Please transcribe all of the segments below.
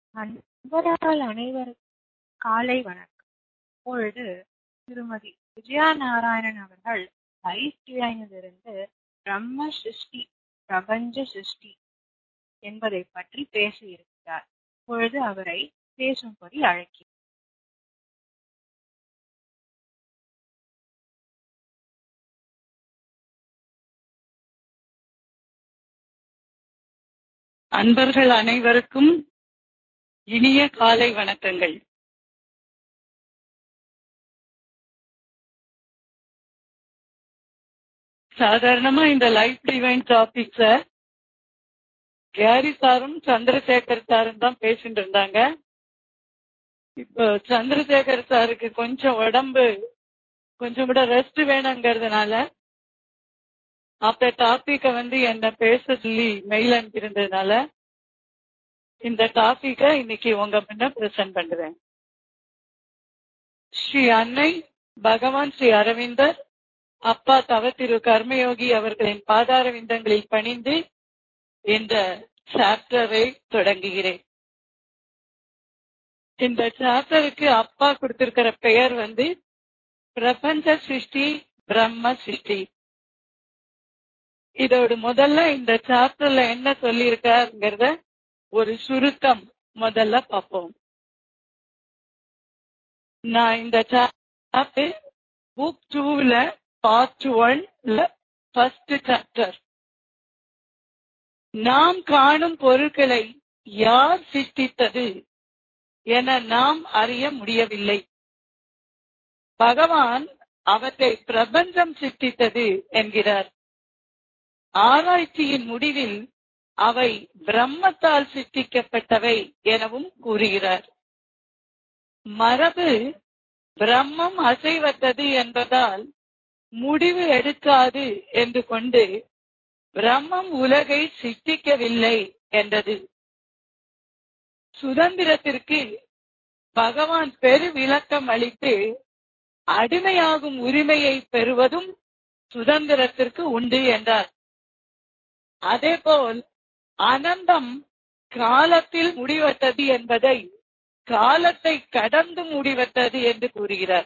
நண்பர்கள் அனைவருக்கும் காலை வணக்கம் இப்பொழுது திருமதி விஜயா நாராயணன் அவர்கள் ஐஸ்டியிலிருந்து பிரம்ம சிருஷ்டி பிரபஞ்ச சிருஷ்டி என்பதை பற்றி பேச இருக்கிறார் இப்பொழுது அவரை பேசும்படி அழைக்கிறேன் அன்பர்கள் அனைவருக்கும் இனிய காலை வணக்கங்கள் சாதாரணமா இந்த லைஃப் டிவைன் டாபிக்ஸ கேரி சாரும் சந்திரசேகர் சாரும் தான் பேசிட்டு இருந்தாங்க இப்போ சந்திரசேகர் சாருக்கு கொஞ்சம் உடம்பு கொஞ்சம் கூட ரெஸ்ட் வேணுங்கிறதுனால அந்த டாபிக்க வந்து என்ன பேச சொல்லி மெயில் அனுப்பியிருந்ததுனால இந்த டாபிக்க இன்னைக்கு உங்க முன்ன பிரசன்ட் பண்றேன் ஸ்ரீ அன்னை பகவான் ஸ்ரீ அரவிந்தர் அப்பா தவ திரு கர்மயோகி அவர்களின் பாதார விந்தங்களில் பணிந்து இந்த சாப்டரை தொடங்குகிறேன் இந்த சாப்டருக்கு அப்பா கொடுத்திருக்கிற பெயர் வந்து பிரபஞ்ச சிருஷ்டி பிரம்ம சிருஷ்டி இதோட முதல்ல இந்த சாப்டர்ல என்ன சொல்லியிருக்காருங்கிறத ஒரு சுருக்கம் முதல்ல பார்ப்போம் நான் இந்த சாப்டர் புக் டூல பார்ட் ஒன்ல ஃபர்ஸ்ட் சாப்டர் நாம் காணும் பொருட்களை யார் சிருஷ்டித்தது என நாம் அறிய முடியவில்லை பகவான் அவற்றை பிரபஞ்சம் சிருஷ்டித்தது என்கிறார் ஆராய்ச்சியின் முடிவில் அவை பிரம்மத்தால் சிருஷ்டிக்கப்பட்டவை எனவும் கூறுகிறார் மரபு பிரம்மம் அசைவத்தது என்பதால் முடிவு எடுக்காது என்று கொண்டு பிரம்மம் உலகை சிருஷ்டிக்கவில்லை என்றது சுதந்திரத்திற்கு பகவான் பெரு விளக்கம் அளித்து அடிமையாகும் உரிமையை பெறுவதும் சுதந்திரத்திற்கு உண்டு என்றார் அதேபோல் அனந்தம் காலத்தில் முடிவட்டது என்பதை காலத்தை கடந்து முடிவட்டது என்று கூறுகிறார்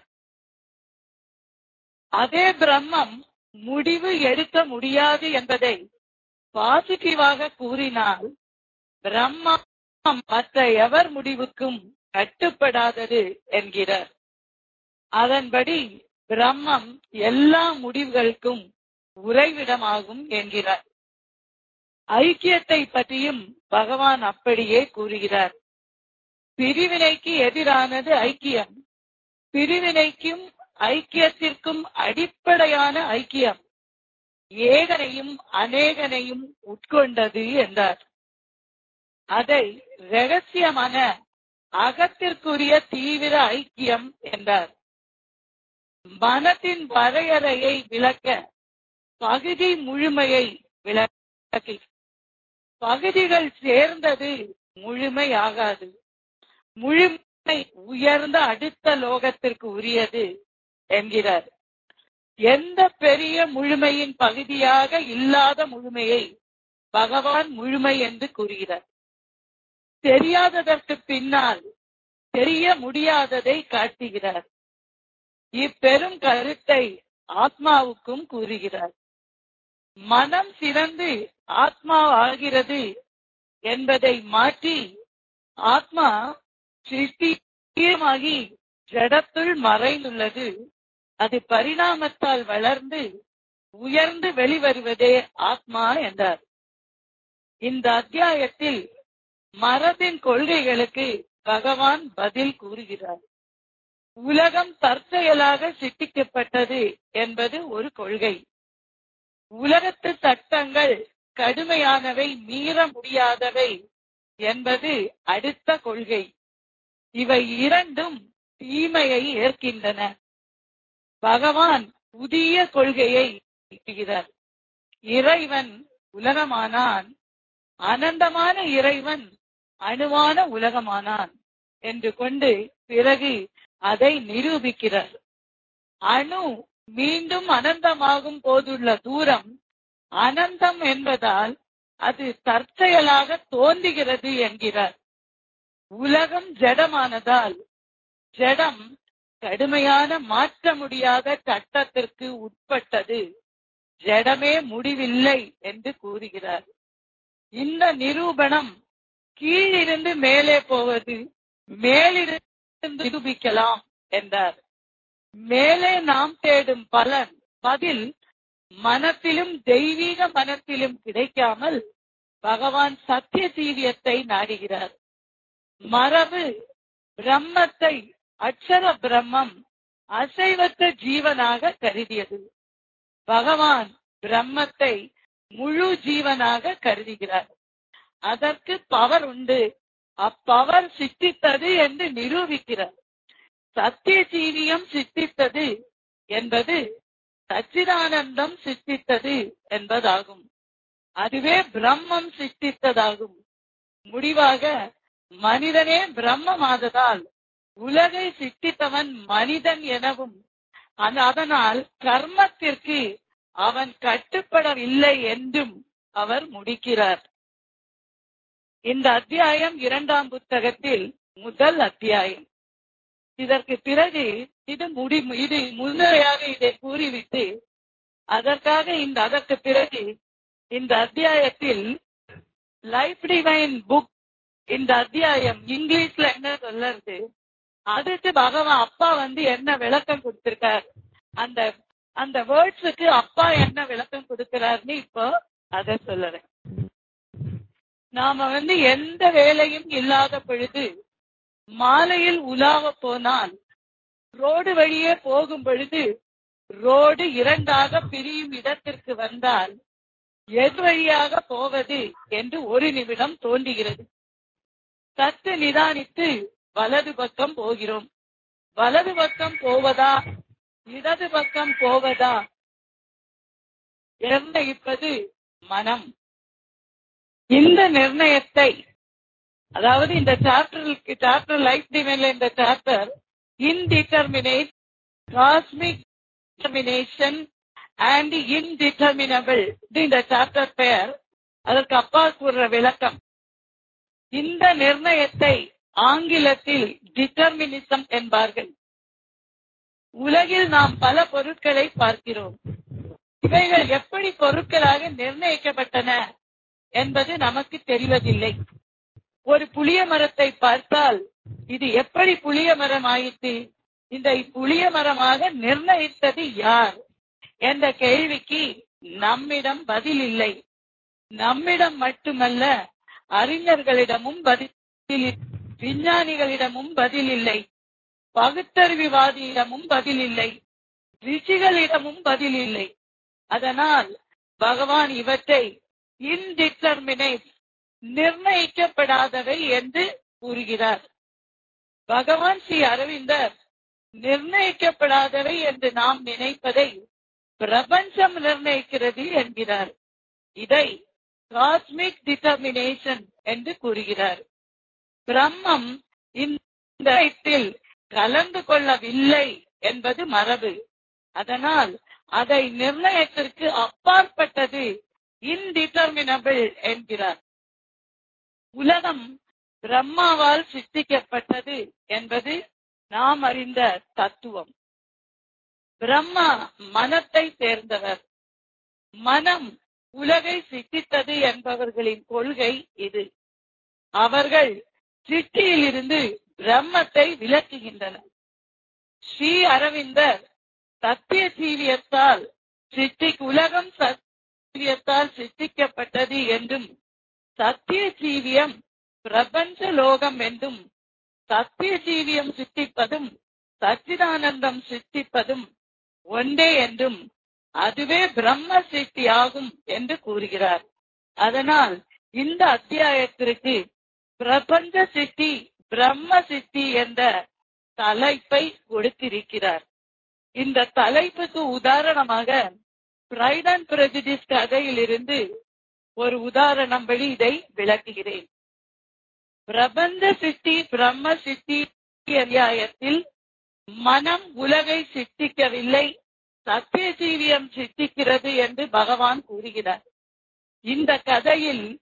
அதே பிரம்மம் முடிவு எடுக்க முடியாது என்பதை பாசிட்டிவாக கூறினால் பிரம்மம் மற்ற எவர் முடிவுக்கும் கட்டுப்படாதது என்கிறார் அதன்படி பிரம்மம் எல்லா முடிவுகளுக்கும் உறைவிடமாகும் என்கிறார் ஐக்கியத்தை பற்றியும் பகவான் அப்படியே கூறுகிறார் பிரிவினைக்கு எதிரானது ஐக்கியம் பிரிவினைக்கும் ஐக்கியத்திற்கும் அடிப்படையான ஐக்கியம் ஏகனையும் அநேகனையும் உட்கொண்டது என்றார் அதை ரகசியமான அகத்திற்குரிய தீவிர ஐக்கியம் என்றார் மனத்தின் வரையறையை விளக்க பகுதி முழுமையை விளக்கி பகுதிகள் சேர்ந்தது முழுமையாகாது முழுமை உயர்ந்த அடுத்த லோகத்திற்கு உரியது என்கிறார் எந்த பெரிய முழுமையின் பகுதியாக இல்லாத முழுமையை பகவான் முழுமை என்று கூறுகிறார் தெரியாததற்கு பின்னால் தெரிய முடியாததை காட்டுகிறார் இப்பெரும் கருத்தை ஆத்மாவுக்கும் கூறுகிறார் மனம் சிறந்து ஆத்மா ஆகிறது என்பதை மாற்றி ஆத்மா சிருஷ்டியமாகி ஜடத்துள் மறைந்துள்ளது அது பரிணாமத்தால் வளர்ந்து உயர்ந்து வெளிவருவதே ஆத்மா என்றார் இந்த அத்தியாயத்தில் மரத்தின் கொள்கைகளுக்கு பகவான் பதில் கூறுகிறார் உலகம் தற்செயலாக சிட்டிக்கப்பட்டது என்பது ஒரு கொள்கை உலகத்து சட்டங்கள் கடுமையானவை மீற முடியாதவை என்பது அடுத்த கொள்கை இவை இரண்டும் தீமையை ஏற்கின்றன பகவான் புதிய கொள்கையை நீட்டுகிறார் இறைவன் உலகமானான் அனந்தமான இறைவன் அணுவான உலகமானான் என்று கொண்டு பிறகு அதை நிரூபிக்கிறார் அணு மீண்டும் அனந்தமாகும் போதுள்ள தூரம் அனந்தம் என்பதால் அது தற்செயலாக தோன்றுகிறது என்கிறார் உலகம் ஜடமானதால் ஜடம் கடுமையான மாற்ற முடியாத சட்டத்திற்கு உட்பட்டது ஜடமே முடிவில்லை என்று கூறுகிறார் இந்த நிரூபணம் கீழிருந்து மேலே போவது மேலிருந்து நிரூபிக்கலாம் என்றார் மேலே நாம் தேடும் பலன் பதில் மனத்திலும் தெய்வீக மனத்திலும் கிடைக்காமல் பகவான் சத்திய தீவியத்தை நாடுகிறார் மரபு பிரம்மத்தை அக்ஷர பிரம்மம் அசைவத்த ஜீவனாக கருதியது பகவான் பிரம்மத்தை முழு ஜீவனாக கருதுகிறார் அதற்கு பவர் உண்டு அப்பவர் சித்தித்தது என்று நிரூபிக்கிறார் சத்திய ஜீவியம் சித்தித்தது என்பது சச்சிதானந்தம் சித்தித்தது என்பதாகும் அதுவே பிரம்மம் சித்தித்ததாகும் முடிவாக மனிதனே பிரம்மமாததால் உலகை சித்தித்தவன் மனிதன் எனவும் அதனால் கர்மத்திற்கு அவன் கட்டுப்படவில்லை என்றும் அவர் முடிக்கிறார் இந்த அத்தியாயம் இரண்டாம் புத்தகத்தில் முதல் அத்தியாயம் இதற்கு பிறகு இது முடி இது முன்னுரையாக இதை கூறிவிட்டு அதற்காக இந்த அதற்கு பிறகு இந்த அத்தியாயத்தில் லைஃப் டிவைன் புக் இந்த அத்தியாயம் இங்கிலீஷ்ல என்ன சொல்றது அதுக்கு பகவான் அப்பா வந்து என்ன விளக்கம் கொடுத்திருக்கார் அந்த அந்த வேர்ட்ஸுக்கு அப்பா என்ன விளக்கம் கொடுக்கிறார்னு இப்போ அத சொல்லுறேன் நாம வந்து எந்த வேலையும் இல்லாத பொழுது மாலையில் உலாவ போனால் ரோடு வழியே போகும் பொழுது ரோடு இரண்டாக பிரியும் இடத்திற்கு வந்தால் எது வழியாக போவது என்று ஒரு நிமிடம் தோன்றுகிறது சற்று நிதானித்து வலது பக்கம் போகிறோம் வலது பக்கம் போவதா இடது பக்கம் போவதா நிர்ணயிப்பது மனம் இந்த நிர்ணயத்தை அதாவது இந்த சாப்டருக்கு சாப்டர் லைஃப் டிவைன்ல இந்த chapter indeterminate cosmic determination and indeterminable இந்த சாப்டர் பெயர் அதற்கு அப்பா கூறுற விளக்கம் இந்த நிர்ணயத்தை ஆங்கிலத்தில் டிட்டர்மினிசம் என்பார்கள் உலகில் நாம் பல பொருட்களை பார்க்கிறோம் இவைகள் எப்படி பொருட்களாக நிர்ணயிக்கப்பட்டன என்பது நமக்கு தெரிவதில்லை ஒரு புளிய மரத்தை பார்த்தால் இது எப்படி புளிய மரம் ஆயிற்று இந்த புளிய மரமாக நிர்ணயித்தது யார் என்ற கேள்விக்கு நம்மிடம் பதில் இல்லை நம்மிடம் மட்டுமல்ல அறிஞர்களிடமும் பதில் விஞ்ஞானிகளிடமும் பதில் இல்லை பகுத்தறிவுவாதியிடமும் பதில் இல்லை ரிஷிகளிடமும் பதில் இல்லை அதனால் பகவான் இவற்றை இன்டிட்டர்மினேட் நிர்ணயிக்கப்படாதவை என்று கூறுகிறார் பகவான் ஸ்ரீ அரவிந்தர் நிர்ணயிக்கப்படாதவை என்று நாம் நினைப்பதை பிரபஞ்சம் நிர்ணயிக்கிறது என்கிறார் இதை காஸ்மிக் டிட்டர்மினேஷன் என்று கூறுகிறார் பிரம்மம் இந்த கலந்து கொள்ளவில்லை என்பது மரபு அதனால் அதை நிர்ணயத்திற்கு அப்பாற்பட்டது இன்டிட்டர்மினபிள் என்கிறார் உலகம் பிரம்மாவால் சிருஷ்டிக்கப்பட்டது என்பது நாம் அறிந்த தத்துவம் பிரம்மா மனத்தை சேர்ந்தவர் மனம் உலகை சித்தித்தது என்பவர்களின் கொள்கை இது அவர்கள் சிட்டியிலிருந்து பிரம்மத்தை விளக்குகின்றனர் ஸ்ரீ அரவிந்தர் சத்திய ஜீவியத்தால் சித்தி உலகம் சத்தியத்தால் சித்திக்கப்பட்டது என்றும் சத்திய ஜீவியம் பிரபஞ்ச லோகம் என்றும் சத்திய ஜீவியம் சித்திப்பதும் சச்சிதானந்தம் சித்திப்பதும் ஒன்றே என்றும் அதுவே பிரம்ம சித்தி ஆகும் என்று கூறுகிறார் அதனால் இந்த அத்தியாயத்திற்கு பிரபஞ்ச சித்தி பிரம்ம சித்தி என்ற தலைப்பை கொடுத்திருக்கிறார் இந்த தலைப்புக்கு உதாரணமாக பிரைட் அண்ட் பிரஜிடிஸ் கதையிலிருந்து ஒரு உதாரணம் வழி இதை விளக்குகிறேன் பிரபஞ்ச சித்தி பிரம்ம சித்தி அத்தியாயத்தில் மனம் உலகை சித்திக்கவில்லை சத்திய ஜீவியம் சித்திக்கிறது என்று பகவான் கூறுகிறார் இந்த கதையில்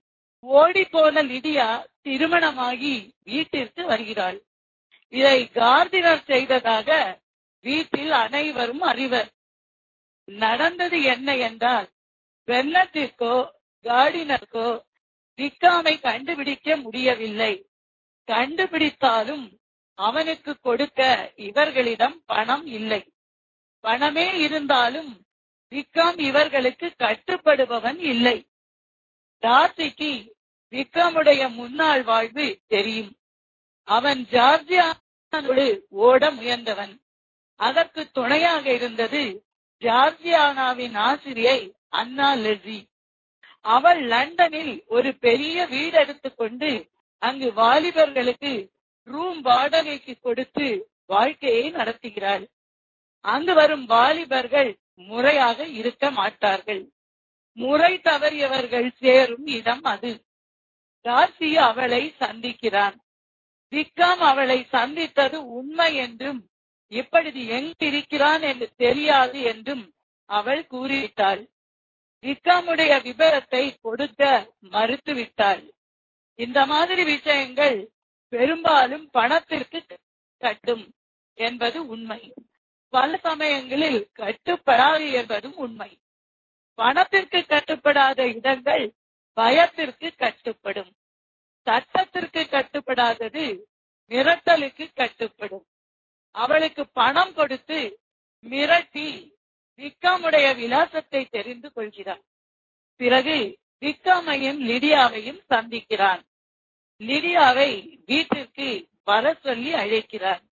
ஓடிப்போன லிடியா திருமணமாகி வீட்டிற்கு வருகிறாள் இதை கார்டினர் செய்ததாக வீட்டில் அனைவரும் அறிவர் நடந்தது என்ன என்றால் பென்னத்திற்கோ கார்டினருக்கோ விக்காமை கண்டுபிடிக்க முடியவில்லை கண்டுபிடித்தாலும் அவனுக்கு கொடுக்க இவர்களிடம் பணம் இல்லை பணமே இருந்தாலும் விக்காம் இவர்களுக்கு கட்டுப்படுபவன் இல்லை டார்சிக்கு விக்காமுடைய முன்னாள் வாழ்வு தெரியும் அவன் ஜார்ஜியானோடு ஓட முயன்றவன் அதற்கு துணையாக இருந்தது ஜார்ஜியானாவின் ஆசிரியை அண்ணா லெஸி அவள் லண்டனில் ஒரு பெரிய வீடு எடுத்துக்கொண்டு அங்கு வாலிபர்களுக்கு ரூம் வாடகைக்கு கொடுத்து வாழ்க்கையை நடத்துகிறாள் அங்கு வரும் வாலிபர்கள் முறையாக இருக்க மாட்டார்கள் முறை தவறியவர்கள் சேரும் இடம் அது டார்சி அவளை சந்திக்கிறான் விக்காம் அவளை சந்தித்தது உண்மை என்றும் இப்பொழுது எங்கிருக்கிறான் என்று தெரியாது என்றும் அவள் கூறிவிட்டாள் விக்காமுடைய விபரத்தை கொடுக்க மறுத்துவிட்டாள் இந்த மாதிரி விஷயங்கள் பெரும்பாலும் பணத்திற்கு கட்டும் என்பது உண்மை பல சமயங்களில் கட்டுப்படாது என்பதும் உண்மை பணத்திற்கு கட்டுப்படாத இடங்கள் பயத்திற்கு கட்டுப்படும் சட்டத்திற்கு கட்டுப்படாதது மிரட்டலுக்கு கட்டுப்படும் அவளுக்கு பணம் கொடுத்து மிரட்டி விக்காமுடைய விலாசத்தை தெரிந்து கொள்கிறான் பிறகு விக்காமையும் லிடியாவையும் சந்திக்கிறான் லிடியாவை வீட்டிற்கு வர சொல்லி அழைக்கிறார்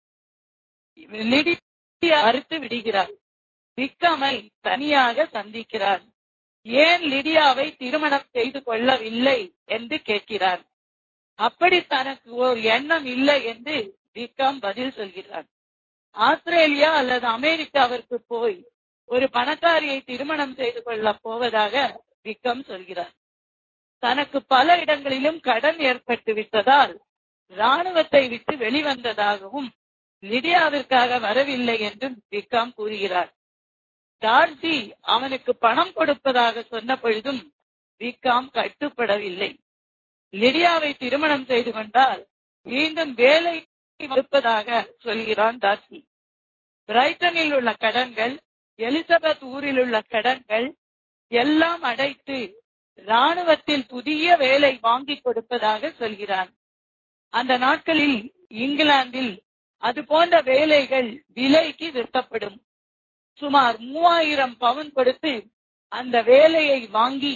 லிடியா அறுத்து விடுகிறார் விக்காமை தனியாக சந்திக்கிறார் ஏன் லிடியாவை திருமணம் செய்து கொள்ளவில்லை என்று கேட்கிறார் அப்படி தனக்கு ஒரு எண்ணம் இல்லை என்று விக்காம் பதில் சொல்கிறார் ஆஸ்திரேலியா அல்லது அமெரிக்காவிற்கு போய் ஒரு பணக்காரியை திருமணம் செய்து கொள்ள போவதாக விக்கம் சொல்கிறார் தனக்கு பல இடங்களிலும் கடன் ஏற்பட்டு விட்டதால் ராணுவத்தை விட்டு வெளிவந்ததாகவும் லிடியாவிற்காக வரவில்லை என்றும் விக்காம் கூறுகிறார் டார்சி அவனுக்கு பணம் கொடுப்பதாக சொன்ன பொழுதும் விக்காம் கட்டுப்படவில்லை லிடியாவை திருமணம் செய்து கொண்டால் மீண்டும் வேலை கொடுப்பதாக சொல்கிறான் டார்சி பிரைட்டனில் உள்ள கடன்கள் எலிசபெத் ஊரில் உள்ள கடன்கள் எல்லாம் அடைத்து ராணுவத்தில் புதிய வேலை வாங்கி கொடுப்பதாக சொல்கிறான் அந்த நாட்களில் இங்கிலாந்தில் அது போன்ற வேலைகள் விலைக்கு விற்கப்படும் சுமார் மூவாயிரம் பவுன் கொடுத்து அந்த வேலையை வாங்கி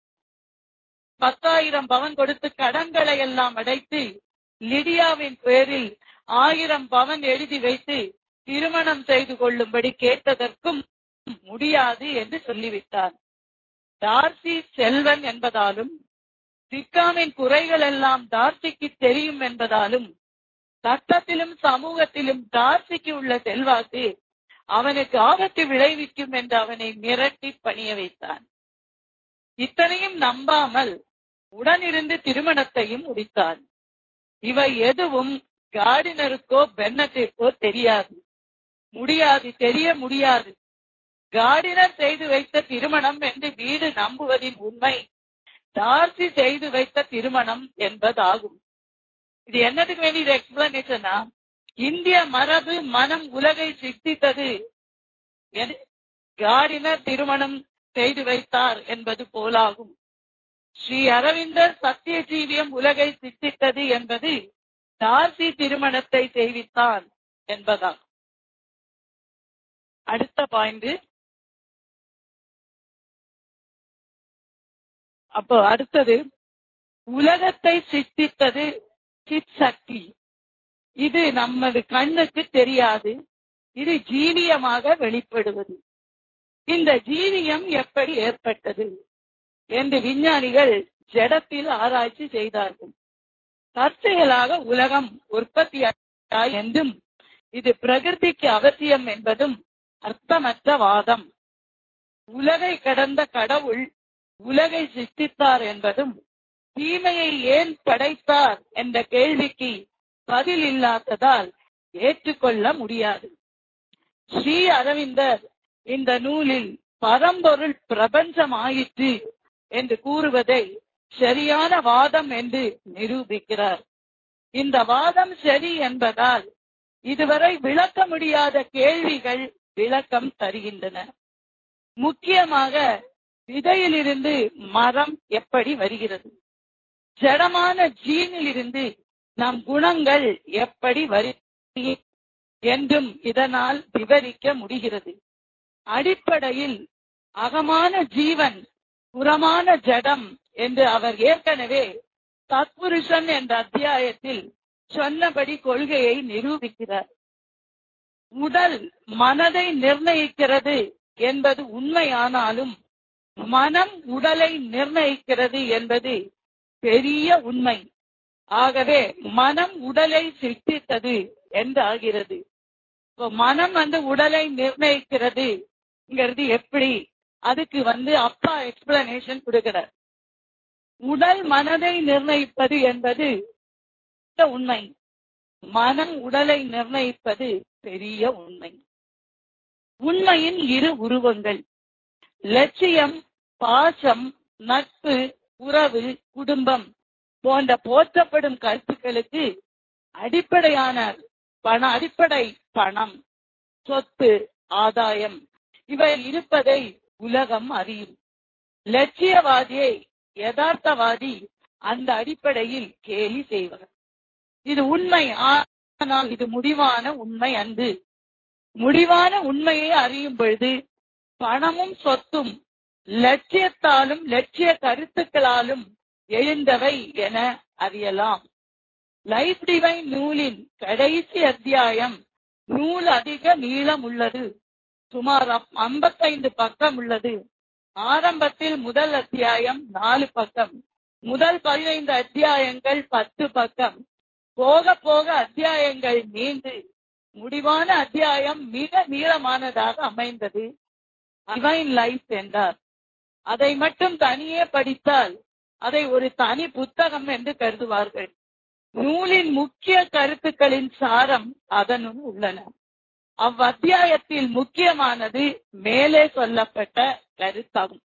பத்தாயிரம் பவன் கொடுத்து கடன்களை எல்லாம் அடைத்து லிடியாவின் பேரில் ஆயிரம் பவன் எழுதி வைத்து திருமணம் செய்து கொள்ளும்படி கேட்டதற்கும் முடியாது என்று சொல்லிவிட்டார் டார்சி செல்வன் என்பதாலும் சிக்காமின் குறைகள் எல்லாம் டார்சிக்கு தெரியும் என்பதாலும் சட்டத்திலும் சமூகத்திலும் டார்சிக்கு உள்ள செல்வாக்கு அவனுக்கு ஆபத்து விளைவிக்கும் என்று அவனை மிரட்டி பணிய வைத்தான் இத்தனையும் நம்பாமல் உடனிருந்து திருமணத்தையும் முடித்தான் இவை எதுவும் கார்டினருக்கோ பென்னத்திற்கோ தெரியாது முடியாது தெரிய முடியாது கார்டினர் செய்து வைத்த திருமணம் என்று வீடு நம்புவதின் உண்மை டார்சி செய்து வைத்த திருமணம் என்பதாகும் இது என்னதுக்கு வேண்டிய இது எக்ஸ்பிளனேஷனா இந்திய மரபு மனம் உலகை சித்தித்தது கார்டினர் திருமணம் செய்து வைத்தார் என்பது போலாகும் ஸ்ரீ அரவிந்தர் சத்திய ஜீவியம் உலகை சித்தித்தது என்பது டார்சி திருமணத்தை செய்வித்தான் என்பதாகும் அடுத்த பாயிண்ட் அப்போ அடுத்தது உலகத்தை சித்தித்தது சித் சக்தி இது நமது கண்ணுக்கு தெரியாது இது ஜீனியமாக வெளிப்படுவது இந்த ஜீனியம் எப்படி ஏற்பட்டது என்று விஞ்ஞானிகள் ஜடத்தில் ஆராய்ச்சி செய்தார்கள் தற்செயலாக உலகம் உற்பத்தி என்றும் இது பிரகிருதிக்கு அவசியம் என்பதும் அர்த்தமற்ற வாதம் உலகை கடந்த கடவுள் உலகை சிருஷ்டித்தார் என்பதும் தீமையை ஏன் படைத்தார் என்ற கேள்விக்கு பதில் இல்லாததால் ஏற்றுக்கொள்ள முடியாது ஸ்ரீ அரவிந்தர் இந்த நூலில் பரம்பொருள் பிரபஞ்சம் ஆயிற்று என்று கூறுவதை சரியான வாதம் என்று நிரூபிக்கிறார் இந்த வாதம் சரி என்பதால் இதுவரை விளக்க முடியாத கேள்விகள் விளக்கம் தருகின்றன முக்கியமாக விதையிலிருந்து மரம் எப்படி வருகிறது ஜடமான ஜீனில் இருந்து நம் குணங்கள் எப்படி வருகிறது என்றும் இதனால் விவரிக்க முடிகிறது அடிப்படையில் அகமான ஜீவன் புறமான ஜடம் என்று அவர் ஏற்கனவே தத்புருஷன் என்ற அத்தியாயத்தில் சொன்னபடி கொள்கையை நிரூபிக்கிறார் உடல் மனதை நிர்ணயிக்கிறது என்பது உண்மையானாலும் மனம் உடலை நிர்ணயிக்கிறது என்பது பெரிய உண்மை ஆகவே மனம் உடலை சிருஷ்டித்தது என்றாகிறது இப்போ மனம் வந்து உடலை நிர்ணயிக்கிறதுங்கிறது எப்படி அதுக்கு வந்து அப்பா எக்ஸ்பிளனேஷன் கொடுக்கிறார் உடல் மனதை நிர்ணயிப்பது என்பது உண்மை மனம் உடலை நிர்ணயிப்பது பெரிய உண்மை உண்மையின் இரு உருவங்கள் லட்சியம் பாசம் நட்பு உறவு குடும்பம் போன்ற போற்றப்படும் கருத்துக்களுக்கு அடிப்படையான பண அடிப்படை பணம் சொத்து ஆதாயம் இவை இருப்பதை உலகம் அறியும் லட்சியவாதியை யதார்த்தவாதி அந்த அடிப்படையில் கேலி செய்வார் இது உண்மை ஆனால் இது முடிவான உண்மை அன்று முடிவான உண்மையை அறியும் பொழுது பணமும் சொத்தும் லட்சியத்தாலும் லட்சிய கருத்துக்களாலும் எழுந்தவை என அறியலாம் லைஃப் டிவைன் நூலின் கடைசி அத்தியாயம் நூல் அதிக நீளம் உள்ளது சுமார் ஐம்பத்தைந்து பக்கம் உள்ளது ஆரம்பத்தில் முதல் அத்தியாயம் நாலு பக்கம் முதல் பதினைந்து அத்தியாயங்கள் பத்து பக்கம் போக போக அத்தியாயங்கள் நீண்டு முடிவான அத்தியாயம் மிக நீளமானதாக அமைந்தது டிவைன் லைஃப் என்றார் அதை மட்டும் தனியே படித்தால் அதை ஒரு தனி புத்தகம் என்று கருதுவார்கள் நூலின் முக்கிய கருத்துக்களின் சாரம் அதனுள் உள்ளன அவ்வத்தியாயத்தில் முக்கியமானது மேலே சொல்லப்பட்ட கருத்தாகும்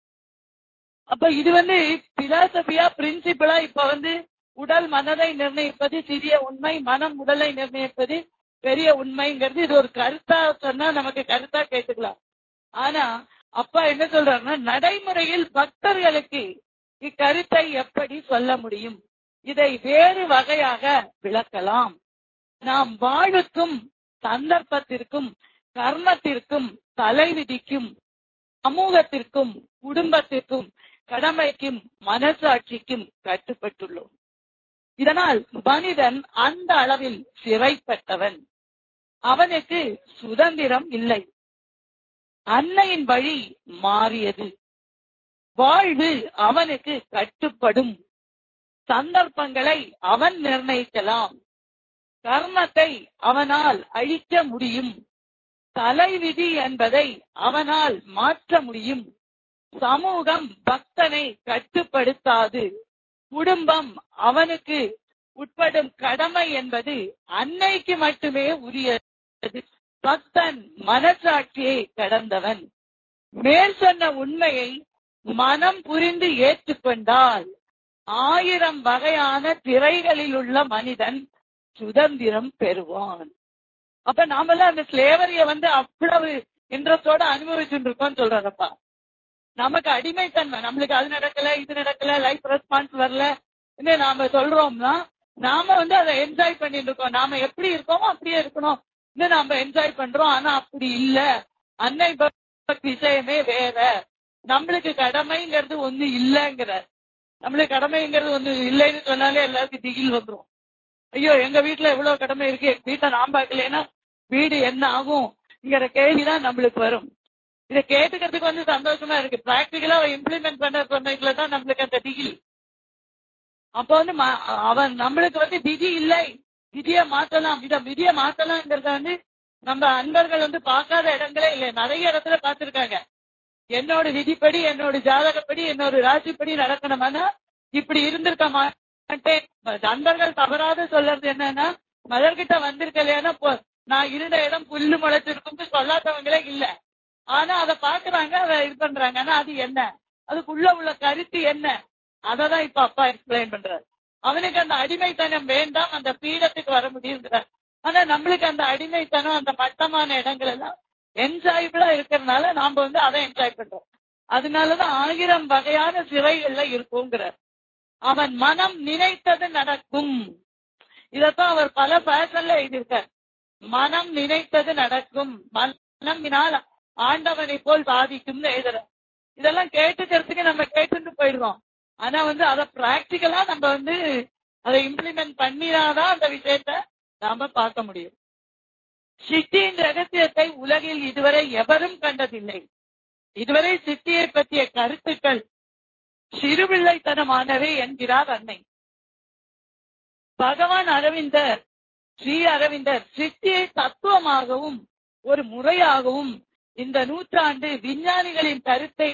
அப்ப இது வந்து பிலாசபியா பிரின்சிபலா இப்ப வந்து உடல் மனதை நிர்ணயிப்பது சிறிய உண்மை மனம் உடலை நிர்ணயிப்பது பெரிய உண்மைங்கிறது இது ஒரு கருத்தா சொன்னா நமக்கு கருத்தா கேட்டுக்கலாம் ஆனா அப்பா என்ன சொல்றாருன்னா நடைமுறையில் பக்தர்களுக்கு இக்கருத்தை எப்படி சொல்ல முடியும் இதை வேறு வகையாக விளக்கலாம் நாம் வாழுக்கும் சந்தர்ப்பத்திற்கும் கர்மத்திற்கும் தலைவிதிக்கும் சமூகத்திற்கும் குடும்பத்திற்கும் கடமைக்கும் மனசாட்சிக்கும் கட்டுப்பட்டுள்ளோம் இதனால் மனிதன் அந்த அளவில் சிறைப்பட்டவன் அவனுக்கு சுதந்திரம் இல்லை அன்னையின் வழி மாறியது வாழ்வு அவனுக்கு கட்டுப்படும் சந்தர்ப்பங்களை அவன் நிர்ணயிக்கலாம் கர்மத்தை அவனால் அழிக்க முடியும் தலைவிதி என்பதை அவனால் மாற்ற முடியும் சமூகம் பக்தனை கட்டுப்படுத்தாது குடும்பம் அவனுக்கு உட்படும் கடமை என்பது அன்னைக்கு மட்டுமே உரியது பக்தன் மனசாட்சியை கடந்தவன் மேல் சொன்ன உண்மையை மனம் புரிந்து ஏற்றுக்கொண்டால் ஆயிரம் வகையான திரைகளில் உள்ள மனிதன் சுதந்திரம் பெறுவான் அப்ப நாமெல்லாம் அந்த ஸ்லேவரிய வந்து அவ்வளவு இன்ட்ரெஸ்டோட அனுபவிச்சுட்டு இருக்கோம் சொல்றாரப்பா நமக்கு அடிமைத்தன்மை நம்மளுக்கு அது நடக்கல இது நடக்கல லைஃப் ரெஸ்பான்ஸ் வரல இன்னும் நாம சொல்றோம்னா நாம வந்து அதை என்ஜாய் பண்ணிட்டு இருக்கோம் நாம எப்படி இருக்கோமோ அப்படியே இருக்கணும் இன்னும் நாம என்ஜாய் பண்றோம் ஆனா அப்படி இல்ல அன்னை பக்தி விஷயமே வேற நம்மளுக்கு கடமைங்கிறது ஒண்ணு இல்லைங்கிற நம்மளுக்கு கடமைங்கிறது ஒண்ணு இல்லைன்னு சொன்னாலே எல்லாருக்கும் திகில் வந்துரும் ஐயோ எங்க வீட்டுல எவ்வளவு கடமை இருக்கு வீட்டை நான் பார்க்கலன்னா வீடு என்ன ஆகும்ங்கிற கேள்விதான் நம்மளுக்கு வரும் இதை கேட்டுக்கிறதுக்கு வந்து சந்தோஷமா இருக்கு பிராக்டிக்கலா இம்ப்ளிமெண்ட் பண்ண சொன்னதுல தான் நம்மளுக்கு அந்த திகில் அப்ப வந்து அவன் நம்மளுக்கு வந்து விதி இல்லை விதியை மாத்தலாம் இத விதியை மாத்தலாம்ங்கிறத வந்து நம்ம அன்பர்கள் வந்து பார்க்காத இடங்களே இல்லை நிறைய இடத்துல பார்த்திருக்காங்க என்னோட விதிப்படி என்னோட ஜாதகப்படி என்னோட ராசிப்படி நடக்கணுமானா இப்படி இருந்திருக்க மாட்டேன் நண்பர்கள் தவறாத சொல்றது என்னன்னா மலர்கிட்ட வந்திருக்கலையானா நான் இருந்த இடம் புல்லு முளைச்சிருக்கும்னு சொல்லாதவங்களே இல்ல ஆனா அதை பாக்குறாங்க அதை இது பண்றாங்க ஆனா அது என்ன அதுக்குள்ள உள்ள கருத்து என்ன அததான் இப்ப அப்பா எக்ஸ்பிளைன் பண்றாரு அவனுக்கு அந்த அடிமைத்தனம் வேண்டாம் அந்த பீடத்துக்கு வர முடியுங்கிறார் ஆனா நம்மளுக்கு அந்த அடிமைத்தனம் அந்த மட்டமான இடங்கள் எல்லாம் என்ஜாயபிளா இருக்கிறதுனால நாம வந்து அதை என்ஜாய் பண்றோம் அதனாலதான் ஆயிரம் வகையான சிறைகள்ல இருக்குங்கிறார் அவன் மனம் நினைத்தது நடக்கும் இதத்தான் அவர் பல பேஷன்ல எழுதியிருக்கார் மனம் நினைத்தது நடக்கும் மனமினால் ஆண்டவனை போல் பாதிக்கும்னு எழுதுறார் இதெல்லாம் கேட்டுக்கிறதுக்கு நம்ம கேட்டுட்டு போயிடுறோம் ஆனா வந்து அதை பிராக்டிக்கலா நம்ம வந்து அதை இம்ப்ளிமெண்ட் பண்ணினாதான் அந்த விஷயத்த நாம பார்க்க முடியும் சித்தியின் ரகசியத்தை உலகில் இதுவரை எவரும் கண்டதில்லை இதுவரை சித்தியை பற்றிய கருத்துக்கள் சிறுபிள்ளைத்தனமானவை என்கிறார் அன்னை பகவான் அரவிந்தர் ஸ்ரீ அரவிந்தர் சித்தியை தத்துவமாகவும் ஒரு முறையாகவும் இந்த நூற்றாண்டு விஞ்ஞானிகளின் கருத்தை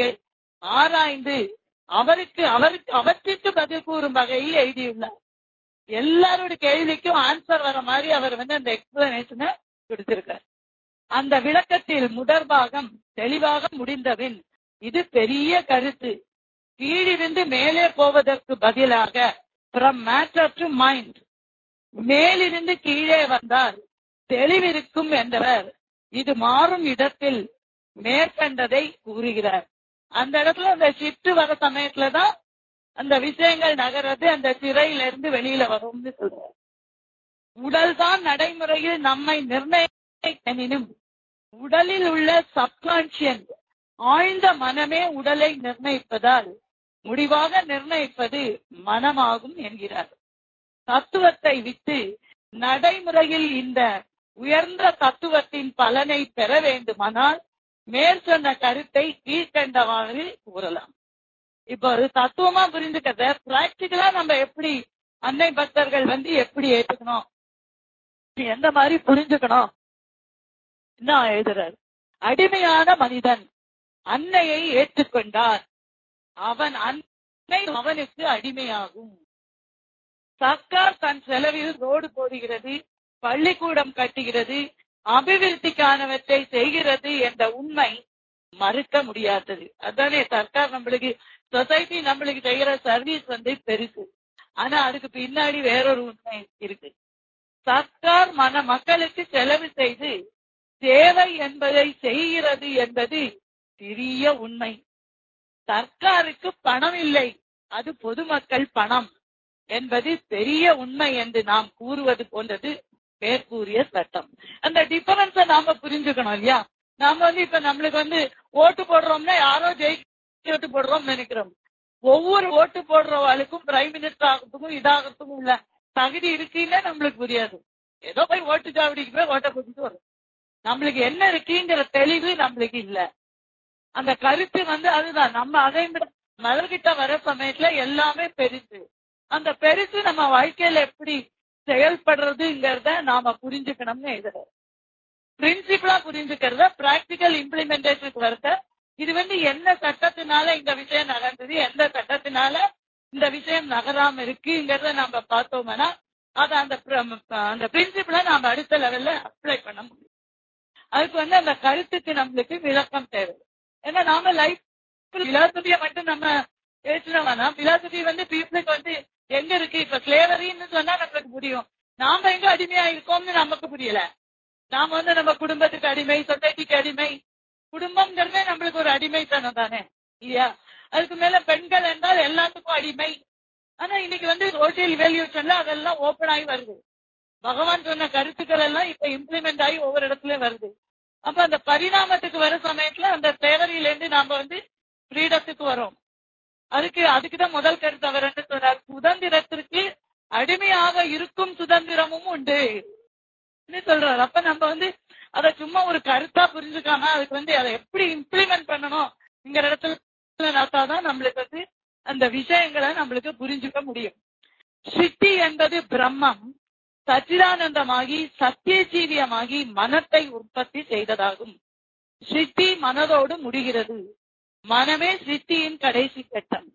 ஆராய்ந்து அவருக்கு அவருக்கு அவற்றிற்கு பதில் கூறும் வகையில் எழுதியுள்ளார் எல்லாரோட கேள்விக்கும் ஆன்சர் வர மாதிரி அவர் வந்து அந்த எக்ஸ்பிளனேஷனை கொடுத்திருக்கார் அந்த விளக்கத்தில் முதற் பாகம் தெளிவாக முடிந்தபின் இது பெரிய கருத்து கீழிருந்து மேலே போவதற்கு பதிலாக ஃப்ரம் மேட்டர் டு மைண்ட் மேலிருந்து கீழே வந்தால் தெளிவிருக்கும் என்றவர் இது மாறும் இடத்தில் மேற்கண்டதை கூறுகிறார் அந்த இடத்துல அந்த ஷிஃப்ட் வர சமயத்துலதான் அந்த விஷயங்கள் நகர்றது அந்த சிறையில இருந்து வெளியில வரும்னு சொல்றார் உடல் தான் நடைமுறையில் நம்மை நிர்ணயிக்கனினும் உடலில் உள்ள சப்கான்சியன் ஆழ்ந்த மனமே உடலை நிர்ணயிப்பதால் முடிவாக நிர்ணயிப்பது மனமாகும் என்கிறார் தத்துவத்தை விட்டு நடைமுறையில் இந்த உயர்ந்த தத்துவத்தின் பலனை பெற வேண்டுமானால் மேற்சொன்ன கருத்தை கீழ்கண்டவாறு கூறலாம் இப்போ அது தத்துவமா புரிந்துக்கிறத பிராக்டிக்கலா நம்ம எப்படி அன்னை பக்தர்கள் வந்து எப்படி ஏத்துக்கணும் எந்த மாதிரி புரிஞ்சுக்கணும் என்ன எழுதுறார் அடிமையான மனிதன் அன்னையை ஏற்றுக்கொண்டார் அவன் அன்னை அவனுக்கு அடிமையாகும் சர்க்கார் தன் செலவில் ரோடு போடுகிறது பள்ளிக்கூடம் கட்டுகிறது அபிவிருத்திக்கானவற்றை செய்கிறது என்ற உண்மை மறுக்க முடியாதது அதானே சர்க்கார் நம்மளுக்கு சொசைட்டி நம்மளுக்கு செய்யற சர்வீஸ் வந்து பெருசு ஆனா அதுக்கு பின்னாடி வேறொரு உண்மை இருக்கு சர்க்கார் மன மக்களுக்கு செலவு செய்து தேவை என்பதை செய்கிறது என்பது சிறிய உண்மை சர்க்காருக்கு பணம் இல்லை அது பொதுமக்கள் பணம் என்பது பெரிய உண்மை என்று நாம் கூறுவது போன்றது மேற்கூறிய சட்டம் அந்த டிஃபரன்ஸ நாம புரிஞ்சுக்கணும் இல்லையா நாம வந்து இப்ப நம்மளுக்கு வந்து ஓட்டு போடுறோம்னா யாரோ ஜெயிக்க ஓட்டு போடுறோம் நினைக்கிறோம் ஒவ்வொரு ஓட்டு போடுறவாளுக்கும் பிரைம் மினிஸ்டர் ஆகிறதுக்கும் இதாகிறதுக்கும் உள்ள தகுதி இருக்குன்னு நம்மளுக்கு புரியாது ஏதோ போய் ஓட்டு சாவடிக்கு போய் ஓட்டை கொடுத்துட்டு வரும் நம்மளுக்கு என்ன இருக்குங்கிற தெளிவு நம்மளுக்கு இல்ல அந்த கருத்து வந்து அதுதான் நம்ம அதை மலர்கிட்ட வர சமயத்துல எல்லாமே பெருசு அந்த பெருசு நம்ம வாழ்க்கையில எப்படி செயல்படுறதுங்கிறத நாம புரிஞ்சுக்கணும்னு எழுதுறாரு பிரின்சிபலா புரிஞ்சுக்கிறத பிராக்டிக்கல் இம்ப்ளிமெண்டேஷனுக்கு வரத இது வந்து என்ன சட்டத்தினால இந்த விஷயம் நடந்தது எந்த சட்டத்தினால இந்த விஷயம் நகராம இருக்குங்கிறத நம்ம பார்த்தோம்னா அது அந்த அந்த பிரின்சிபலை நாம அடுத்த லெவல்ல அப்ளை பண்ண முடியும் அதுக்கு வந்து அந்த கருத்துக்கு நம்மளுக்கு விளக்கம் தேவை ஏன்னா நாம லைஃப் பிலாசபிய மட்டும் நம்ம பேசினோம்னா பிலாசபி வந்து பீப்புளுக்கு வந்து எங்க இருக்கு இப்ப ஸ்லேவரின்னு சொன்னா நம்மளுக்கு புரியும் நாம எங்க அடிமையா இருக்கோம்னு நமக்கு புரியல நாம வந்து நம்ம குடும்பத்துக்கு அடிமை சொசைட்டிக்கு அடிமை குடும்பம்ங்கிறதே நம்மளுக்கு ஒரு அடிமைத்தனம் தானே இல்லையா அதுக்கு மேல பெண்கள் என்றால் எல்லாத்துக்கும் அடிமை ஆனா இன்னைக்கு வந்து சோசியல் வேல்யூஷன்ல அதெல்லாம் ஓபன் ஆகி வருது பகவான் சொன்ன கருத்துக்கள் எல்லாம் இப்ப இம்ப்ளிமெண்ட் ஆகி ஒவ்வொரு இடத்துலயும் வருது அப்ப அந்த பரிணாமத்துக்கு வர சமயத்துல அந்த தேவரியில இருந்து நாம வந்து ஃப்ரீடத்துக்கு வரோம் அதுக்கு அதுக்குதான் முதல் கருத்து அவர் என்ன சொல்றார் சுதந்திரத்திற்கு அடிமையாக இருக்கும் சுதந்திரமும் உண்டு சொல்றாரு அப்ப நம்ம வந்து அத சும்மா ஒரு கருத்தா புரிஞ்சுக்காம அதுக்கு வந்து அதை எப்படி இம்ப்ளிமெண்ட் பண்ணணும் இங்கிற இடத்துல நடத்தாதான் நம்மளுக்கு வந்து அந்த விஷயங்களை நம்மளுக்கு புரிஞ்சுக்க முடியும் சித்தி என்பது பிரம்மம் சச்சிதானந்தமாகி சத்தியஜீவியமாகி மனத்தை உற்பத்தி செய்ததாகும் சித்தி மனதோடு முடிகிறது மனமே சித்தியின் கடைசி கட்டம்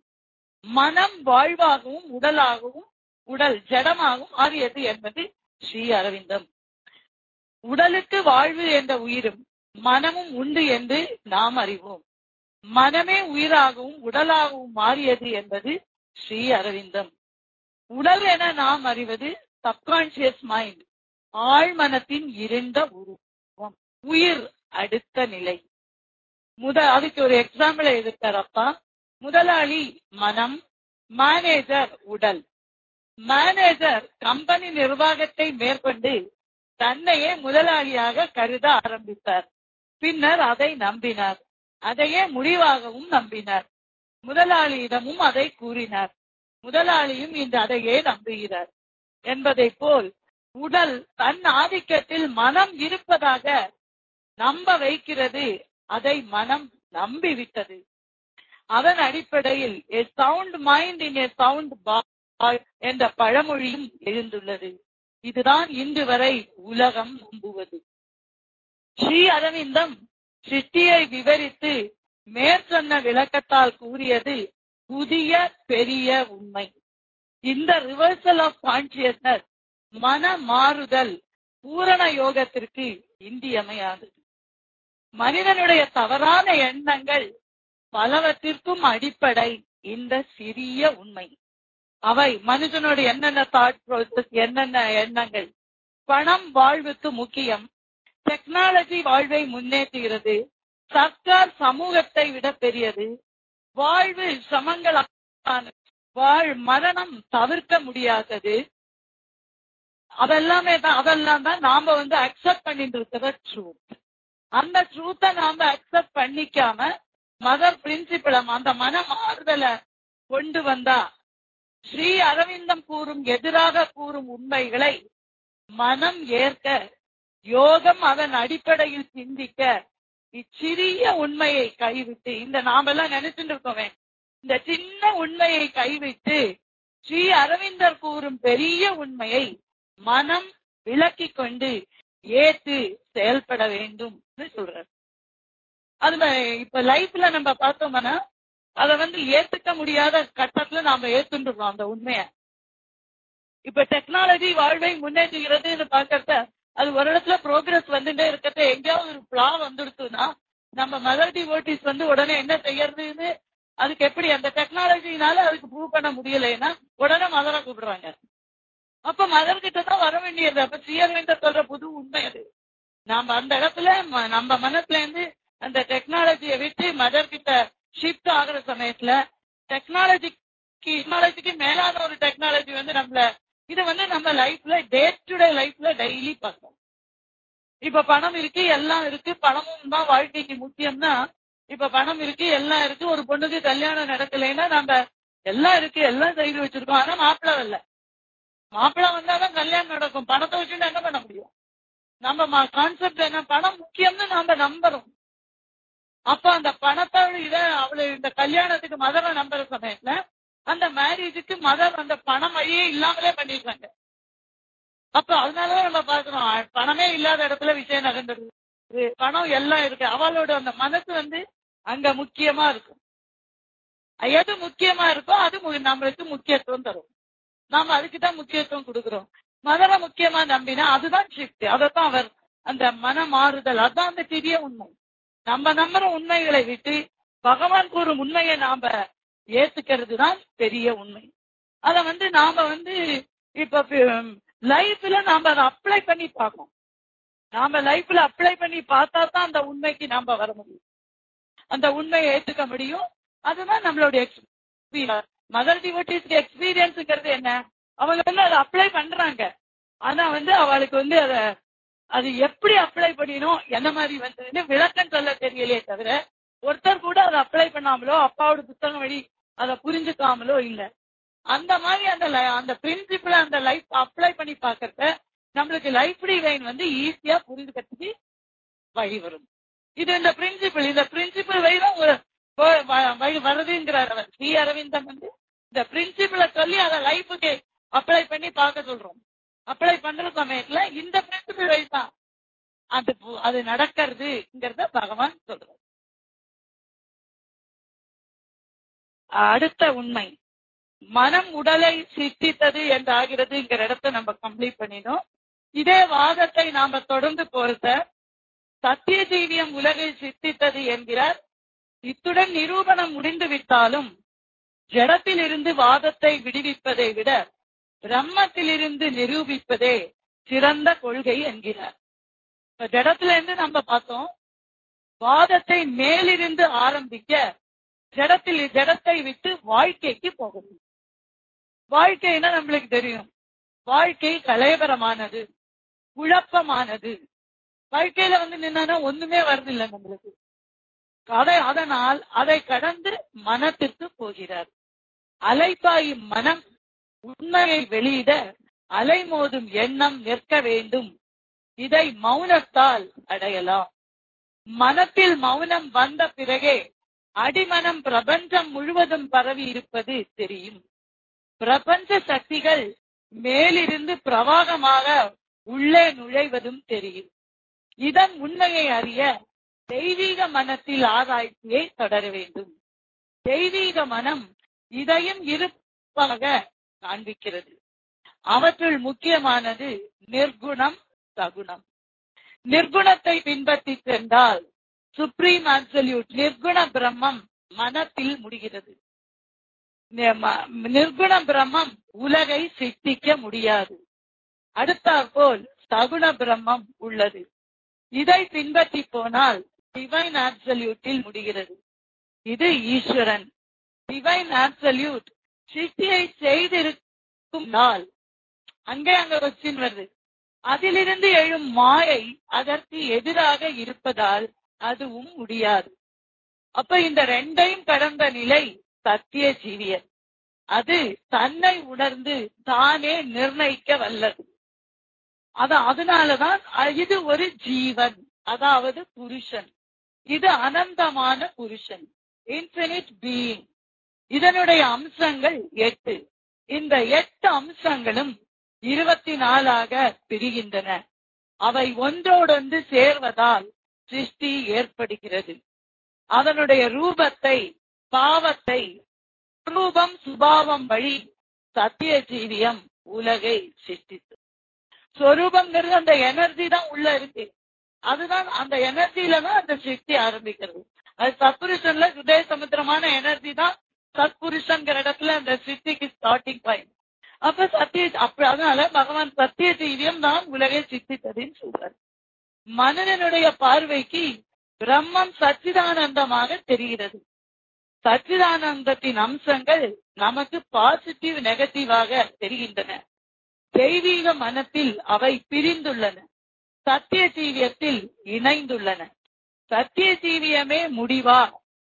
மனம் வாழ்வாகவும் உடலாகவும் உடல் ஜடமாகவும் மாறியது என்பது ஸ்ரீ அரவிந்தம் உடலுக்கு வாழ்வு என்ற உயிரும் மனமும் உண்டு என்று நாம் அறிவோம் மனமே உயிராகவும் உடலாகவும் மாறியது என்பது ஸ்ரீ அரவிந்தம் உடல் என நாம் அறிவது சப்கான்சியஸ் மைண்ட் ஆழ்மனத்தின் இருண்ட உருவம் உயிர் அடுத்த நிலை முத அதுக்கு ஒரு எக்ஸாம்பிள் எழுதிருக்கார் அப்பா முதலாளி மனம் மேனேஜர் உடல் மேனேஜர் கம்பெனி நிர்வாகத்தை மேற்கொண்டு தன்னையே முதலாளியாக கருத ஆரம்பித்தார் பின்னர் அதை நம்பினார் அதையே முடிவாகவும் நம்பினார் முதலாளியிடமும் அதை கூறினார் முதலாளியும் இந்த அதையே நம்புகிறார் என்பதை போல் உடல் தன் ஆதிக்கத்தில் மனம் இருப்பதாக நம்ப வைக்கிறது அதை மனம் நம்பிவிட்டது அதன் அடிப்படையில் a sound mind in a sound body என்ற பழமொழியும் எழுந்துள்ளது இதுதான் இன்று வரை உலகம் நம்புவது ஸ்ரீ அரவிந்தம் சிருஷ்டியை விவரித்து மேற்சொன்ன விளக்கத்தால் கூறியது புதிய பெரிய உண்மை இந்த ரிவர்சல் ஆஃப் கான்சியஸ்னஸ் மன மாறுதல் பூரண யோகத்திற்கு இன்றியமையாதது மனிதனுடைய தவறான எண்ணங்கள் பலவற்றிற்கும் அடிப்படை இந்த சிறிய உண்மை அவை மனிதனோட என்னென்ன தாட் ப்ரோசஸ் என்னென்ன எண்ணங்கள் பணம் வாழ்வுக்கு முக்கியம் டெக்னாலஜி வாழ்வை முன்னேற்றுகிறது சர்க்கார் சமூகத்தை விட பெரியது வாழ்வு சமங்களான வாழ் மரணம் தவிர்க்க முடியாதது அதெல்லாமே தான் அதெல்லாம் தான் நாம வந்து அக்செப்ட் பண்ணிட்டு இருக்கிற ட்ரூத் அந்த ட்ரூத்தை நாம அக்செப்ட் பண்ணிக்காம மதர் பிரின்சிபலம் அந்த மன மாறுதலை கொண்டு வந்தா ஸ்ரீ அரவிந்தம் கூறும் எதிராக கூறும் உண்மைகளை மனம் ஏற்க யோகம் அதன் அடிப்படையில் சிந்திக்க இச்சிறிய உண்மையை கைவிட்டு இந்த நாமெல்லாம் நினைச்சுட்டு இருக்கோமே இந்த சின்ன உண்மையை கைவிட்டு ஸ்ரீ அரவிந்தர் கூறும் பெரிய உண்மையை மனம் விளக்கிக் கொண்டு ஏத்து செயல்பட வேண்டும் சொல்றார் அது ம- இப்ப லைஃப்ல நம்ம பார்த்தோம்னா அத வந்து ஏத்துக்க முடியாத கட்டத்துல நாம ஏத்துன்றோம் அந்த உண்மைய இப்ப டெக்னாலஜி வாழ்வை முன்னேற்றுகிறதுன்னு பாக்கறத அது ஒரு இடத்துல ப்ரோக்ரஸ் வந்துட்டே இருக்கட்ட எங்கேயாவது ஒரு பிளா வந்துடுச்சுன்னா நம்ம மதர் டிவோட்டிஸ் வந்து உடனே என்ன செய்யறதுன்னு அதுக்கு எப்படி அந்த டெக்னாலஜினால அதுக்கு ப்ரூவ் பண்ண முடியலைன்னா உடனே மதரை கூப்பிடுறாங்க அப்ப மதர் கிட்ட தான் வர வேண்டியது அப்ப ஸ்ரீஅரவிந்தர் சொல்ற புது உண்மை அது நாம அந்த இடத்துல ம- நம்ம மனசுல இருந்து அந்த டெக்னாலஜியை விட்டு மதர் கிட்ட ஷிஃப்ட் ஆகுற சமயத்துல டெக்னாலஜிக்கு டெக்னாலஜிக்கு மேலான ஒரு டெக்னாலஜி வந்து நம்மள இது வந்து நம்ம லைஃப்ல டே டு டே லைஃப்ல டெய்லி பார்க்கணும் இப்ப பணம் இருக்கு எல்லாம் இருக்கு பணமும் தான் வாழ்க்கைக்கு முக்கியம்னா இப்ப பணம் இருக்கு எல்லாம் இருக்கு ஒரு பொண்ணுக்கு கல்யாணம் நடக்கலைன்னா நம்ம எல்லாம் இருக்கு எல்லாம் செய்து வச்சிருக்கோம் ஆனா மாப்பிள்ளை வரல மாப்பிள்ளை வந்தாதான் கல்யாணம் நடக்கும் பணத்தை வச்சுட்டு என்ன பண்ண முடியும் நம்ம கான்செப்ட் என்ன பணம் முக்கியம்னு நாம நம்புறோம் அப்ப அந்த பணத்தோட இத அவளு இந்த கல்யாணத்துக்கு மதரை நம்புற சமயத்துல அந்த மேரேஜுக்கு மதர் அந்த பணம் வழியே இல்லாமலே பண்ணிடுறாங்க அப்ப அதனாலதான் நம்ம பாக்குறோம் அஹ் பணமே இல்லாத இடத்துல விஷயம் நடந்துருது இது பணம் எல்லாம் இருக்கு அவளோட அந்த மனசு வந்து அங்க முக்கியமா இருக்கும் எது முக்கியமா இருக்கோ அது மு- நம்மளுக்கு முக்கியத்துவம் தரும் நாம அதுக்கு தான் முக்கியத்துவம் கொடுக்கிறோம் மதரை முக்கியமா நம்பினா அதுதான் ஷிஃப்ட் அதைத்தான் அவர் அந்த மன மாறுதல் அதான் அந்த பெரிய உண்மை நம்ம நம்புற உண்மைகளை விட்டு பகவான் கூறும் உண்மையை நாம ஏத்துக்கிறது தான் பெரிய உண்மை அத வந்து நாம வந்து இப்ப லைஃப்ல நாம அதை அப்ளை பண்ணி பார்க்கணும் நாம லைஃப்ல அப்ளை பண்ணி பார்த்தா தான் அந்த உண்மைக்கு நாம வர முடியும் அந்த உண்மையை ஏத்துக்க முடியும் அதுதான் நம்மளுடைய எக்ஸ்பீரியன்ஸ் மதர் டிவோட்டிஸ்க்கு எக்ஸ்பீரியன்ஸ்ங்கிறது என்ன அவங்க வந்து அதை அப்ளை பண்றாங்க ஆனா வந்து அவளுக்கு வந்து அத அது எப்படி அப்ளை பண்ணினோம் என்ன மாதிரி வந்ததுன்னு விளக்கம் சொல்ல தெரியலையே தவிர ஒருத்தர் கூட அதை அப்ளை பண்ணாமலோ அப்பாவோட புத்தகம் வழி அதை புரிஞ்சுக்காமலோ இல்ல அந்த மாதிரி அந்த li- அந்த பிரின்சிபிள அந்த லைஃப் அப்ளை பண்ணி பாக்கறத நம்மளுக்கு லைஃப் டிவைன் வந்து ஈஸியா புரிஞ்சுக்கிறதுக்கு வழி வரும் இது இந்த பிரின்சிபிள் இந்த பிரின்சிபிள் வழிதான் ஒரு வ- வ- வழி வருதுங்கிறார் அவர் ஸ்ரீ அரவிந்தம் வந்து இந்த பிரின்சிபிள சொல்லி அதை லைஃபுக்கு அப்ளை பண்ணி பார்க்க சொல்றோம் அப்ளை பண்ற சமயத்துல இந்த பிரின்சிபிள் வைஸ் தான் அது பு- அது நடக்கிறதுங்கிறத பகவான் சொல்றார் அடுத்த உண்மை மனம் உடலை சிருஷ்டித்தது என்று ஆகிறதுங்கிற இடத்தை நம்ம கம்ப்ளீட் பண்ணினோம் இதே வாதத்தை நாம தொடர்ந்து போறத சத்திய ஜீவியம் உலகை சிருஷ்டித்தது என்கிறார் இத்துடன் நிரூபணம் முடிந்து விட்டாலும் ஜடத்திலிருந்து வாதத்தை விடுவிப்பதை விட பிரம்மத்திலிருந்து நிரூபிப்பதே சிறந்த கொள்கை என்கிறார் இப்ப ஜடத்துல இருந்து நம்ம பார்த்தோம் வாதத்தை மேலிருந்து ஆரம்பிக்க ஜடத்தில் ஜடத்தை விட்டு வாழ்க்கைக்கு போகணும் வாழ்க்கைன்னா நம்மளுக்கு தெரியும் வாழ்க்கை கலைபரமானது குழப்பமானது வாழ்க்கையில வந்து நின்னா ஒண்ணுமே வருது இல்ல நம்மளுக்கு அதை அதனால் அதை கடந்து மனத்திற்கு போகிறார் அலைப்பாயும் மனம் உண்மையை வெளியிட அலைமோதும் எண்ணம் நிற்க வேண்டும் இதை மௌனத்தால் அடையலாம் மனத்தில் மௌனம் வந்த பிறகே அடிமனம் பிரபஞ்சம் முழுவதும் பரவி இருப்பது தெரியும் பிரபஞ்ச சக்திகள் மேலிருந்து பிரவாகமாக உள்ளே நுழைவதும் தெரியும் இதன் உண்மையை அறிய தெய்வீக மனத்தில் ஆராய்ச்சியை தொடர வேண்டும் தெய்வீக மனம் இதையும் இருப்பாக காண்பிக்கிறது அவற்றுள் முக்கியமானது நிர்குணம் சகுணம் நிர்குணத்தை பின்பற்றி சென்றால் சுப்ரீம் அப்சல்யூட் நிர்குண பிரம்மம் மனத்தில் முடிகிறது நிர்குண பிரம்மம் உலகை சித்திக்க முடியாது அடுத்தாற்போல் சகுண பிரம்மம் உள்ளது இதை பின்பற்றி போனால் டிவைன் ஆப்சல்யூட்டில் முடிகிறது இது ஈஸ்வரன் டிவைன் ஆப்சல்யூட் சிருஷ்டியை செய்திருக்கும் நாள் அங்கே அங்க கொஸ்டின் வருது அதிலிருந்து எழும் மாயை அதற்கு எதிராக இருப்பதால் அதுவும் முடியாது அப்ப இந்த ரெண்டையும் கடந்த நிலை சத்திய ஜீவியர் அது தன்னை உணர்ந்து தானே நிர்ணயிக்க வல்லது அது அதனாலதான் இது ஒரு ஜீவன் அதாவது புருஷன் இது அனந்தமான புருஷன் இன்பினிட் பீயிங் இதனுடைய அம்சங்கள் எட்டு இந்த எட்டு அம்சங்களும் இருபத்தி நாலாக பிரிகின்றன அவை ஒன்றோடொன்று சேர்வதால் சிருஷ்டி ஏற்படுகிறது அதனுடைய ரூபத்தை பாவத்தை ரூபம் சுபாவம் வழி சத்திய ஜீவியம் உலகை சிருஷ்டித்து சொரூபங்கிறது அந்த எனர்ஜி தான் உள்ள இருக்கு அதுதான் அந்த எனர்ஜில தான் அந்த சிருஷ்டி ஆரம்பிக்கிறது அது சத்புருஷன்ல சுதய சமுத்திரமான எனர்ஜி தான் சத்புருஷங்கிற இடத்துல அந்த சிருஷ்டிக்கு ஸ்டார்டிங் பாயிண்ட் அப்ப சத்திய அப்ப அதனால பகவான் சத்திய ஜீவியம் தான் உலகை சிருஷ்டித்ததுன்னு சொல்றாரு மனிதனுடைய பார்வைக்கு பிரம்மம் சச்சிதானந்தமாக தெரிகிறது சச்சிதானந்தத்தின் அம்சங்கள் நமக்கு பாசிட்டிவ் நெகட்டிவாக தெரிகின்றன தெய்வீக மனத்தில் அவை பிரிந்துள்ளன சத்திய ஜீவியத்தில் இணைந்துள்ளன சத்திய ஜீவியமே முடிவா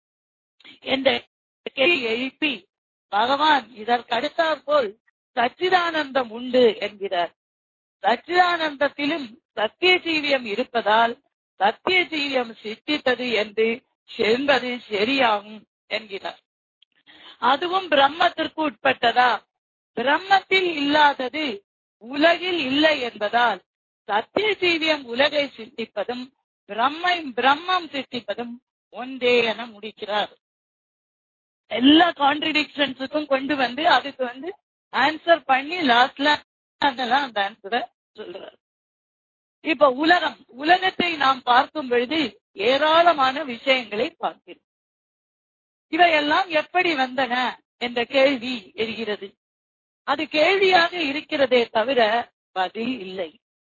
என்ற கேள்வி எழுப்பி பகவான் இதற்கடுத்தாற்போல் சச்சிதானந்தம் உண்டு என்கிறார் சச்சிதானந்தத்திலும் சத்திய ஜீவியம் இருப்பதால் சத்திய ஜீவியம் சித்தித்தது என்று என்பது சரியாகும் என்கிறார் அதுவும் பிரம்மத்திற்கு உட்பட்டதா பிரம்மத்தில் இல்லாதது உலகில் இல்லை என்பதால் சத்திய ஜீவியம் உலகை சிருஷ்டிப்பதும் பிரம்மை பிரம்மம் சிருஷ்டிப்பதும் ஒன்றே என முடிக்கிறார் எல்லா கான்ட்ரிடிக்ஷன்ஸுக்கும் கொண்டு வந்து அதுக்கு வந்து ஆன்சர் பண்ணி லாஸ்ட்ல அதெல்லாம் அந்த ஆன்சரை சொல்றார் இப்ப உலகம் உலகத்தை நாம் பார்க்கும் பொழுது ஏராளமான விஷயங்களை பார்க்கிறோம் இவையெல்லாம் எப்படி வந்தன என்ற கேள்வி எரிகிறது அது கேள்வியாக இருக்கிறதே தவிர பதில் இல்லை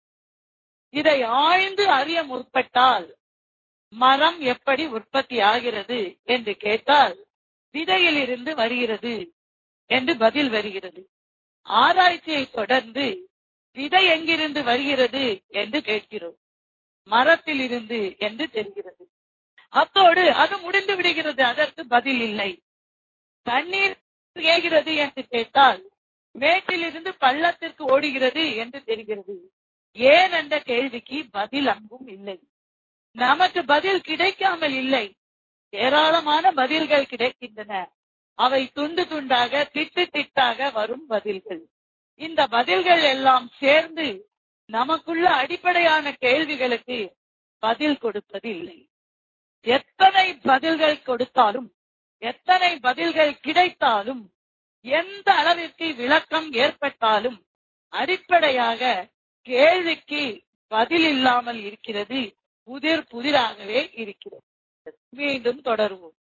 இதை ஆழ்ந்து அறிய முற்பட்டால் மரம் எப்படி உற்பத்தி ஆகிறது என்று கேட்டால் விதையில் இருந்து வருகிறது என்று பதில் வருகிறது ஆராய்ச்சியை தொடர்ந்து விதை எங்கிருந்து வருகிறது என்று கேட்கிறோம் மரத்தில் இருந்து என்று தெரிகிறது அத்தோடு அது முடிந்து விடுகிறது அதற்கு பதில் இல்லை தண்ணீர் ஏகிறது என்று கேட்டால் மேட்டிலிருந்து பள்ளத்திற்கு ஓடுகிறது என்று தெரிகிறது ஏன் என்ற கேள்விக்கு பதில் அங்கும் இல்லை நமக்கு பதில் கிடைக்காமல் இல்லை ஏராளமான பதில்கள் கிடைக்கின்றன அவை துண்டு துண்டாக திட்டு திட்டாக வரும் பதில்கள் இந்த பதில்கள் எல்லாம் சேர்ந்து நமக்குள்ள அடிப்படையான கேள்விகளுக்கு பதில் கொடுப்பது இல்லை எத்தனை பதில்கள் கொடுத்தாலும் எத்தனை பதில்கள் கிடைத்தாலும் எந்த அளவிற்கு விளக்கம் ஏற்பட்டாலும் அடிப்படையாக கேள்விக்கு பதில் இல்லாமல் இருக்கிறது புதிர் புதிராகவே இருக்கிறது மீண்டும் தொடருவோம்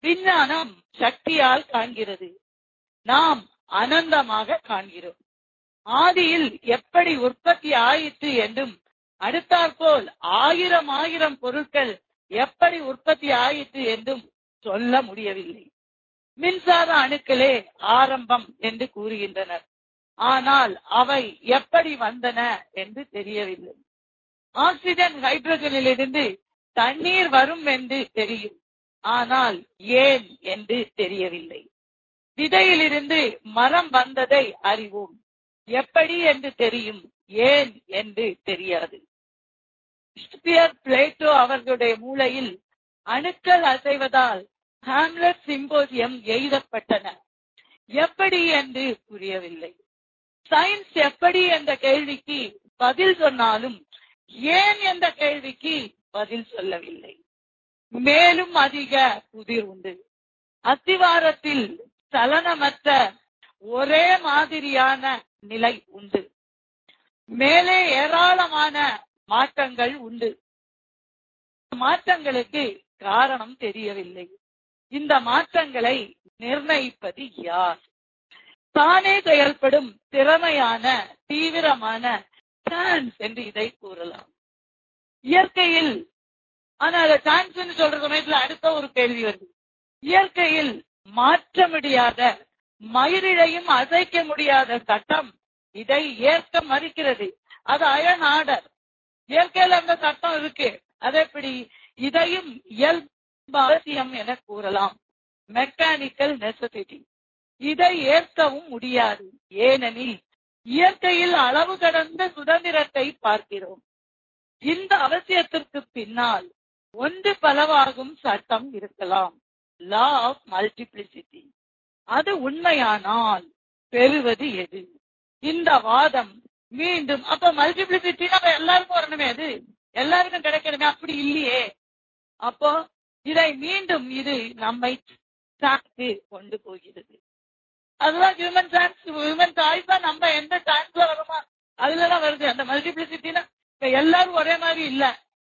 விஞ்ஞானம் சக்தியால் காண்கிறது நாம் அனந்தமாக காண்கிறோம் ஆதியில் எப்படி உற்பத்தி ஆயிற்று என்றும் அடுத்தாற்போல் ஆயிரம் ஆயிரம் பொருட்கள் எப்படி உற்பத்தி ஆயிற்று என்றும் சொல்ல முடியவில்லை மின்சார அணுக்களே ஆரம்பம் என்று கூறுகின்றனர் ஆனால் அவை எப்படி வந்தன என்று தெரியவில்லை ஆக்சிஜன் ஹைட்ரஜனிலிருந்து தண்ணீர் வரும் என்று தெரியும் ஆனால் ஏன் என்று தெரியவில்லை விதையிலிருந்து மரம் வந்ததை அறிவோம் எப்படி என்று தெரியும் ஏன் என்று தெரியாது ஷேக்ஸ்பியர் பிளேட்டோ அவர்களுடைய மூளையில் அணுக்கள் அசைவதால் ஹாம்லெட் சிம்போசியம் எழுதப்பட்டன எப்படி என்று புரியவில்லை சயின்ஸ் எப்படி என்ற கேள்விக்கு பதில் சொன்னாலும் ஏன் என்ற கேள்விக்கு பதில் சொல்லவில்லை மேலும் அதிக புதிர் உண்டு அத்திவாரத்தில் சலனமற்ற ஒரே மாதிரியான நிலை உண்டு மேலே ஏராளமான மாற்றங்கள் உண்டு மாற்றங்களுக்கு காரணம் தெரியவில்லை இந்த மாற்றங்களை நிர்ணயிப்பது யார் தானே செயல்படும் திறமையான தீவிரமான சான்ஸ் என்று இதை கூறலாம் இயற்கையில் ஆனா அதை சான்ஸ் சொல்ற சமயத்துல அடுத்த ஒரு கேள்வி வருது இயற்கையில் மாற்ற முடியாத மயிரிழையும் அசைக்க முடியாத சட்டம் இதை ஏற்க மறுக்கிறது அது அயன் ஆர்டர் இயற்கையில அந்த சட்டம் இருக்கு அது எப்படி இதையும் இயல்பு அவசியம் என கூறலாம் மெக்கானிக்கல் நெசசிட்டி இதை ஏற்கவும் முடியாது ஏனெனில் இயற்கையில் அளவு கடந்த சுதந்திரத்தை பார்க்கிறோம் இந்த அவசியத்திற்கு பின்னால் ஒன்று பலவாகும் சட்டம் இருக்கலாம் லா ஆஃப் மல்டிபிளிசிட்டி அது உண்மையானால் பெறுவது எது இந்த வாதம் மீண்டும் அப்ப மல்டிபிளிசிட்டி நம்ம எல்லாருக்கும் வரணுமே அது எல்லாருக்கும் கிடைக்கணுமே அப்படி இல்லையே அப்போ இதை மீண்டும் இது நம்மை சாக்கு கொண்டு போகிறது அதுதான் ஹியூமன் சான்ஸ் ஹியூமன் சாய்ஸ் தான் நம்ம எந்த சான்ஸ்ல வருமா அதுலதான் வருது அந்த மல்டிபிளிசிட்டினா இப்ப எல்லாரும் ஒரே மாதிரி இல்ல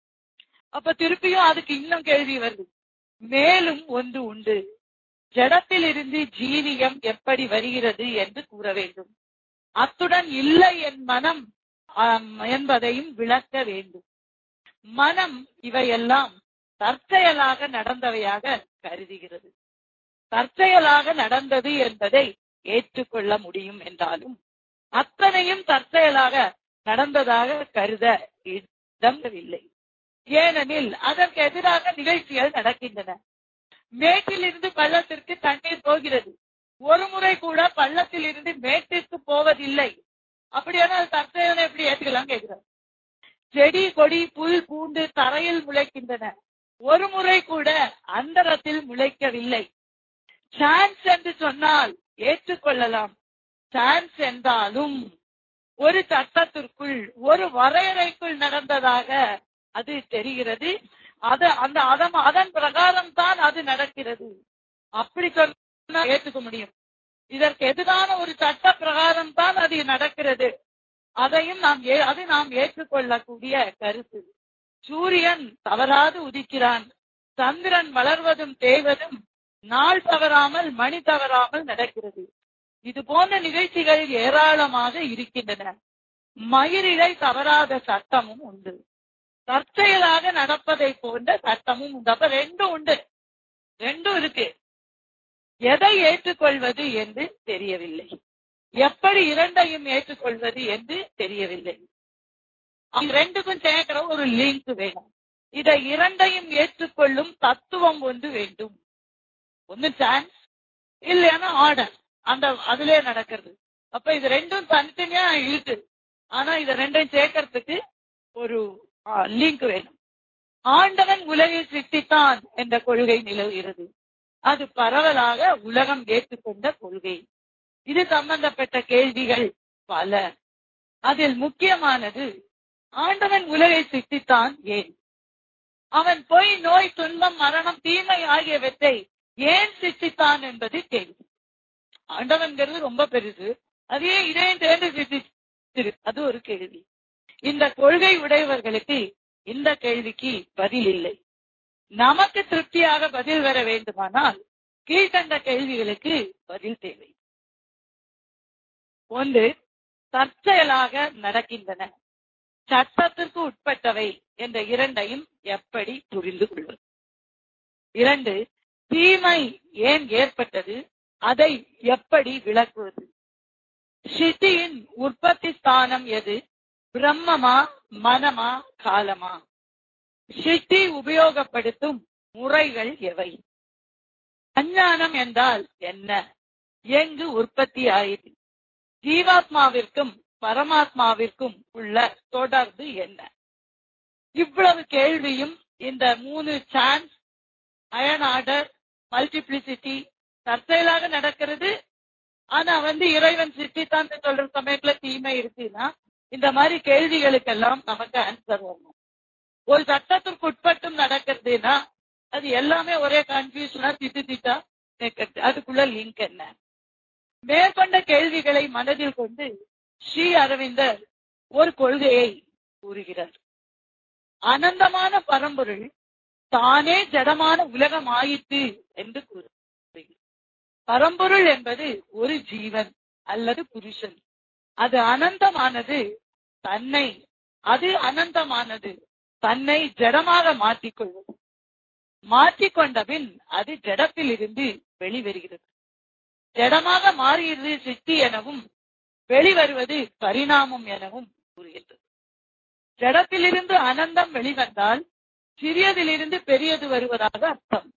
அப்ப திருப்பியும் அதுக்கு இன்னும் கேள்வி வருது மேலும் ஒன்று உண்டு ஜடத்தில் இருந்து ஜீவியம் எப்படி வருகிறது என்று கூற வேண்டும் அத்துடன் இல்லை என் மனம் ஆம், என்பதையும் விளக்க வேண்டும் மனம் இவையெல்லாம் தற்செயலாக நடந்தவையாக கருதுகிறது தற்செயலாக நடந்தது என்பதை ஏற்றுக்கொள்ள முடியும் என்றாலும் அத்தனையும் தற்செயலாக நடந்ததாக கருத இடமில்லை ஏனெனில் அதற்கு எதிராக நிகழ்ச்சிகள் நடக்கின்றன மேட்டில் இருந்து பள்ளத்திற்கு தண்ணீர் போகிறது ஒரு முறை கூட பள்ளத்தில் இருந்து மேட்டிற்கு போவதில்லை அப்படியானால் தற்செயலை எப்படி ஏற்றுக்கலாம் கேட்கிறார் செடி கொடி புல் பூண்டு தரையில் முளைக்கின்றன ஒரு முறை கூட அந்தரத்தில் முளைக்கவில்லை சான்ஸ் என்று சொன்னால் ஏற்றுக்கொள்ளலாம் சான்ஸ் என்றாலும் ஒரு சட்டத்திற்குள் ஒரு வரையறைக்குள் நடந்ததாக அது தெரிகிறது அது அந்த அதன் அதன் பிரகாரம் தான் அது நடக்கிறது அப்படி சொன்னா ஏற்றுக்க முடியும் இதற்கு எதிரான ஒரு சட்ட பிரகாரம் தான் அது நடக்கிறது அதையும் நாம் ஏ- அது நாம் ஏற்றுக்கொள்ளக்கூடிய கருத்து சூரியன் தவறாது உதிக்கிறான் சந்திரன் வளர்வதும் தேய்வதும் நாள் தவறாமல் மணி தவறாமல் நடக்கிறது இது போன்ற நிகழ்ச்சிகள் ஏராளமாக இருக்கின்றன மயிரிழை தவறாத சட்டமும் உண்டு தற்செயலாக நடப்பதை போன்ற சட்டமும் உண்டு அப்ப ரெண்டும் உண்டு ரெண்டும் இருக்கு எதை ஏற்றுக்கொள்வது என்று தெரியவில்லை எப்படி இரண்டையும் ஏற்றுக்கொள்வது என்று தெரியவில்லை இது ரெண்டுக்கும் சேர்க்கிற ஒரு லிங்க் வேணும் இதை இரண்டையும் ஏற்றுக்கொள்ளும் தத்துவம் ஒன்று வேண்டும் ஒன்னு சான்ஸ் இல்லைன்னா ஆர்டர் அந்த அதிலே நடக்கிறது அப்ப இது ரெண்டும் தனித்தனியா இருக்கு ஆனா இத ரெண்டையும் சேர்க்கறதுக்கு ஒரு லிங்க் வேணும் ஆண்டவன் உலகை சிருஷ்டித்தான் என்ற கொள்கை நிலவுகிறது அது பரவலாக உலகம் ஏற்றுக்கொண்ட கொள்கை இது சம்பந்தப்பட்ட கேள்விகள் பல அதில் முக்கியமானது ஆண்டவன் உலகை சிருஷ்டித்தான் ஏன் அவன் பொய் நோய் துன்பம் மரணம் தீமை ஆகியவற்றை ஏன் சிருஷ்டித்தான் என்பது கேள்வி ஆண்டவன்கிறது ரொம்ப பெருசு அதே இதையும் சேர்ந்து சிருஷ்டிச்சிரு அது ஒரு கேள்வி இந்த கொள்கை உடையவர்களுக்கு இந்த கேள்விக்கு பதில் இல்லை நமக்கு திருப்தியாக பதில் வர வேண்டுமானால் கீழ்கண்ட கேள்விகளுக்கு பதில் தேவை ஒன்று தற்செயலாக நடக்கின்றன சட்டத்திற்கு உட்பட்டவை என்ற இரண்டையும் எப்படி புரிந்து கொள்வது இரண்டு தீமை ஏன் ஏற்பட்டது அதை எப்படி விளக்குவது சிட்டியின் உற்பத்தி ஸ்தானம் எது பிரம்மமா மனமா காலமா சிட்டி உபயோகப்படுத்தும் முறைகள் எவை அஞ்ஞானம் என்றால் என்ன எங்கு உற்பத்தி ஆயிற்று ஜீவாத்மாவிற்கும் பரமாத்மாவிற்கும் உள்ள தொடர்பு என்ன இவ்வளவு கேள்வியும் இந்த மூணு சான்ஸ் அயன் ஆர்டர் மல்டிப்ளிசிட்டி தற்செயலாக நடக்கிறது ஆனா வந்து இறைவன் சிருஷ்டித்தான் சொல்ற சமயத்துல தீமை இருக்குன்னா இந்த மாதிரி கேள்விகளுக்கெல்லாம் நமக்கு ஆன்சர் வரணும் ஒரு சட்டத்திற்கு உட்பட்டும் நடக்கிறதுனா அது எல்லாமே ஒரே கன்ஃபியூஷனா திட்டு திட்டா கேட்கறது அதுக்குள்ள லிங்க் என்ன மேற்கொண்ட கேள்விகளை மனதில் கொண்டு ஸ்ரீ அரவிந்தர் ஒரு கொள்கையை கூறுகிறார் அனந்தமான பரம்பொருள் தானே ஜடமான உலகம் ஆயிற்று என்று கூறுகிறார் பரம்பொருள் என்பது ஒரு ஜீவன் அல்லது புருஷன் அது அனந்தமானது தன்னை அது அனந்தமானது தன்னை ஜடமாக மாற்றிக்கொள்வது மாற்றிக்கொண்ட பின் அது ஜடத்தில் இருந்து வெளிவருகிறது ஜடமாக மாறியது சித்தி எனவும் வெளிவருவது பரிணாமம் எனவும் கூறுகின்றது ஜடத்திலிருந்து அனந்தம் வெளிவந்தால் சிறியதிலிருந்து பெரியது வருவதாக அர்த்தம்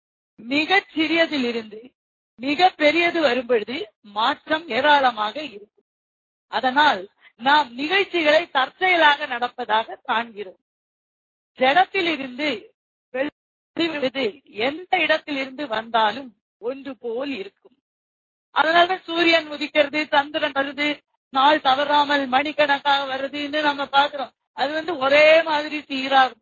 மிகச் சிறியதிலிருந்து மிக பெரியது வரும்பொழுது மாற்றம் ஏராளமாக இருக்கும் அதனால் நாம் நிகழ்ச்சிகளை தற்செயலாக நடப்பதாக காண்கிறோம் ஜடத்திலிருந்து வெளிவிடுவது எந்த இடத்திலிருந்து வந்தாலும் ஒன்று போல் இருக்கும் அதனால சூரியன் உதிக்கிறது சந்திரன் வருது நாள் தவறாமல் மணிக்கணக்காக வருதுன்னு நம்ம பாக்குறோம் அது வந்து ஒரே மாதிரி சீரா இருக்கும்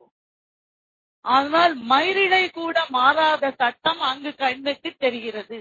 ஆனால் மயிரிடை கூட மாறாத சட்டம் அங்கு கண்ணுக்கு தெரிகிறது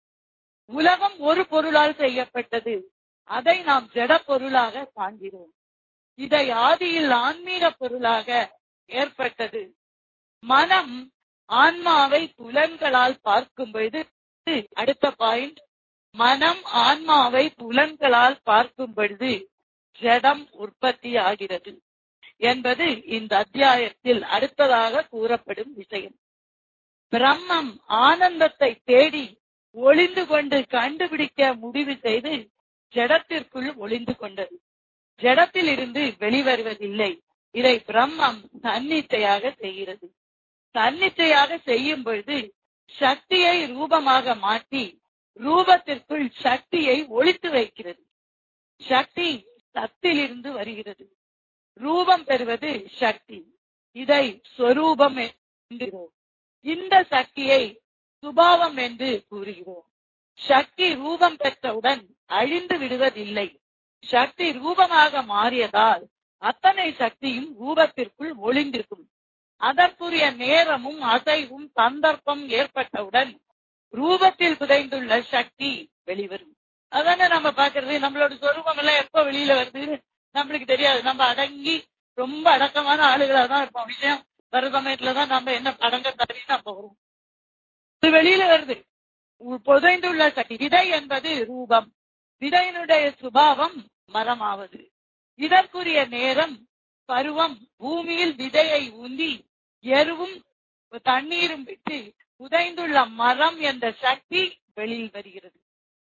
உலகம் ஒரு பொருளால் செய்யப்பட்டது அதை நாம் ஜட பொருளாக காண்கிறோம் இதை ஆதியில் ஆன்மீக பொருளாக ஏற்பட்டது மனம் ஆன்மாவை புலன்களால் பார்க்கும் பொழுது அடுத்த பாயிண்ட் மனம் ஆன்மாவை புலன்களால் பார்க்கும் பொழுது ஜடம் உற்பத்தி ஆகிறது என்பது இந்த அத்தியாயத்தில் அடுத்ததாக கூறப்படும் விஷயம் பிரம்மம் ஆனந்தத்தை தேடி ஒளிந்து கொண்டு கண்டுபிடிக்க முடிவு செய்து ஜடத்திற்குள் ஒளிந்து கொண்டது ஜடத்தில் இருந்து வெளிவருவதில்லை இதை பிரம்மம் தன்னிச்சையாக செய்கிறது தன்னிச்சையாக செய்யும் பொழுது சக்தியை ரூபமாக மாற்றி ரூபத்திற்குள் சக்தியை ஒழித்து வைக்கிறது சக்தி சத்திலிருந்து வருகிறது ரூபம் பெறுவது சக்தி இதை ஸ்வரூபம் என்கிறோம் இந்த சக்தியை சுபாவம் என்று கூறுகிறோம் சக்தி ரூபம் பெற்றவுடன் அழிந்து விடுவதில்லை சக்தி ரூபமாக மாறியதால் அத்தனை சக்தியும் ரூபத்திற்குள் ஒளிந்திருக்கும் அதற்குரிய நேரமும் அசைவும் சந்தர்ப்பம் ஏற்பட்டவுடன் ரூபத்தில் புதைந்துள்ள சக்தி வெளிவரும் அதானே நம்ம பாக்குறது நம்மளோட சொரூபம் எல்லாம் எப்ப வெளியில வருது நம்மளுக்கு தெரியாது நம்ம அடங்கி ரொம்ப அடக்கமான ஆளுகளா தான் இருப்போம் விஷயம் வர சமயத்துலதான் நம்ம என்ன அடங்க தரீன்னு அப்ப வரும் இது வெளியில வருது புதைந்துள்ள சக்தி விதை என்பது ரூபம் விதையினுடைய சுபாவம் மரமாவது இதற்குரிய நேரம் பருவம் பூமியில் விதையை ஊந்தி எருவும் தண்ணீரும் விட்டு புதைந்துள்ள மரம் என்ற சக்தி வெளியில் வருகிறது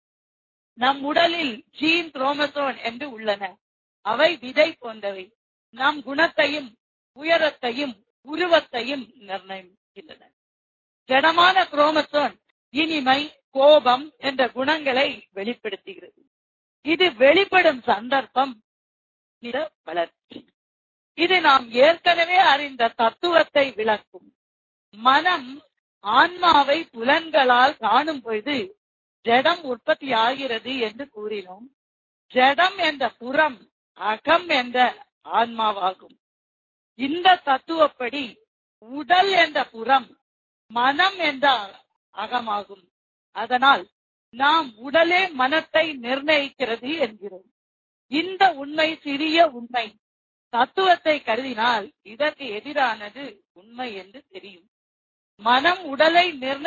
நம் உடலில் ஜீன் குரோமசோன் என்று உள்ளன அவை விதை போன்றவை நம் குணத்தையும் உயரத்தையும் உருவத்தையும் நிர்ணயிக்கின்றன ஜடமான குரோமசோன் இனிமை கோபம் என்ற குணங்களை வெளிப்படுத்துகிறது இது வெளிப்படும் சந்தர்ப்பம் வளர்ச்சி இது நாம் ஏற்கனவே அறிந்த தத்துவத்தை விளக்கும் மனம் ஆன்மாவை புலன்களால் காணும் பொழுது ஜடம் உற்பத்தி ஆகிறது என்று கூறினோம் ஜடம் என்ற புறம் அகம் என்ற ஆன்மாவாகும் இந்த தத்துவப்படி உடல் என்ற புறம் மனம் என்ற அகமாகும் அதனால் நாம் உடலே மனத்தை நிர்ணயிக்கிறது என்கிறோம் இந்த உண்மை சிறிய உண்மை தத்துவத்தை கருதினால் இதற்கு எதிரானது உண்மை என்று தெரியும் மனம் உடலை நிர்ணய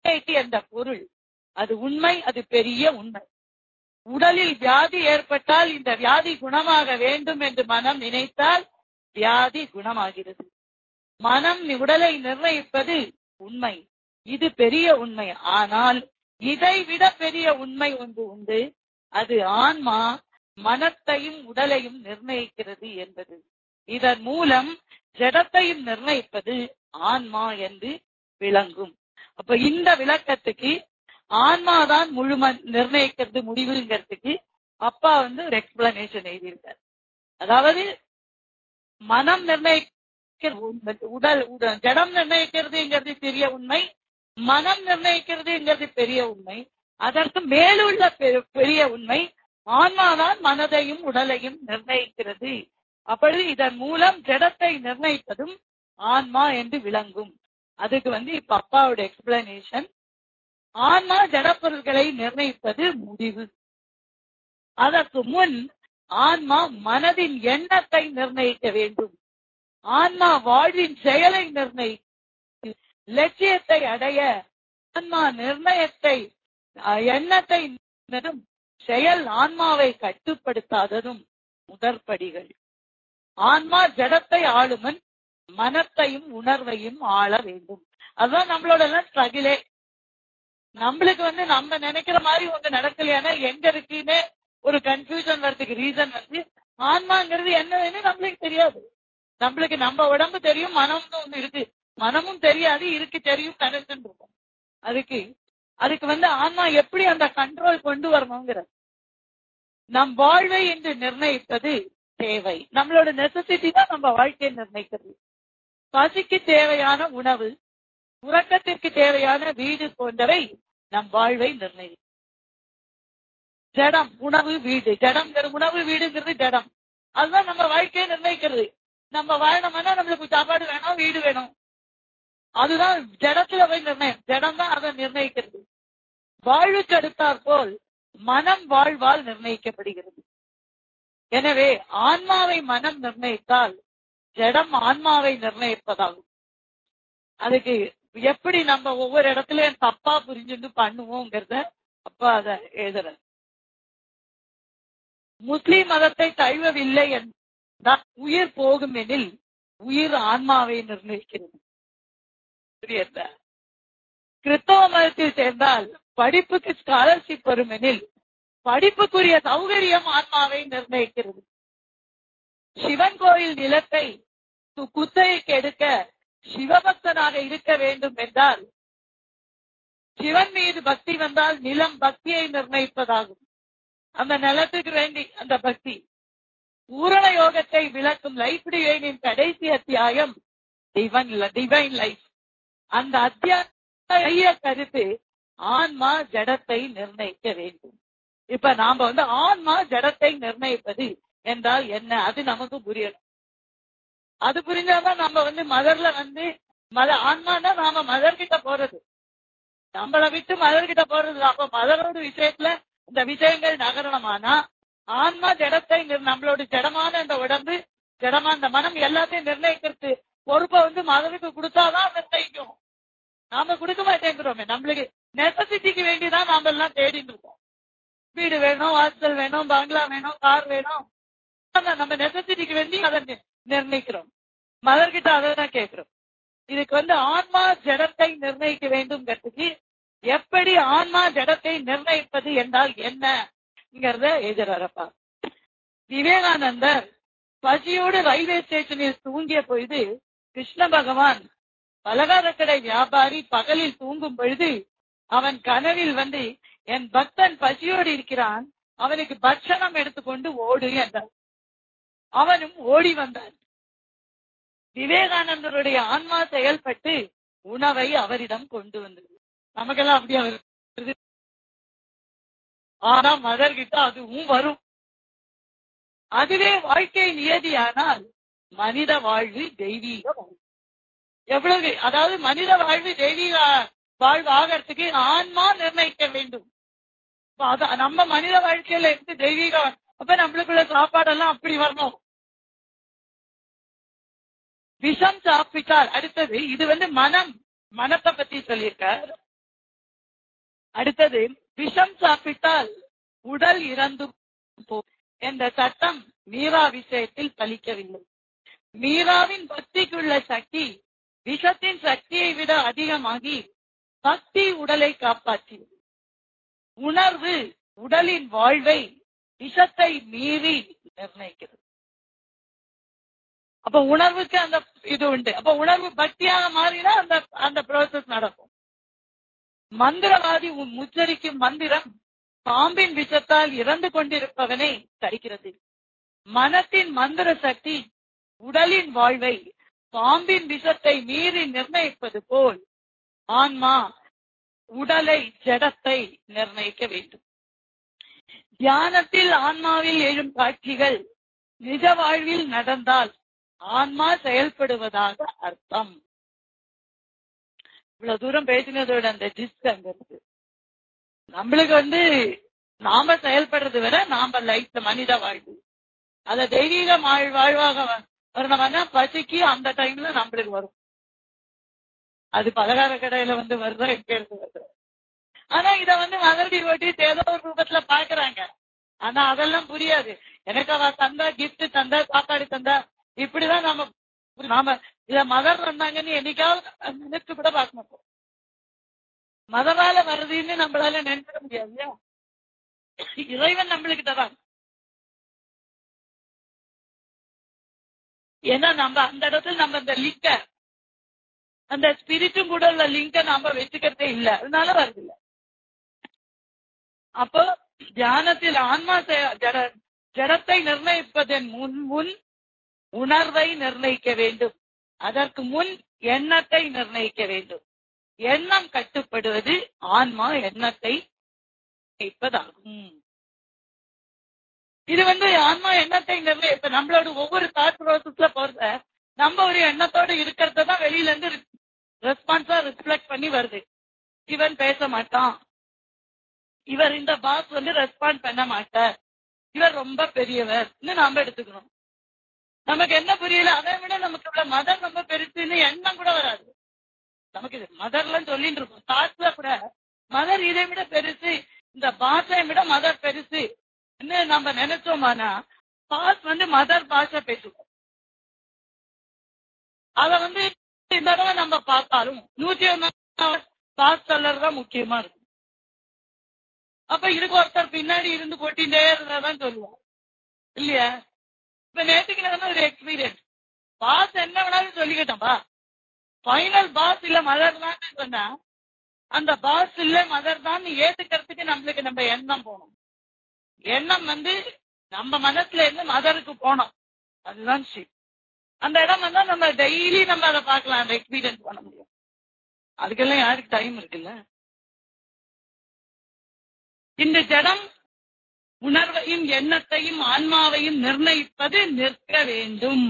என்ற பொருள் அது உண்மை அது பெரிய உண்மை உடலில் வியாதி ஏற்பட்டால் இந்த வியாதி குணமாக வேண்டும் என்று மனம் நினைத்தால் வியாதி குணமாகிறது மனம் உடலை நிர்ணயிப்பது உண்மை இது பெரிய உண்மை ஆனால் இதை விட பெரிய உண்மை ஒன்று உண்டு அது ஆன்மா மனத்தையும் உடலையும் நிர்ணயிக்கிறது என்பது இதன் மூலம் ஜடத்தையும் நிர்ணயிப்பது ஆன்மா என்று விளங்கும் அப்ப இந்த விளக்கத்துக்கு ஆன்மாதான் முழும நிர்ணயிக்கிறது முடிவுங்கிறதுக்கு அப்பா வந்து ஒரு எக்ஸ்பிளனேஷன் எழுதியிருக்கார் அதாவது மனம் நிர்ணயிக்கிற உண்மை, உடல் உடல் ஜடம் நிர்ணயிக்கிறதுங்கிறது பெரிய உண்மை மனம் நிர்ணயிக்கிறதுங்கிறது பெரிய உண்மை அதற்கு மேலுள்ள பெ- பெரிய உண்மை ஆன்மாதான் மனதையும் உடலையும் நிர்ணயிக்கிறது அப்பொழுது இதன் மூலம் ஜடத்தை நிர்ணயிப்பதும் ஆன்மா என்று விளங்கும் அதுக்கு வந்து இப்ப அப்பாவோட எக்ஸ்பிளனேஷன் ஆன்மா ஜடப்பொருள்களை நிர்ணயிப்பது முடிவு அதற்கு முன் ஆன்மா மனதின் எண்ணத்தை நிர்ணயிக்க வேண்டும் ஆன்மா வாழ்வின் செயலை நிர்ணயி லட்சியத்தை அடைய ஆன்மா நிர்ணயத்தை அஹ், எண்ணத்தை நிர்ணயிப்பதும் செயல் ஆன்மாவை கட்டுப்படுத்தாததும் முதற்படிகள் ஆன்மா ஜடத்தை ஆளுமன் மனத்தையும் உணர்வையும் ஆள வேண்டும் அதுதான் நம்மளோட ஸ்ட்ரகிளே நம்மளுக்கு வந்து நம்ம நினைக்கிற மாதிரி ஒண்ணு நடக்கலையானா எங்க இருக்குன்னு ஒரு கன்ஃபியூஷன் வர்றதுக்கு ரீசன் வந்து ஆன்மாங்கிறது என்னதுன்னு நம்மளுக்கு தெரியாது நம்மளுக்கு நம்ம உடம்பு தெரியும் மனம்னு ஒண்ணு இருக்கு மனமும் தெரியாது இருக்கு தெரியும் கனெக்ஷன் இருக்கும் அதுக்கு அதுக்கு வந்து ஆன்மா எப்படி அந்த கண்ட்ரோல் கொண்டு வரணுங்கிற நம் வாழ்வை என்று நிர்ணயிப்பது தேவை நம்மளோட நெசசிட்டி தான் நம்ம வாழ்க்கையை நிர்ணயிக்கிறது பசிக்கு தேவையான உணவு உறக்கத்திற்கு தேவையான வீடு போன்றவை நம் வாழ்வை நிர்ணயிக்கும் ஜடம் உணவு வீடு ஜடம்ங்கிற உணவு வீடுங்கிறது ஜடம் அதுதான் நம்ம வாழ்க்கையை நிர்ணயிக்கிறது நம்ம வாழணும்னா நம்மளுக்கு சாப்பாடு வேணும் வீடு வேணும் அதுதான் ஜடத்துல போய் நிர்ணயம் ஜடம் தான் அதை நிர்ணயிக்கிறது வாழ்வுக்கு அடுத்தாற் போல் மனம் வாழ்வால் நிர்ணயிக்கப்படுகிறது எனவே ஆன்மாவை மனம் நிர்ணயித்தால் ஜடம் ஆன்மாவை நிர்ணயிப்பதாகும் அதுக்கு எப்படி நம்ம ஒவ்வொரு இடத்துலயும் தப்பா புரிஞ்சுட்டு பண்ணுவோங்கிறத அப்பா அத எழுதுற முஸ்லிம் மதத்தை தழுவவில்லை என்றால் உயிர் போகும் எனில் உயிர் ஆன்மாவை நிர்ணயிக்கிறது புரியுதா கிறிஸ்தவ மதத்தில் சேர்ந்தால் படிப்புக்கு ஸ்காலர்ஷிப் வரும் எனில் படிப்புக்குரிய சௌகரியம் ஆன்மாவை நிர்ணயிக்கிறது சிவன் கோயில் நிலத்தை கு- குத்தகைக்கு எடுக்க சிவபக்தனாக இருக்க வேண்டும் என்றால் சிவன் மீது பக்தி வந்தால் நிலம் பக்தியை நிர்ணயிப்பதாகும் அந்த நிலத்துக்கு வேண்டி அந்த பக்தி பூரண யோகத்தை விளக்கும் லைஃப் டிவைனின் கடைசி அத்தியாயம் டிவைன் டிவைன் லைஃப் அந்த அத்தியாய கருத்து ஆன்மா ஜடத்தை நிர்ணயிக்க வேண்டும் இப்ப நாம வந்து ஆன்மா ஜடத்தை நிர்ணயிப்பது என்றால் என்ன அது நமக்கு புரியணும் அது புரிஞ்சாதான் நம்ம வந்து மதர்ல வந்து மத ஆன்மானா நாம மதர் கிட்ட போறது நம்மளை விட்டு மதர் கிட்ட போறது அப்ப மதரோட விஷயத்துல இந்த விஷயங்கள் நகரணமானா ஆன்மா ஜடத்தை நிர்- நம்மளோட ஜடமான இந்த உடம்பு ஜடமான இந்த மனம் எல்லாத்தையும் நிர்ணயிக்கிறது பொறுப்பை வந்து மதருக்கு கொடுத்தாதான் நிர்ணயிக்கும் நாம கொடுக்க மாட்டேங்கிறோமே நம்மளுக்கு நெசசிட்டிக்கு வேண்டிதான் நாம எல்லாம் தேடிட்டு இருக்கோம் வீடு வேணும் வாசல் வேணும் பங்களா வேணும் கார் வேணும் ஆனா நம்ம நெசசிட்டிக்கு வேண்டி அதை நி- நிர்ணயிக்கிறோம் மதர்கிட்ட அதை தான் கேட்கிறோம் இதுக்கு வந்து ஆன்மா ஜடத்தை நிர்ணயிக்க வேண்டும்ங்கிறதுக்கு எப்படி ஆன்மா ஜடத்தை நிர்ணயிப்பது என்றால் என்னங்கிறத எழுதுறாரப்பா விவேகானந்தர் பசியோடு ரயில்வே ஸ்டேஷனில் தூங்கிய பொழுது கிருஷ்ண பகவான் பலகார கடை வியாபாரி பகலில் தூங்கும் பொழுது அவன் கனவில் வந்து என் பக்தன் பசியோடு இருக்கிறான் அவனுக்கு பட்சணம் எடுத்துக்கொண்டு ஓடு என்றார் அவனும் ஓடி வந்தான் விவேகானந்தருடைய ஆன்மா செயல்பட்டு உணவை அவரிடம் கொண்டு வந்தது நமக்கெல்லாம் அப்படியே வருது ஆனா மதர்கிட்ட அதுவும் வரும் அதுவே வாழ்க்கை நியதியானால் மனித வாழ்வு தெய்வீக வாழ்வு எவ்வளவு அதாவது மனித வாழ்வு தெய்வீக வாழ்வு ஆகிறதுக்கு ஆன்மா நிர்ணயிக்க வேண்டும் அப்ப அத- நம்ம மனித வாழ்க்கையில இருந்து தெய்வீக வா- அப்ப நம்மளுக்குள்ள சாப்பாடெல்லாம் அப்படி வரணும் விஷம் சாப்பிட்டால் அடுத்தது இது வந்து மனம் மனத்தை பத்தி சொல்லியிருக்கார் அடுத்தது விஷம் சாப்பிட்டால் உடல் இறந்து போ என்ற சட்டம் மீரா விஷயத்தில் பலிக்கவில்லை மீராவின் பக்திக்குள்ள சக்தி விஷத்தின் சக்தியை விட அதிகமாகி பக்தி உடலை காப்பாற்றியது உணர்வு உடலின் வாழ்வை விஷத்தை மீறி நிர்ணயிக்கிறது அப்ப உணர்வுக்கு அந்த இது உண்டு அப்ப உணர்வு பக்தியாக மாறினா அந்த அந்த ப்ரோசஸ் நடக்கும் மந்திரவாதி உன் உச்சரிக்கும் மந்திரம் பாம்பின் விஷத்தால் இறந்து கொண்டிருப்பவனை தடுக்கிறது மனத்தின் மந்திர சக்தி உடலின் வாழ்வை பாம்பின் விஷத்தை மீறி நிர்ணயிப்பது போல் ஆன்மா உடலை ஜடத்தை நிர்ணயிக்க வேண்டும் தியானத்தில் ஆன்மாவில் எழும் காட்சிகள் நிஜ வாழ்வில் நடந்தால் ஆன்மா செயல்படுவதாக அர்த்தம் இவ்வளவு தூரம் பேசினதோட அந்த ஜிஸ்ட் அங்க இருக்கு நம்மளுக்கு வந்து நாம செயல்படுறது விட நாம லைஃப்ல மனித வாழ்வு அத தெய்வீக வாழ் வாழ்வாக வரணும்னா பசிக்கு அந்த டைம்ல நம்மளுக்கு வரும் அது பலகார கடையில வந்து வருதா எங்க இருந்து வருது ஆனா இத வந்து மதர் டிவோட்டிஸ் ஏதோ ஒரு ரூபத்துல பாக்குறாங்க ஆனா அதெல்லாம் புரியாது எனக்கு அவ தந்தா கிஃப்ட் தந்தா சாப்பாடு தந்தா இப்படிதான் நம்ம நாம இத மதர் வந்தாங்கன்னு என்னைக்காவது நினைச்சு கூட பார்க்க மாட்டோம் மதவால வருதுன்னு நம்மளால நினைச்சிட முடியாது இல்லையா இறைவன் நம்மளுக்கிட்ட தான் ஏன்னா நம்ம அந்த இடத்துல நம்ம அந்த லிங்க அந்த ஸ்பிரிட்டும் கூட உள்ள லிங்க நாம வச்சுக்கிறதே இல்ல அதனால வருது இல்ல அப்போ தியானத்தில் ஆன்மா செ- ஜட ஜடத்தை நிர்ணயிப்பதன் முன் முன் உணர்வை நிர்ணயிக்க வேண்டும் அதற்கு முன் எண்ணத்தை நிர்ணயிக்க வேண்டும் எண்ணம் கட்டுப்படுவது ஆன்மா எண்ணத்தை நிர்ணயிப்பதாகும் இது வந்து ஆன்மா எண்ணத்தை நிர்ணய இப்ப நம்மளோட ஒவ்வொரு தாட் ப்ராசஸ்ல போறத நம்ம ஒரு எண்ணத்தோட இருக்கிறத தான் வெளியில இருந்து ரெஸ்பான்ஸா ரிஃப்ளெக்ட் பண்ணி வருது இவன் பேச மாட்டான் இவர் இந்த பாஸ் வந்து ரெஸ்பாண்ட் பண்ண மாட்டார் இவர் ரொம்ப பெரியவர் நாம எடுத்துக்கணும் நமக்கு என்ன புரியல அதை விட நமக்கு உள்ள மதர் ரொம்ப பெருசுன்னு எண்ணம் கூட வராது நமக்கு இது மதர்லாம் சொல்லிட்டு இருக்கோம் தாட்ஸ்ல கூட மதர் இதை விட பெருசு இந்த பாஷை விட மதர் பெருசு நம்ம நினைச்சோமானா பாஸ் வந்து மதர் பாஷை பேசுவோம் அத வந்து இந்த தடவை நம்ம பார்த்தாலும் நூத்தி ஒன்னு பாஸ் சொல்லர் தான் முக்கியமா இருக்கும் அப்ப இதுக்கு ஒருத்தர் பின்னாடி இருந்து கொட்டிட்டே இருந்தாதான் சொல்லுவோம் இல்லையா இப்ப நேற்றுக்கு நடந்த ஒரு எக்ஸ்பீரியன்ஸ் பாஸ் என்ன வேணாலும் சொல்லிக்கிட்டோம்பா ஃபைனல் பாஸ் இல்ல மதர் தான் சொன்னா அந்த பாஸ் இல்ல மதர் தான் ஏத்துக்கிறதுக்கு நம்மளுக்கு நம்ம எண்ணம் போகணும் எண்ணம் வந்து நம்ம மனசுல இருந்து மதருக்கு போனோம் அதுதான் ஷிப் அந்த இடம் வந்தா நம்ம டெய்லி நம்ம அதை பார்க்கலாம் அந்த எக்ஸ்பீரியன்ஸ் பண்ண முடியும் அதுக்கெல்லாம் யாருக்கு டைம் இருக்குல்ல இந்த ஜடம் உணர்வையும் எண்ணத்தையும் ஆன்மாவையும் நிர்ணயிப்பது நிற்க வேண்டும்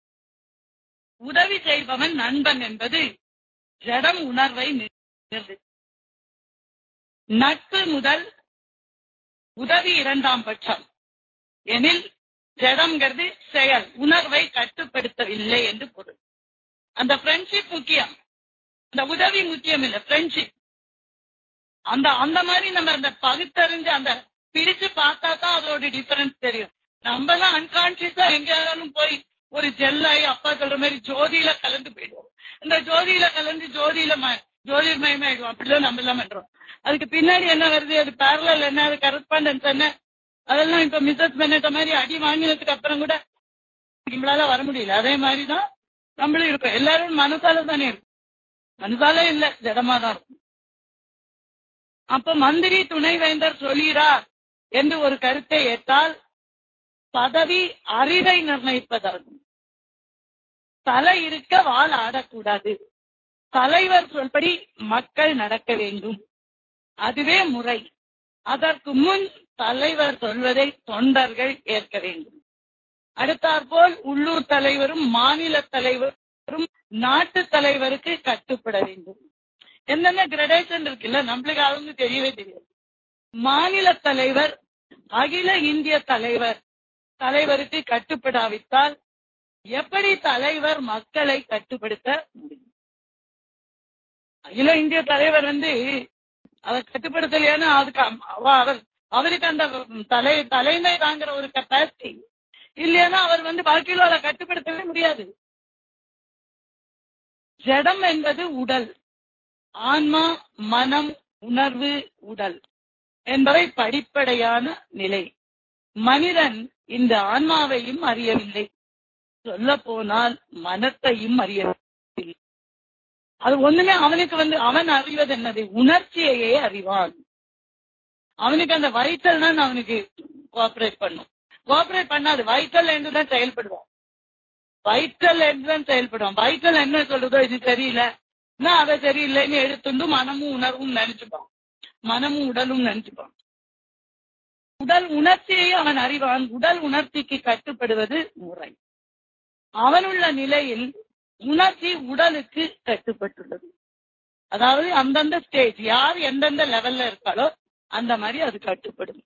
உதவி செய்பவன் நண்பன் என்பது ஜடம் உணர்வை நிர்ணயிக்கிறது நட்பு முதல் உதவி இரண்டாம் பட்சம் எனில் ஜடம்ங்கிறது செயல் உணர்வை கட்டுப்படுத்தவில்லை என்று பொருள் அந்த ஃப்ரெண்ட்ஷிப் முக்கியம் அந்த உதவி முக்கியம் இல்ல ஃப்ரெண்ட்ஷிப் அந்த அந்த மாதிரி நம்ம அந்த பகுத்தறிஞ்சு அந்த பிரிச்சு பார்த்தா தான் அதோட டிஃபரன்ஸ் தெரியும் நம்ம எல்லாம் அன்கான்சியஸா எங்கேயாலும் போய் ஒரு ஜெல்லாயி அப்பா சொல்ற மாதிரி ஜோதியில கலந்து போயிடுவோம் இந்த ஜோதியில கலந்து ஜோதியில ம- ஜோதிர்மயமாயிடுவோம் அப்படிலாம் நம்ம எல்லாம் பண்றோம் அதுக்கு பின்னாடி என்ன வருது அது பேரலல் என்ன அது கரஸ்பாண்டன்ஸ் என்ன அதெல்லாம் இப்ப மிஸ்ஸஸ் பெனட்ட மாதிரி அடி வாங்கினதுக்கு அப்புறம் கூட நம்மளால வர முடியல அதே மாதிரிதான் நம்மளும் இருக்கும் எல்லாரும் மனசால தானே இருக்கும் மனசால இல்ல ஜடமா தான் இருக்கும் அப்ப மந்திரி துணைவேந்தர் சொல்கிறார் என்று ஒரு கருத்தை ஏற்றால் பதவி அறிவை நிர்ணயிப்பதாகும் தலை இருக்க வால் ஆடக்கூடாது தலைவர் சொல்படி மக்கள் நடக்க வேண்டும் அதுவே முறை அதற்கு முன் தலைவர் சொல்வதை தொண்டர்கள் ஏற்க வேண்டும் அடுத்தாற்போல் உள்ளூர் தலைவரும் மாநில தலைவரும் நாட்டு தலைவருக்கு கட்டுப்பட வேண்டும் என்னென்ன கிரடேஷன் இருக்குல்ல நம்மளுக்கு அவங்க தெரியவே தெரியாது மாநில தலைவர் அகில இந்திய தலைவர் தலைவருக்கு கட்டுப்படாவிட்டால் எப்படி தலைவர் மக்களை கட்டுப்படுத்த முடியும் அகில இந்திய தலைவர் வந்து அதை கட்டுப்படுத்தலையானா அதுக்கு அம்- அவ- அவர் அவருக்கு அந்த தலை தலைமை தாங்கிற ஒரு கெப்பாசிட்டி இல்லையானா அவர் வந்து வாழ்க்கையில அதை கட்டுப்படுத்தவே முடியாது ஜடம் என்பது உடல் ஆன்மா மனம் உணர்வு உடல் என்பவை படிப்படையான நிலை மனிதன் இந்த ஆன்மாவையும் அறியவில்லை சொல்ல போனால் மனத்தையும் அறியவில்லை அது ஒண்ணுமே அவனுக்கு வந்து அவன் அறிவது என்னது உணர்ச்சியையே அறிவான் அவனுக்கு அந்த வைத்தல் தான் அவனுக்கு கோஆபரேட் பண்ணும் கோஆபரேட் பண்ணாது வைத்தல் என்று தான் செயல்படுவான் வைத்தல் என்று தான் செயல்படுவான் வைத்தல் என்ன சொல்றதோ இது சரியில்லை நான் அதை சரியில்லைன்னு எடுத்துண்டு மனமும் உணர்வும் நினைச்சுப்பான் மனமும் உடலும் நினைச்சுப்பான் உடல் உணர்ச்சியை அவன் அறிவான் உடல் உணர்ச்சிக்கு கட்டுப்படுவது முறை அவனுள்ள நிலையில் உணர்ச்சி உடலுக்கு கட்டுப்பட்டுள்ளது அதாவது அந்தந்த ஸ்டேஜ் யார் எந்தெந்த லெவல்ல இருக்காளோ அந்த மாதிரி அது கட்டுப்படும்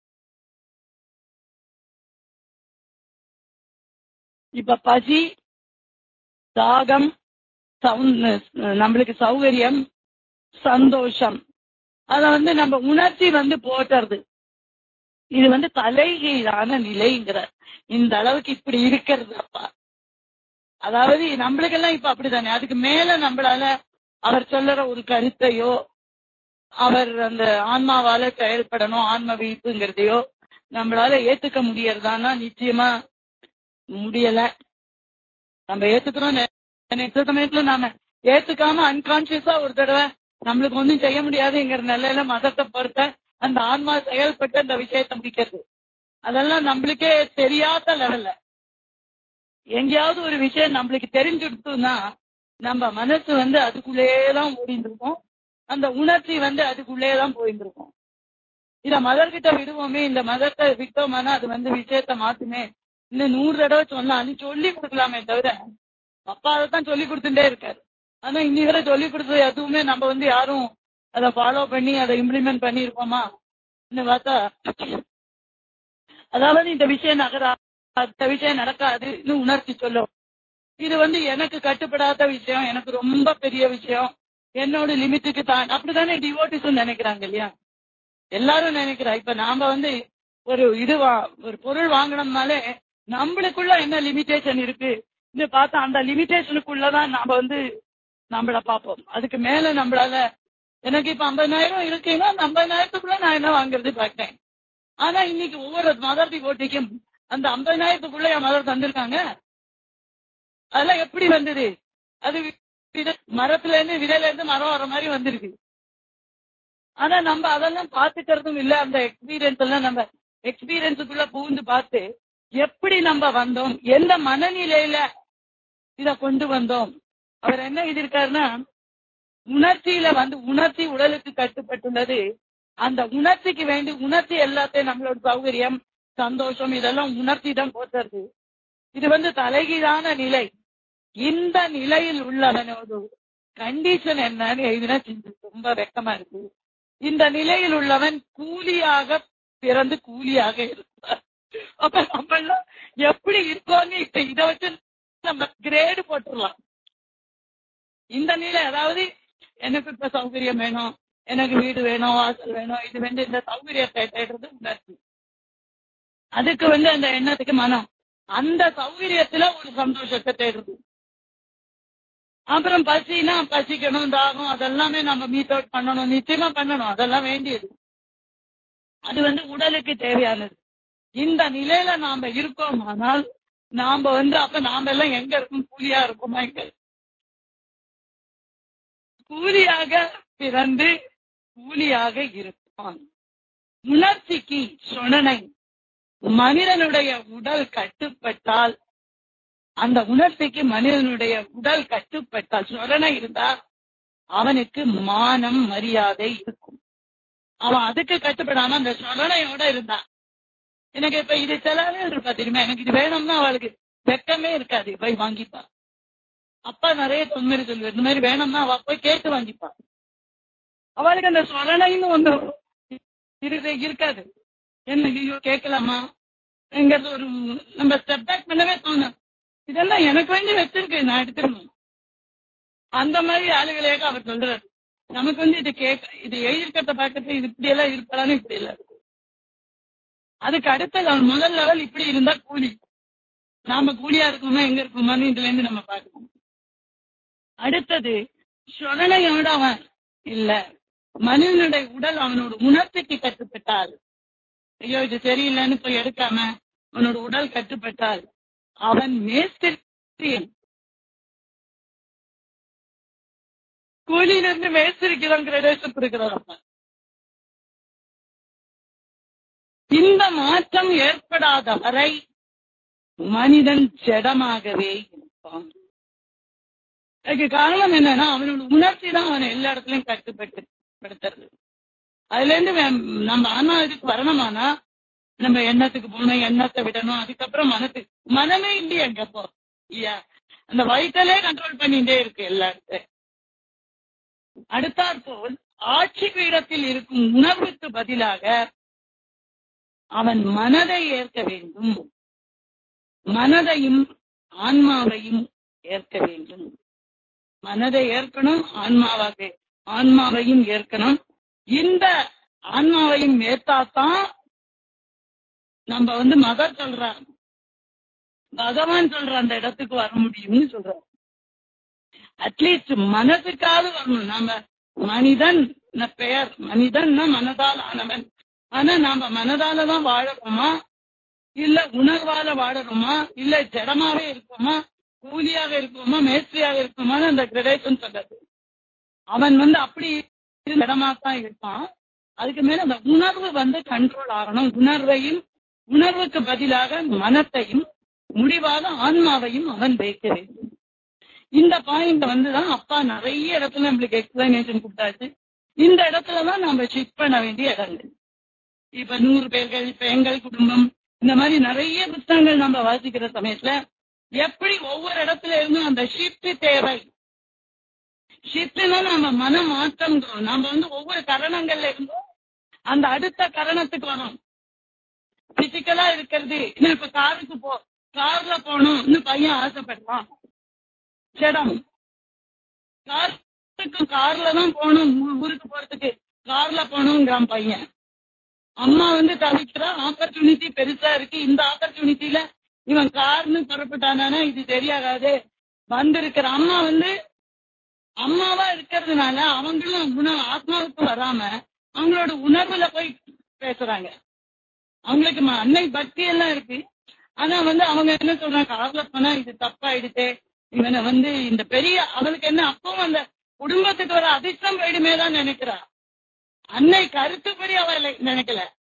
இப்ப பசி தாகம் சவுண்ட் நம்மளுக்கு சௌகரியம் சந்தோஷம் அத வந்து நம்ம உணர்ச்சி வந்து போட்டுறது இது வந்து தலைகீழான நிலைங்கிற இந்த அளவுக்கு இப்படி இருக்கிறது அப்பா அதாவது நம்மளுக்கெல்லாம் இப்ப அப்படித்தானே அதுக்கு மேல நம்மளால அவர் சொல்லுற ஒரு கருத்தையோ அவர் அந்த ஆன்மாவால செயல்படணும் ஆன்ம விழிப்புங்கிறதையோ நம்மளால ஏத்துக்க முடியறதானா நிச்சயமா முடியல நம்ம ஏத்துக்கிறோம் நெக்ஸ்ட் சமயத்துல நாம ஏத்துக்காம அன்கான்சியஸா ஒரு தடவை நம்மளுக்கு ஒண்ணும் செய்ய முடியாதுங்கிற நிலையில மதத்தை பொறுத்த அந்த ஆன்மா செயல்பட்டு அந்த விஷயத்தை முடிக்கிறது அதெல்லாம் நம்மளுக்கே தெரியாத லெவல்ல எங்கேயாவது ஒரு விஷயம் நம்மளுக்கு தெரிஞ்சுடுத்துனா நம்ம மனசு வந்து அதுக்குள்ளேயேதான் ஓடிட்டு இருக்கும் அந்த உணர்ச்சி வந்து அதுக்குள்ளேயேதான் போயிட்டு இருக்கும் இத மதர்கிட்ட விடுவோமே இந்த மதத்தை விட்டோம்னா அது வந்து விஷயத்த மாத்துமே இன்னும் நூறு தடவை சொன்னாலும் சொல்லி கொடுக்கலாமே தவிர அப்பா அதைத்தான் சொல்லி கொடுத்துட்டே இருக்காரு ஆனா இன்னி வரை சொல்லி கொடுத்தது எதுவுமே நம்ம வந்து யாரும் அதை ஃபாலோ பண்ணி அதை இம்ப்ளிமெண்ட் பண்ணியிருப்போமா இன்னும் பார்த்தா அதாவது இந்த விஷயம் நகரா அந்த விஷயம் நடக்காதுன்னு உணர்ச்சி சொல்லும் இது வந்து எனக்கு கட்டுப்படாத விஷயம் எனக்கு ரொம்ப பெரிய விஷயம் என்னோட லிமிட்டுக்கு தான் அப்படித்தானே டிவோட்டிஸும் நினைக்கிறாங்க இல்லையா எல்லாரும் நினைக்கிறா இப்ப நாம வந்து ஒரு இது வா- ஒரு பொருள் வாங்கணும்னாலே நம்மளுக்குள்ள என்ன லிமிடேஷன் இருக்கு இது பார்த்தா அந்த லிமிடேஷனுக்குள்ளதான் நாம வந்து நம்மள பார்ப்போம் அதுக்கு மேல நம்மளால எனக்கு இப்ப ஐம்பதாயிரம் இருக்குன்னா அந்த ஐம்பதாயிரத்துக்குள்ள நான் என்ன வாங்குறது பார்த்தேன் ஆனா இன்னைக்கு ஒவ்வொரு மதர் டிவோட்டிக்கும் அந்த ஐம்பதாயிரத்துக்குள்ள என் மதர் தந்திருக்காங்க அதெல்லாம் எப்படி வந்தது அது வித- மரத்துல இருந்து விதையில இருந்து மரம் வர மாதிரி வந்திருக்கு ஆனா நம்ம அதெல்லாம் பாத்துக்கிறதும் இல்ல அந்த எக்ஸ்பீரியன்ஸ் எல்லாம் நம்ம எக்ஸ்பீரியன்ஸுக்குள்ள புகுந்து பார்த்து எப்படி நம்ம வந்தோம் எந்த மனநிலையில இத கொண்டு வந்தோம் அவர் என்ன எழுதியிருக்காருன்னா உணர்ச்சியில வந்து உணர்ச்சி உடலுக்கு கட்டுப்பட்டுள்ளது அந்த உணர்ச்சிக்கு வேண்டி உணர்ச்சி எல்லாத்தையும் நம்மளோட சௌகரியம் சந்தோஷம் இதெல்லாம் உணர்ச்சி தான் போத்துறது இது வந்து தலைகீழான நிலை இந்த நிலையில் உள்ளவனோட கண்டிஷன் என்னன்னு எழுதினா சிந்தி- ரொம்ப வெக்கமா இருக்கு இந்த நிலையில் உள்ளவன் கூலியாக பிறந்து கூலியாக இருப்பார் அப்ப நம்ம எல்லாம் எப்படி இருக்கோம்னு இப்ப இத வச்சு நம்ம கிரேடு போட்டுடலாம் இந்த நிலை அதாவது எனக்கு இப்ப சௌகரியம் வேணும் எனக்கு வீடு வேணும் வாசல் வேணும் இது வந்து இந்த சௌகரியத்தை தேடுறது உணர்ச்சி அதுக்கு வந்து அந்த எண்ணத்துக்கு மனம் அந்த சௌகரியத்துல ஒரு சந்தோஷத்தை தேடுறது அப்புறம் பசினா பசிக்கணும் தாகம் அதெல்லாமே நம்ம மீட் அவுட் பண்ணணும் நிச்சயமா பண்ணணும் அதெல்லாம் வேண்டியது அது வந்து உடலுக்கு தேவையானது இந்த நிலையில நாம இருக்கோமானால் நாம வந்து அப்ப நாம எல்லாம் எங்க இருக்கோம் கூலியா இருக்கோமா எங்க கூலியாக பிறந்து கூலியாக இருப்பான் உணர்ச்சிக்கு சொனனை மனிதனுடைய உடல் கட்டுப்பட்டால் அந்த உணர்ச்சிக்கு மனிதனுடைய உடல் கட்டுப்பட்டால் சொரணை இருந்தா அவனுக்கு மானம் மரியாதை இருக்கும் அவன் அதுக்கு கட்டுப்படாம அந்த சொரணையோட இருந்தான் எனக்கு இப்ப இது செலவே இருப்பா தெரியுமா எனக்கு இது வேணும்னா அவளுக்கு வெக்கமே இருக்காது போய் வாங்கிப்பா அப்பா நிறைய தொன்மரி சொல்லுவார் இந்த மாதிரி வேணும்னா அவ போய் கேட்டு வாங்கிப்பா அவளுக்கு அந்த சொரணைன்னு ஒண்ணு இருக்கு இருக்காது என்ன ஐயோ கேட்கலாமா எங்கிறது ஒரு நம்ம ஸ்டெப் பேக் பண்ணவே தோணும் இதெல்லாம் எனக்கு வேண்டி வச்சிருக்கு நான் எடுத்துக்கணும் அந்த மாதிரி ஆளுகளையாக அவர் சொல்றாரு நமக்கு வந்து இது கேட்க இது எழுதிருக்கிறத பார்க்கறது இது இப்படி எல்லாம் இருப்பதானே இப்படி எல்லாம் இருக்கும் அதுக்கு அடுத்த level, முதல் லெவல் இப்படி இருந்தா கூலி நாம கூலியா இருக்கோமா எங்க இருக்கோமான்னு இதுல இருந்து நம்ம பார்க்கணும் அடுத்தது சொரணையோட அவன் இல்ல மனிதனுடைய உடல் அவனோட உணர்ச்சிக்கு கட்டுப்பட்டால் ஐயோ இது சரியில்லைன்னு போய் எடுக்காம அவனோட உடல் கட்டுப்பட்டால் அவன் மேஸ்திரியன் கூலியில இருந்து மேஸ்திரிக்கு தான் கிரடேஷன் இருக்கிறார் அப்ப இந்த மாற்றம் ஏற்படாத வரை மனிதன் ஜடமாகவே இருப்பான் அதுக்கு காரணம் என்னன்னா அவனோட உணர்ச்சி தான் அவனை எல்லா இடத்துலயும் கட்டுப்பட்டு படுத்துறது அதுல இருந்து வே- நம்ம ஆனா இதுக்கு வரணுமானா நம்ம எண்ணத்துக்கு போகணும் எண்ணத்தை விடணும் அதுக்கப்புறம் மனத்துக்கு மனமே இல்லையே அங்க போ ஐயா அந்த வயிற்றலே கண்ட்ரோல் பண்ணிட்டே இருக்கு எல்லா இடத்தையும் அடுத்தாற்போல் ஆட்சி பீடத்தில் இருக்கும் உணர்வுக்கு பதிலாக அவன் மனதை ஏற்க வேண்டும் மனதையும் ஆன்மாவையும் ஏற்க வேண்டும் மனதை ஏற்கணும் ஆன்மாவாக ஆன்மாவையும் ஏற்கணும் இந்த ஆன்மாவையும் ஏத்தாதான் நம்ம வந்து மதர் சொல்ற பகவான் சொல்ற அந்த இடத்துக்கு வர முடியும்னு சொல்ற அட்லீஸ்ட் மனதுக்காவது வரணும் நாம மனிதன் பெயர் மனிதன்னா மனதால் ஆனவன் ஆனா நாம மனதால தான் வாழறோமா இல்ல உணர்வால வாழறோமா இல்ல ஜடமாவே இருக்கோமா கூலியாக இருக்கோமா மேஸ்திரியாக இருக்கோமான்னு அந்த கிரடேஷன் சொல்றது அவன் வந்து அப்படி இடமா தான் இருப்பான் அதுக்கு மேல அந்த உணர்வு வந்து கண்ட்ரோல் ஆகணும் உணர்வையும் உணர்வுக்கு பதிலாக மனத்தையும் முடிவாக ஆன்மாவையும் அவன் வைக்க வேண்டும் இந்த பாயிண்ட் வந்துதான் அப்பா நிறைய இடத்துல நம்மளுக்கு எக்ஸ்பிளனேஷன் கொடுத்தாச்சு இந்த இடத்துலதான் நம்ம ஷிஃப்ட் பண்ண வேண்டிய இடங்கள் இப்ப நூறு பேர்கள் இப்ப எங்கள் குடும்பம் இந்த மாதிரி நிறைய புத்தகங்கள் நம்ம வாசிக்கிற சமயத்துல எப்படி ஒவ்வொரு இடத்துல இருந்தும் அந்த ஷிஃப்ட் தேவை ஷிஃப்ட்னா நம்ம மன மாற்றம்ங்கிறோம் நம்ம வந்து ஒவ்வொரு கரணங்கள்ல இருந்தும் அந்த அடுத்த கரணத்துக்கு வரும் பிசிக்கலா இருக்கிறது இன்னும் இப்ப காருக்கு போ கார்ல போகணும் இன்னும் பையன் ஆசைப்படுறான் ஜடம் காருக்கு கார்ல தான் போகணும் ஊ- ஊருக்கு போறதுக்கு கார்ல போகணுங்கிறான் பையன் அம்மா வந்து தவிக்கிறா ஆப்பர்ச்சுனிட்டி பெருசா இருக்கு இந்த ஆப்பர்ச்சுனிட்டில இவன் கார்னு புறப்பட்டானா இது தெரியாகாது வந்திருக்கிற அம்மா வந்து அம்மாவா இருக்கிறதுனால அவங்களும் உணவு ஆத்மாவுக்கு வராம அவங்களோட உணர்வுல போய் பேசுறாங்க அவங்களுக்கு ம- அன்னை பக்தி எல்லாம் இருக்கு ஆனா வந்து அவங்க என்ன சொல்றாங்க கார்ல போனா இது தப்பாயிடுச்சு இவனை வந்து இந்த பெரிய அவளுக்கு என்ன அப்பவும் அந்த குடும்பத்துக்கு வர அதிர்ஷ்டம் போயிடுமே தான் நினைக்கிறா அன்னை கருத்துப்படி அவளை நினைக்கல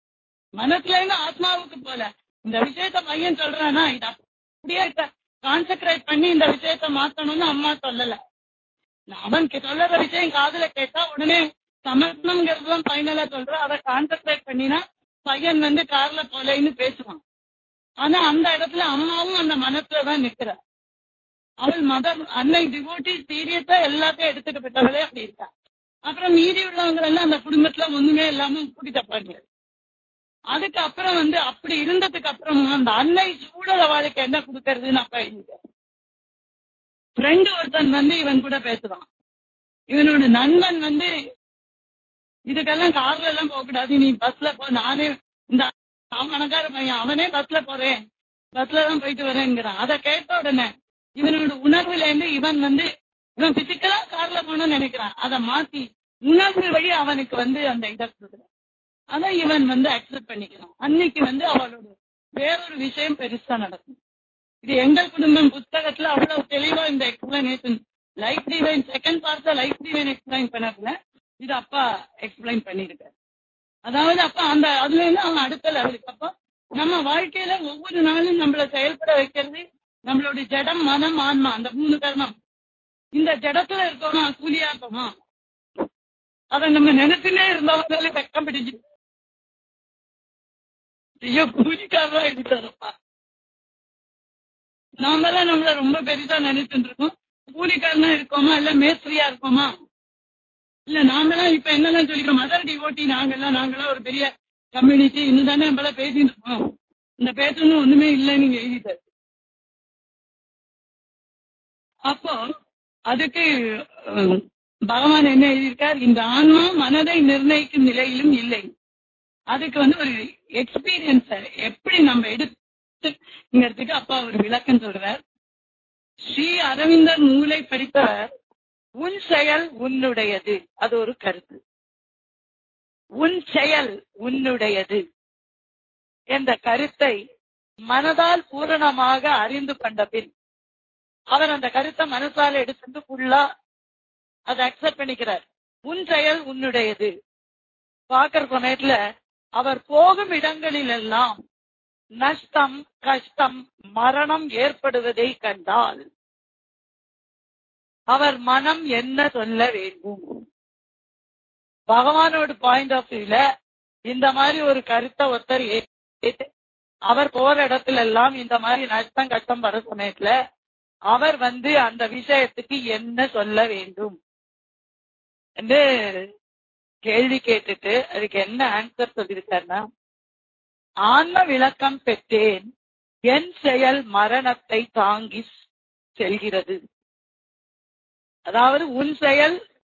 மனசுல இருந்து ஆத்மாவுக்கு போல இந்த விஷயத்த பையன் சொல்றானா இது அப்படியே கான்சென்ட்ரேட் பண்ணி இந்த விஷயத்த மாத்தணும்னு அம்மா சொல்லல அவன் கே- சொல்லுற விஷயம் காதுல கேட்டா உடனே சமர்ப்பணம்ங்கிறது தான் ஃபைனலா சொல்ற அதை கான்சென்ட்ரேட் பண்ணினா பையன் வந்து கார்ல போலேன்னு பேசுவான் ஆனா அந்த இடத்துல அம்மாவும் அந்த மனசுல தான் நிக்கிறா அவள் மதர் அன்னை டிவோட்டி சீரியஸா எல்லாத்தையும் எடுத்துக்கப்பட்டவளே அப்படி இருக்கா அப்புறம் மீதி உள்ளவங்க எல்லாம் அந்த குடும்பத்துல ஒண்ணுமே இல்லாம கூட்டி தப்பாங்க அதுக்கு அப்புறம் வந்து அப்படி இருந்ததுக்கு அப்புறம் அந்த அன்னை சூழல் அவளுக்கு என்ன கொடுக்கறதுன்னு அப்ப எழுதிட்டேன் ஃப்ரெண்டு ஒருத்தன் வந்து இவன் கூட பேசுவான் இவனோட நண்பன் வந்து இதுக்கெல்லாம் கார்ல எல்லாம் போக கூடாது நீ பஸ்ல போ நானே இந்த அவன் பணக்கார பையன் அவனே பஸ்ல போறேன் பஸ்ல தான் போயிட்டு வரேங்கிறான் அதை கேட்ட உடனே இவனோட உணர்வுல இருந்து இவன் வந்து இவன் பிசிக்கலா கார்ல போகணும்னு நினைக்கிறான் அதை மாத்தி உணர்வு வழி அவனுக்கு வந்து அந்த இதை கொடுக்குறான் அதை இவன் வந்து அக்செப்ட் பண்ணிக்கிறான் அன்னைக்கு வந்து அவளோட வேறொரு விஷயம் பெருசா நடக்கும் இது எங்கள் குடும்பம் புத்தகத்துல அவ்வளவு தெளிவா இந்த எக்ஸ்பிளனேஷன் லைஃப் டிவைன் செகண்ட் பார்ட்ல லைஃப் டிவைன் எக்ஸ்பிளைன் பண்ணதுல இது அப்பா எக்ஸ்பிளைன் பண்ணிருக்காரு அதாவது அப்ப அந்த அதுல இருந்து அவன் அடுத்த லெவலுக்கு அப்போ நம்ம வாழ்க்கையில ஒவ்வொரு நாளும் நம்மள செயல்பட வைக்கிறது நம்மளோட ஜடம் மனம் ஆன்மா அந்த மூணு கர்மம் இந்த ஜடத்துல இருக்கோமா கூலியா இருக்கோமா அதை நம்ம நினைச்சுனே இருந்தவங்களே வெக்கம் பிடிச்சு ஐயோ கூலிக்காரா எடுத்தாரப்பா நாமெல்லாம் நம்மள ரொம்ப பெருசா நினைச்சுட்டு இருக்கோம் கூலிக்காரனா இருக்கோமா இல்ல மேஸ்திரியா இருக்கோமா இல்ல நாமெல்லாம் இப்ப என்னெல்லாம் சொல்லிக்கிறோம் மதர் டிவோட்டி நாங்கெல்லாம் நாங்கெல்லாம் ஒரு பெரிய கம்யூனிட்டி இன்னும் தானே நம்மள பேசிட்டு இருக்கோம் இந்த பேசணும் ஒண்ணுமே இல்லைன்னு நீங்க எழுதிட்டாரு அப்போ அதுக்கு அஹ், பகவான் என்ன எழுதியிருக்கார் இந்த ஆன்மா மனதை நிர்ணயிக்கும் நிலையிலும் இல்லை அதுக்கு வந்து ஒரு எக்ஸ்பீரியன்ஸ் எப்படி நம்ம எடுத்துங்கிறதுக்கு அப்பா ஒரு விளக்கம் சொல்றார் ஸ்ரீ அரவிந்தர் நூலை படித்தவர் உன் செயல் உன்னுடையது அது ஒரு கருத்து உன் செயல் உன்னுடையது என்ற கருத்தை மனதால் பூரணமாக அறிந்து கொண்ட பின் அவர் அந்த கருத்தை மனசால எடுத்துட்டு ஃபுல்லா அதை அக்செப்ட் பண்ணிக்கிறார் உன் செயல் உன்னுடையது பாக்குற சமயத்துல அவர் போகும் இடங்களில் எல்லாம் நஷ்டம் கஷ்டம் மரணம் ஏற்படுவதை கண்டால் அவர் மனம் என்ன சொல்ல வேண்டும் பகவானோட பாயிண்ட் ஆஃப் வியூல இந்த மாதிரி ஒரு கருத்தை ஒருத்தர் ஏத்து அவர் போற இடத்துல எல்லாம் இந்த மாதிரி நஷ்டம் கஷ்டம் வர சமயத்துல அவர் வந்து அந்த விஷயத்துக்கு என்ன சொல்ல வேண்டும் என்று கேள்வி கேட்டுட்டு அதுக்கு என்ன ஆன்சர் சொல்லியிருக்காருன்னா ஆன்ம விளக்கம் பெற்றேன் என் செயல் மரணத்தை தாங்கி செல்கிறது அதாவது உன் செயல்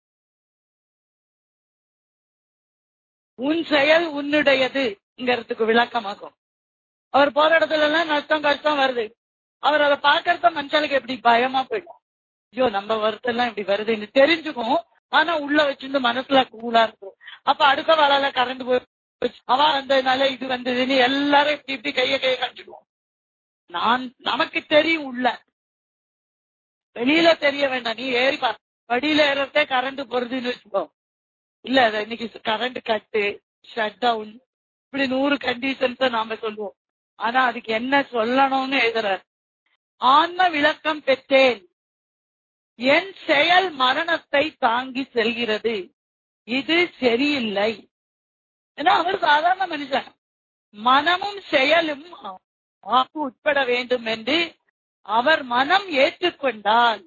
உன் செயல் உன்னுடையதுங்கிறதுக்கு விளக்கமாகும் அவர் போற இடத்துல எல்லாம் நஷ்டம் கஷ்டம் வருது அவர் அதை பாக்கறத மனுஷனுக்கு எப்படி பயமா போயிடும் ஐயோ நம்ம வருத்தெல்லாம் இப்படி வருதுன்னு தெரிஞ்சுக்கும் ஆனா உள்ள வச்சிருந்து மனசுல கூலா இருக்கும் அப்ப அடுத்த வேலையில கரண்ட் போய் அவ வந்ததுனால இது வந்ததுன்னு எல்லாரும் இப்படி இப்படி கைய கைய காமிச்சிடுவோம் நான் நமக்கு தெரியும் உள்ள வெளியில தெரிய வேண்டாம் நீ ஏறி பா படியில ஏறதே கரண்ட் போறதுன்னு வச்சுக்கோ இல்ல அது இன்னைக்கு கரண்ட் கட்டு ஷட் டவுன் இப்படி நூறு கண்டிஷன்ஸ் நாம சொல்லுவோம் ஆனா அதுக்கு என்ன சொல்லணும்னு எழுதுறார் ஆன்ம விளக்கம் பெற்றேன் என் செயல் மரணத்தை தாங்கி செல்கிறது இது சரியில்லை ஏன்னா அவர் சாதாரண மனுஷன் மனமும் செயலும் வாக்கு உட்பட வேண்டும் என்று அவர் மனம் ஏற்றுக்கொண்டால்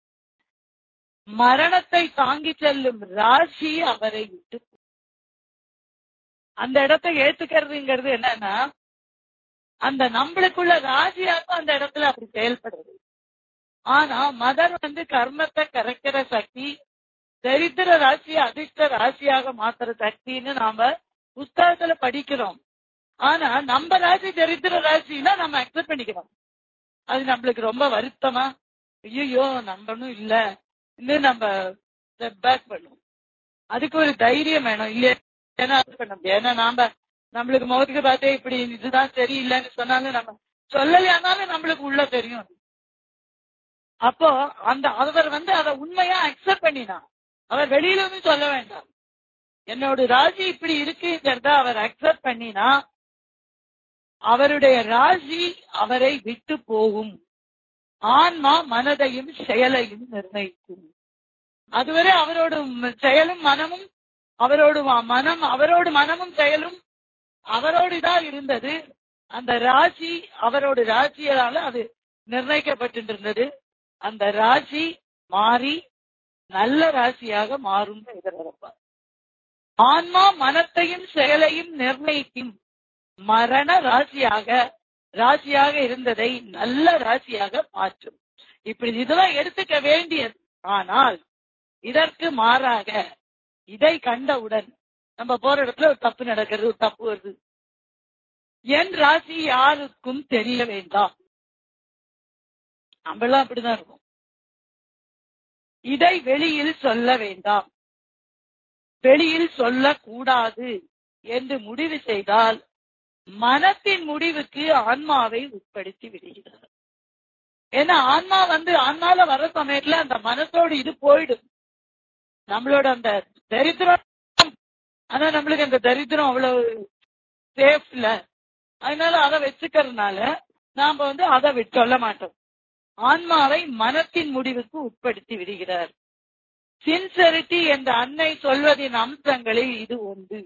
மரணத்தை தாங்கி செல்லும் ராசி அவரை விட்டு அந்த இடத்தை ஏத்துக்கிறதுங்கிறது என்னன்னா அந்த நம்மளுக்குள்ள ராசியாக்கும் அந்த இடத்துல அப்படி செயல்படுறது ஆனா மதர் வந்து கர்மத்தை கரைக்கிற சக்தி தரித்திர ராசியை அதிர்ஷ்ட ராசியாக மாத்துற சக்தின்னு நாம புஸ்தகத்துல படிக்கிறோம் ஆனா நம்ம ராசி தரித்திர ராசின்னா நம்ம அக்செப்ட் பண்ணிக்கிறோம் அது நம்மளுக்கு ரொம்ப வருத்தமா ஐயோ நம்பணும் இல்ல இன்னும் நம்ம ஸ்டெப் பேக் பண்ணுவோம் அதுக்கு ஒரு தைரியம் வேணும் இல்லையா ஏன்னா அது பண்ண முடியாது ஏன்னா நாம நம்மளுக்கு முகத்துக்கு பார்த்தே இப்படி இதுதான் சரியில்லைன்னு சொன்னாலும் நம்ம சொல்லலையானாலும் நம்மளுக்கு உள்ள தெரியும் அப்போ அந்த அவர் வந்து அதை உண்மையா அக்செப்ட் பண்ணினான் அவர் வெளியில இருந்து சொல்ல வேண்டாம் என்னோட ராசி இப்படி இருக்குங்கிறத அவர் அக்செப்ட் பண்ணினா அவருடைய ராசி அவரை விட்டு போகும் ஆன்மா மனதையும் செயலையும் நிர்ணயிக்கும் அதுவரை அவரோட செயலும் மனமும் அவரோடு மனம் அவரோடு மனமும் செயலும் அவரோடு தான் இருந்தது அந்த ராசி அவரோட ராசியால அது நிர்ணயிக்கப்பட்டிருந்தது அந்த ராசி மாறி நல்ல ராசியாக மாறும் எதிர்பார்ப்பார் ஆன்மா மனத்தையும் செயலையும் நிர்ணயிக்கும் மரண ராசியாக ராசியாக இருந்ததை நல்ல ராசியாக மாற்றும் இப்படி இதெல்லாம் எடுத்துக்க வேண்டியது ஆனால் இதற்கு மாறாக இதை கண்டவுடன் நம்ம போற இடத்துல ஒரு தப்பு நடக்கிறது ஒரு தப்பு வருது என் ராசி யாருக்கும் தெரிய வேண்டாம் நம்மளாம் அப்படிதான் இருக்கும் இதை வெளியில் சொல்ல வேண்டாம் வெளியில் சொல்லக்கூடாது என்று முடிவு செய்தால் மனத்தின் முடிவுக்கு ஆன்மாவை உட்படுத்தி விடுகிறது ஏன்னா ஆன்மா வந்து ஆன்மால வர சமயத்துல அந்த மனசோட இது போயிடும் நம்மளோட அந்த தரித்திரம் ஆனா நம்மளுக்கு அந்த தரித்திரம் அவ்வளவு சேஃப் இல்ல அதனால அதை வச்சுக்கிறதுனால நாம வந்து அதை விட்டு சொல்ல மாட்டோம் ஆன்மாவை மனத்தின் முடிவுக்கு உட்படுத்தி விடுகிறார் சின்சரிட்டி என்ற அன்னை சொல்வதின் அம்சங்களில் இது ஒன்று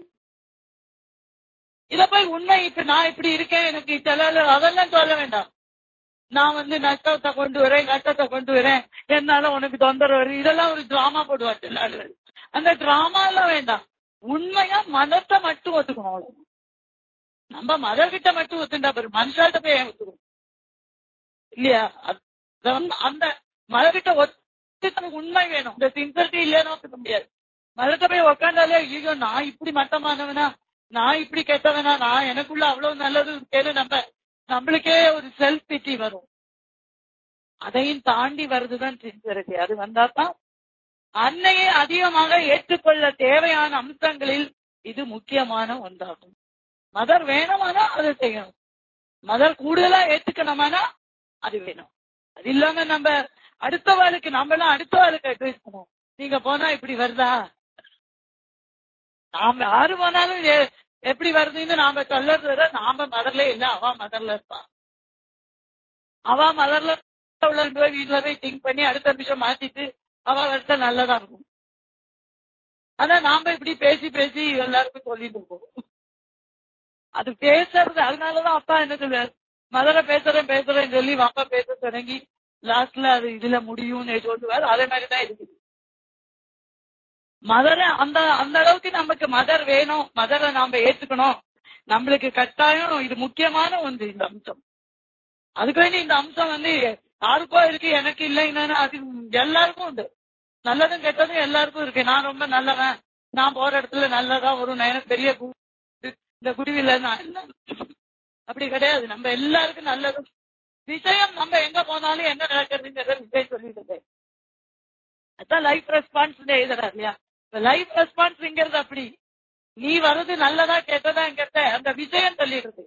இத போய் உண்மை இப்ப நான் இப்படி இருக்கேன் எனக்கு செலவு அதெல்லாம் சொல்ல வேண்டாம் நான் வந்து நஷ்டத்தை கொண்டு வரேன் கஷ்டத்தை கொண்டு வரேன் என்னால உனக்கு தொந்தரவு வரும் இதெல்லாம் ஒரு டிராமா போடுவார் எல்லாரும் அந்த டிராமா எல்லாம் வேண்டாம் உண்மையா மதத்தை மட்டும் ஒத்துக்கணும் அவ்வளவு நம்ம மதர்கிட்ட மட்டும் ஒத்துண்டா பாரு மனுஷாட்ட போய் ஏன் ஒத்துக்கணும் இல்லையா அந்த மதர்கிட்ட மதத்துக்கு உண்மை வேணும் இந்த சின்சரிட்டி இல்லைன்னு சொல்ல முடியாது மதத்தை போய் உக்காந்தாலே ஐயோ நான் இப்படி மட்டமானவனா நான் இப்படி கெட்டவனா நான் எனக்குள்ள அவ்வளவு நல்லது இருக்கேன்னு நம்ம நம்மளுக்கே ஒரு செல்ஃப் பிட்டி வரும் அதையும் தாண்டி வருதுதான் சின்சரிட்டி அது வந்தா தான் அன்னையை அதிகமாக ஏற்றுக்கொள்ள தேவையான அம்சங்களில் இது முக்கியமான ஒன்றாகும் மதர் வேணுமானா அதை செய்யணும் மதர் கூடுதலா ஏத்துக்கணுமானா அது வேணும் அது இல்லாம நம்ம அடுத்த வாளுக்கு நம்ம எல்லாம் அடுத்த வாளுக்கு அட்வைஸ் பண்ணுவோம் நீங்க போனா இப்படி வருதா நாம யாரு போனாலும் எ- எப்படி வருதுன்னு நாம சொல்றது விட நாம மதர்ல இல்ல அவ மதர்ல இருப்பா அவ மதர்ல உள்ள போய் வீட்டுல போய் திங்க் பண்ணி அடுத்த நிமிஷம் மாத்திட்டு அவ வருஷ நல்லதா இருக்கும் ஆனா நாம இப்படி பேசி பேசி எல்லாருக்கும் சொல்லிட்டு இருக்கோம் அது பேசுறது அதனாலதான் அப்பா என்ன சொல்லுவாரு மதுரை பேசுறேன் பேசுறேன்னு சொல்லி அப்பா பேச தொடங்கி லாஸ்ட்ல அது இதுல முடியும்னு சொல்லுவாரு அதே மாதிரிதான் இருக்குது மதரை அந்த அந்த அளவுக்கு நமக்கு மதர் வேணும் மதரை நாம ஏத்துக்கணும் நம்மளுக்கு கட்டாயம் இது முக்கியமான ஒன்று இந்த அம்சம் அதுக்கு வேண்டி இந்த அம்சம் வந்து யாருக்கோ இருக்கு எனக்கு இல்லைன்னா அது எல்லாருக்கும் உண்டு நல்லதும் கெட்டதும் எல்லாருக்கும் இருக்கு நான் ரொம்ப நல்லவன் நான் போற இடத்துல நல்லதா வரும் நான் எனக்கு பெரிய கு- இந்த குருவில நான் இல்ல. அப்படி கிடையாது நம்ம எல்லாருக்கும் நல்லது விஷயம் நம்ம எங்க போனாலும் என்ன நடக்கிறதுங்கிறத விஷயம் சொல்லிட்டு இருக்கேன் அதான் லைஃப் ரெஸ்பான்ஸ் எழுதுறாரு இல்லையா லைஃப் ரெஸ்பான்ஸ்ங்கிறது அப்படி நீ வர்றது நல்லதா கெட்டதாங்கிறத அந்த விஷயம் சொல்லிடுறது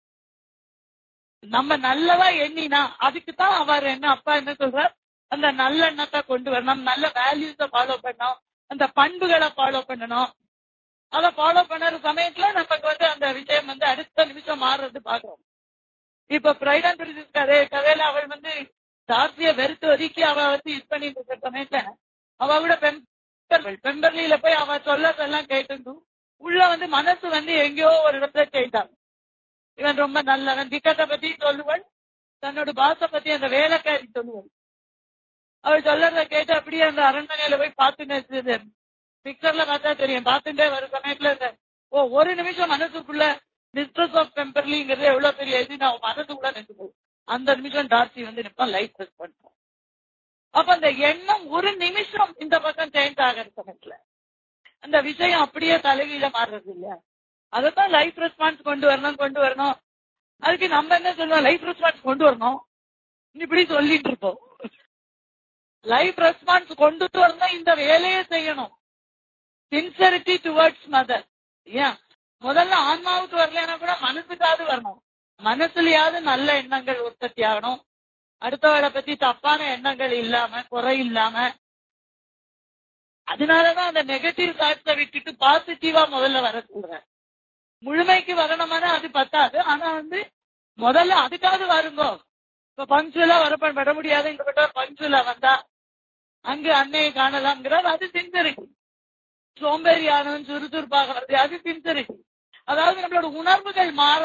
நம்ம நல்லதா எண்ணினா அதுக்கு தான் அவர் என்ன அப்பா என்ன சொல்றார் அந்த நல்லெண்ணத்தை கொண்டு வரணும் நல்ல வேல்யூஸ ஃபாலோ பண்ணணும் அந்த பண்புகளை ஃபாலோ பண்ணணும் அதை ஃபாலோ பண்ணுற சமயத்துல நமக்கு வந்து அந்த விஷயம் வந்து அடுத்த நிமிஷம் மாறுறது பாக்குறோம் இப்ப பிரைட் அண்ட் பிரின்சஸ் கதை கதையில அவள் வந்து டார்சிய வெறுத்து ஒதுக்கி அவ வந்து இது பண்ணிட்டு இருக்கிற சமயத்துல அவ கூட பெம்பர் பெம்பர்லியில போய் அவ சொல்லதெல்லாம் கேட்டு உள்ள வந்து மனசு வந்து எங்கேயோ ஒரு இடத்துல செய்தாள் இவன் ரொம்ப நல்லவன் திக்கத்தை பத்தி சொல்லுவள் தன்னோட பாச பத்தி அந்த வேலைக்காரி சொல்லுவள் அவள் சொல்லறத கேட்டு அப்படியே அந்த அரண்மனையில போய் பார்த்துன்னு பிக்சர்ல பார்த்தா தெரியும் பார்த்துட்டே வர சமயத்துல இந்த ஓ ஒரு நிமிஷம் மனசுக்குள்ள மிஸ்ட்ரஸ் ஆஃப் பெம்பர்லிங்கிறது எவ்வளவு பெரிய இது நான் மனசுக்குள்ள நினைச்சு அந்த நிமிஷம் டார்சி வந்து நிப்பான் லைட் ப்ரெஸ் பண்றோம் அப்ப அந்த எண்ணம் ஒரு நிமிஷம் இந்த பக்கம் சேஞ்ச் ஆகிற சமயத்துல அந்த விஷயம் அப்படியே தலைகீழ மாறுறது இல்லையா அதைத்தான் லைஃப் ரெஸ்பான்ஸ் கொண்டு வரணும் கொண்டு வரணும் அதுக்கு நம்ம என்ன சொல்லுவோம் லைஃப் ரெஸ்பான்ஸ் கொண்டு வரணும் இப்படி சொல்லிட்டு இருப்போம் லைஃப் ரெஸ்பான்ஸ் கொண்டு வரணும் இந்த வேலையை செய்யணும் சின்சரிட்டி டுவர்ட்ஸ் மதர் ஏன் முதல்ல ஆன்மாவுக்கு வரலன்னா கூட மனசுக்காவது வரணும் மனசுலயாவது நல்ல எண்ணங்கள் உற்பத்தி ஆகணும் அடுத்தவளை பத்தி தப்பான எண்ணங்கள் இல்லாம குறை இல்லாம அதனாலதான் அந்த நெகட்டிவ் தாட்ஸை விட்டுட்டு பாசிட்டிவா முதல்ல வர சொல்றேன் முழுமைக்கு வரணுமானா அது பத்தாது ஆனா வந்து முதல்ல அதுக்காவது வருங்கோ இப்ப பஞ்சுவலா வர வர முடியாது இங்க பஞ்சுவலா வந்தா அங்கு அன்னையை காணலாம்ங்கிறார் அது சின்சரிட்டி சோம்பேறி ஆனவன் சுறுசுறுப்பாக வருது அது சின்சரிட்டி அதாவது நம்மளோட உணர்வுகள் மாற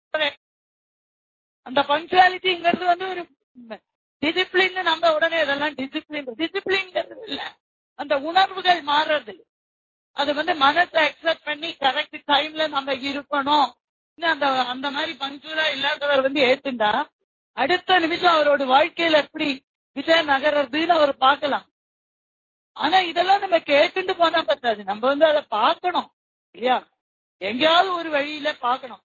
அந்த பங்க்சுவாலிட்டிங்கிறது வந்து ஒரு டிசிப்ளின் நம்ம உடனே இதெல்லாம் டிசிப்ளின் டிசிப்ளின்ங்கிறது இல்ல அந்த உணர்வுகள் மாறுறது அது வந்து மனசை அக்செப்ட் பண்ணி கரெக்ட் டைம்ல நம்ம இருக்கணும் இன்னும் அந்த அந்த மாதிரி பங்க்சுவலா இல்லாதவர் வந்து ஏத்துண்டா அடுத்த நிமிஷம் அவரோட வாழ்க்கையில எப்படி விஷயம் நகர்றதுன்னு அவர் பார்க்கலாம் ஆனா இதெல்லாம் நம்ம கேட்டுட்டு போனா பத்தாது நம்ம வந்து அதை பார்க்கணும் இல்லையா எங்கேயாவது ஒரு வழியில பார்க்கணும்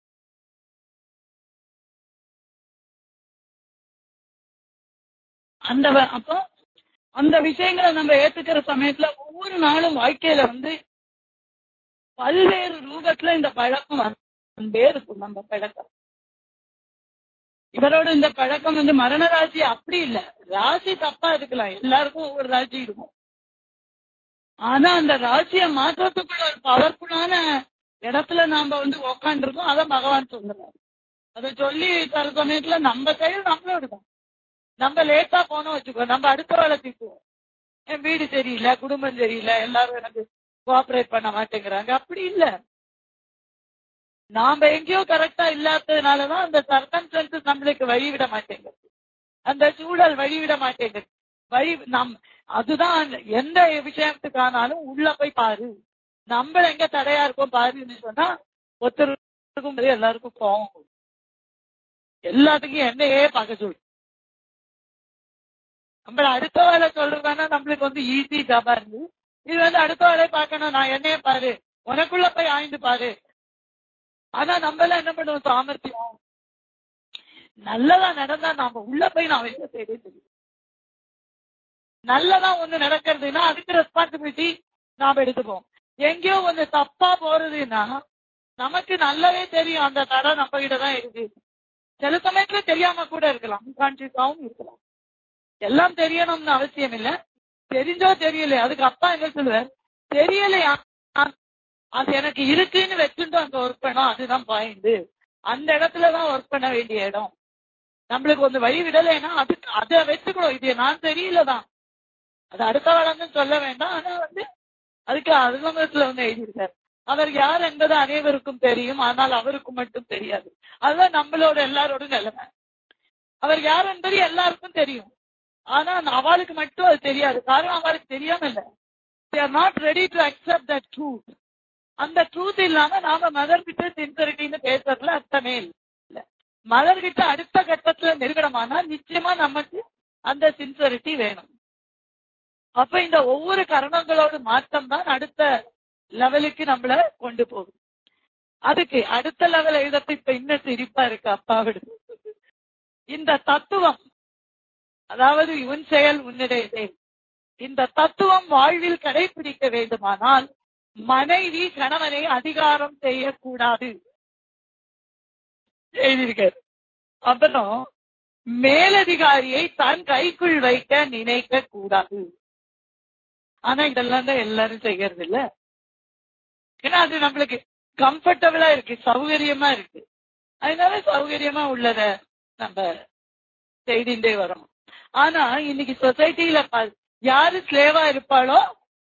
அந்த வ- அப்போ அந்த விஷயங்களை நம்ம ஏத்துக்கிற சமயத்துல ஒவ்வொரு நாளும் வாழ்க்கையில வந்து பல்வேறு ரூபத்துல இந்த பழக்கம் வந்துட்டே இருக்கும் நம்ம பழக்கம் இவரோட இந்த பழக்கம் வந்து மரண ராசி அப்படி இல்ல ராசி தப்பா இருக்கலாம் எல்லாருக்கும் ஒவ்வொரு ராசி இருக்கும் ஆனா அந்த ராசியை மாற்றத்துக்குள்ள ஒரு பவர்ஃபுல்லான இடத்துல நாம வந்து உக்காந்துருக்கோம் அதை பகவான் சொல்லுறாரு அதை சொல்லி தர சமயத்துல நம்ம கையில் நம்மளும் இருக்கும் நம்ம லேட்டா போனோம் வச்சுக்கோ நம்ம அடுத்த வேலை திட்டுவோம் என் வீடு சரியில்லை குடும்பம் சரியில்லை எல்லாரும் எனக்கு கோஆபரேட் பண்ண மாட்டேங்கிறாங்க அப்படி இல்ல நாம எங்கேயோ கரெக்டா இல்லாததுனாலதான் அந்த சர்க்கன்சன்சஸ் நம்மளுக்கு வழிவிட மாட்டேங்குது அந்த சூழல் வழிவிட மாட்டேங்குது வழி நம் அதுதான் அந்த- எந்த விஷயத்துக்கானாலும் உள்ள போய் பாரு நம்ம எங்க தடையா இருக்கோம் பாருன்னு சொன்னா ஒருத்தருக்கும் சரி, எல்லாருக்கும் கோவம் வரும். எல்லாத்துக்கும் என்னையே பார்க்க சொல்லு நம்மள அடுத்த வேலை சொல்றதுனா நம்மளுக்கு வந்து ஈஸி ஜாபா இருந்து இது வந்து அடுத்த வேலை பார்க்கணும் நான் என்னைய பாரு உனக்குள்ள போய் ஆய்ந்து பாரு ஆனா நம்ம எல்லாம் என்ன பண்ணுவோம் சாமர்த்தியம் நல்லதா நடந்தா நாம உள்ள போய் நான் என்ன செய்யறது தெரியும் நல்லதா ஒண்ணு நடக்கிறதுனா அதுக்கு ரெஸ்பான்சிபிலிட்டி நாம எடுத்துப்போம் எங்கேயோ ஒண்ணு தப்பா போறதுன்னா நமக்கு நல்லாவே தெரியும் அந்த தடை நம்ம கிட்ட தான் இருக்கு சில சமயத்துல தெரியாம கூட இருக்கலாம் கான்சியஸாவும் இருக்கலாம் எல்லாம் தெரியணும்னு அவசியம் இல்ல தெரிஞ்சோ தெரியல அதுக்கு அப்பா என்ன சொல்லுவார் தெரியலையா அது எனக்கு இருக்குன்னு வச்சுட்டு அங்க ஒர்க் பண்ணோம் அதுதான் பாயிண்ட் அந்த இடத்துலதான் ஒர்க் பண்ண வேண்டிய இடம் நம்மளுக்கு வந்து வழி விடலைன்னா அதுக்கு அதை வச்சுக்கணும் இது நான் தெரியலதான் அது அடுத்த வளர்ந்து சொல்ல வேண்டாம் ஆனா வந்து அதுக்கு அருகமத்துல வந்து எழுதியிருக்காரு அவர் யார் என்பது அனைவருக்கும் தெரியும் ஆனால் அவருக்கு மட்டும் தெரியாது அதுதான் நம்மளோட எல்லாரோட நிலைமை அவர் யார் என்பது எல்லாருக்கும் தெரியும் ஆனா அவளுக்கு மட்டும் அது தெரியாது காரணம் அவளுக்கு தெரியாம இல்ல they are not ready to accept that truth அந்த ட்ரூத் இல்லாம நாம மதர் கிட்ட சின்சரிட்டின்னு பேசுறதுல அர்த்தமே இல்ல மதர் கிட்ட அடுத்த கட்டத்துல நெருக்கணுமானா நிச்சயமா நமக்கு அந்த சின்சரிட்டி வேணும் அப்ப இந்த ஒவ்வொரு கரணங்களோட மாற்றம் தான் அடுத்த லெவலுக்கு நம்மள கொண்டு போகும் அதுக்கு அடுத்த லெவல் எழுதப்ப இப்ப இன்னும் சிரிப்பா இருக்கு அப்பாவிடு இந்த தத்துவம் அதாவது உன் செயல் உன்னிடையதே இந்த தத்துவம் வாழ்வில் கடைபிடிக்க வேண்டுமானால் மனைவி கணவனை அதிகாரம் செய்யக்கூடாது எழுதியிருக்காரு அப்புறம் மேலதிகாரியை தன் கைக்குள் வைக்க நினைக்க கூடாது ஆனா இதெல்லாம் தான் எல்லாரும் செய்யறது இல்ல ஏன்னா அது நம்மளுக்கு கம்ஃபர்டபுளா இருக்கு சௌகரியமா இருக்கு அதனால சௌகரியமா உள்ளத நம்ம செய்தின்றே வரோம் ஆனா இன்னைக்கு சொசைட்டில யாரு ஸ்லேவா இருப்பாளோ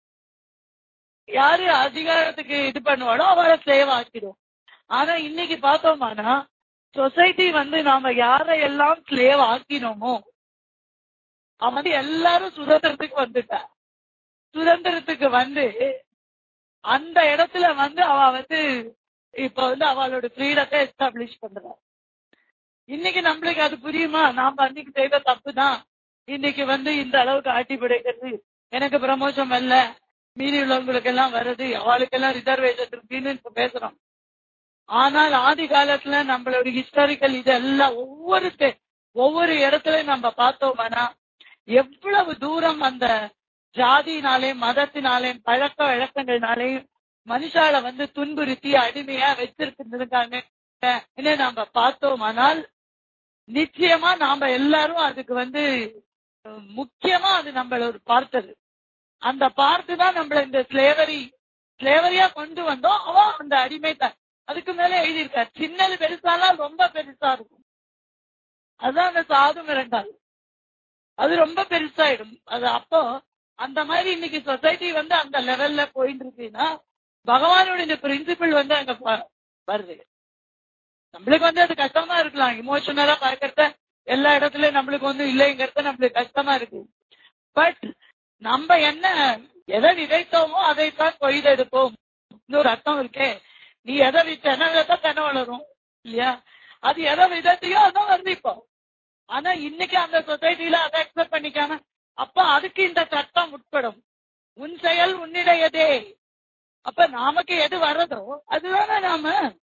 யாரு அதிகாரத்துக்கு இது பண்ணுவாளோ அவளை ஸ்லேவ் ஆக்கிடும் ஆனா இன்னைக்கு பார்த்தோம்னா சொசைட்டி வந்து நாம யாரையெல்லாம் ஸ்லேவ் ஆக்கினோமோ அவன் வந்து எல்லாரும் சுதந்திரத்துக்கு வந்துட்டா சுதந்திரத்துக்கு வந்து அந்த இடத்துல வந்து அவ வந்து இப்ப வந்து அவளோட ஃப்ரீடத்தை எஸ்டாப்ளிஷ் பண்றா இன்னைக்கு நம்மளுக்கு அது புரியுமா நாம அன்னைக்கு செய்த தப்பு தான் இன்னைக்கு வந்து இந்த அளவுக்கு ஆட்டி படைக்கிறது எனக்கு ப்ரமோஷன் வரல மீதி உள்ளவங்களுக்கு எல்லாம் வருது அவளுக்கெல்லாம் ரிசர்வேஷன் இருக்குன்னு இப்ப பேசுறோம் ஆனால் ஆதி காலத்துல நம்மளோட ஹிஸ்டாரிக்கல் இதெல்லாம் ஒவ்வொரு ஒவ்வொரு இடத்துலயும் நம்ம பார்த்தோம்னா எவ்வளவு தூரம் அந்த ஜாதினாலே மதத்தினாலே பழக்க வழக்கங்கள்னாலேயும் மனுஷால வந்து துன்புறுத்தி அடிமையா வச்சிருக்காங்க நம்ம பார்த்தோமானால் நிச்சயமா நாம எல்லாரும் அதுக்கு வந்து முக்கியமா அது நம்மள பார்த்தது அந்த பார்த்து தான் நம்மள இந்த ஸ்லேவரி ஸ்லேவரியா கொண்டு வந்தோம் அவன் அந்த அடிமை தான் அதுக்கு மேல எழுதியிருக்காரு சின்னது பெருசாலாம் ரொம்ப பெருசா இருக்கும் அதுதான் அந்த சாது மிரண்டால் அது ரொம்ப பெருசாயிடும் அது அப்போ அந்த மாதிரி இன்னைக்கு சொசைட்டி வந்து அந்த லெவல்ல போயிட்டு இருக்குன்னா பகவானோட இந்த பிரின்சிபிள் வந்து அங்க வருது நம்மளுக்கு வந்து அது கஷ்டமா இருக்கலாம் இமோஷனலா பார்க்கறத எல்லா இடத்துலயும் நம்மளுக்கு வந்து இல்லைங்கிறத நம்மளுக்கு கஷ்டமா இருக்கு பட் நம்ம என்ன எதை விதைத்தோமோ அதைத்தான் கொய்தெடுப்போம் இன்னொரு அர்த்தம் இருக்கே நீ எதை வித்தனா தென்னை வளரும் இல்லையா அது எதை விதத்தையோ அதான் வருது இப்போ ஆனா இன்னைக்கு அந்த சொசைட்டில அதை அக்செப்ட் பண்ணிக்காம அப்ப அதுக்கு இந்த சட்டம் உட்படும் உன் செயல் உன்னிடையதே அப்ப நமக்கு எது வர்றதோ அதுதானே நாம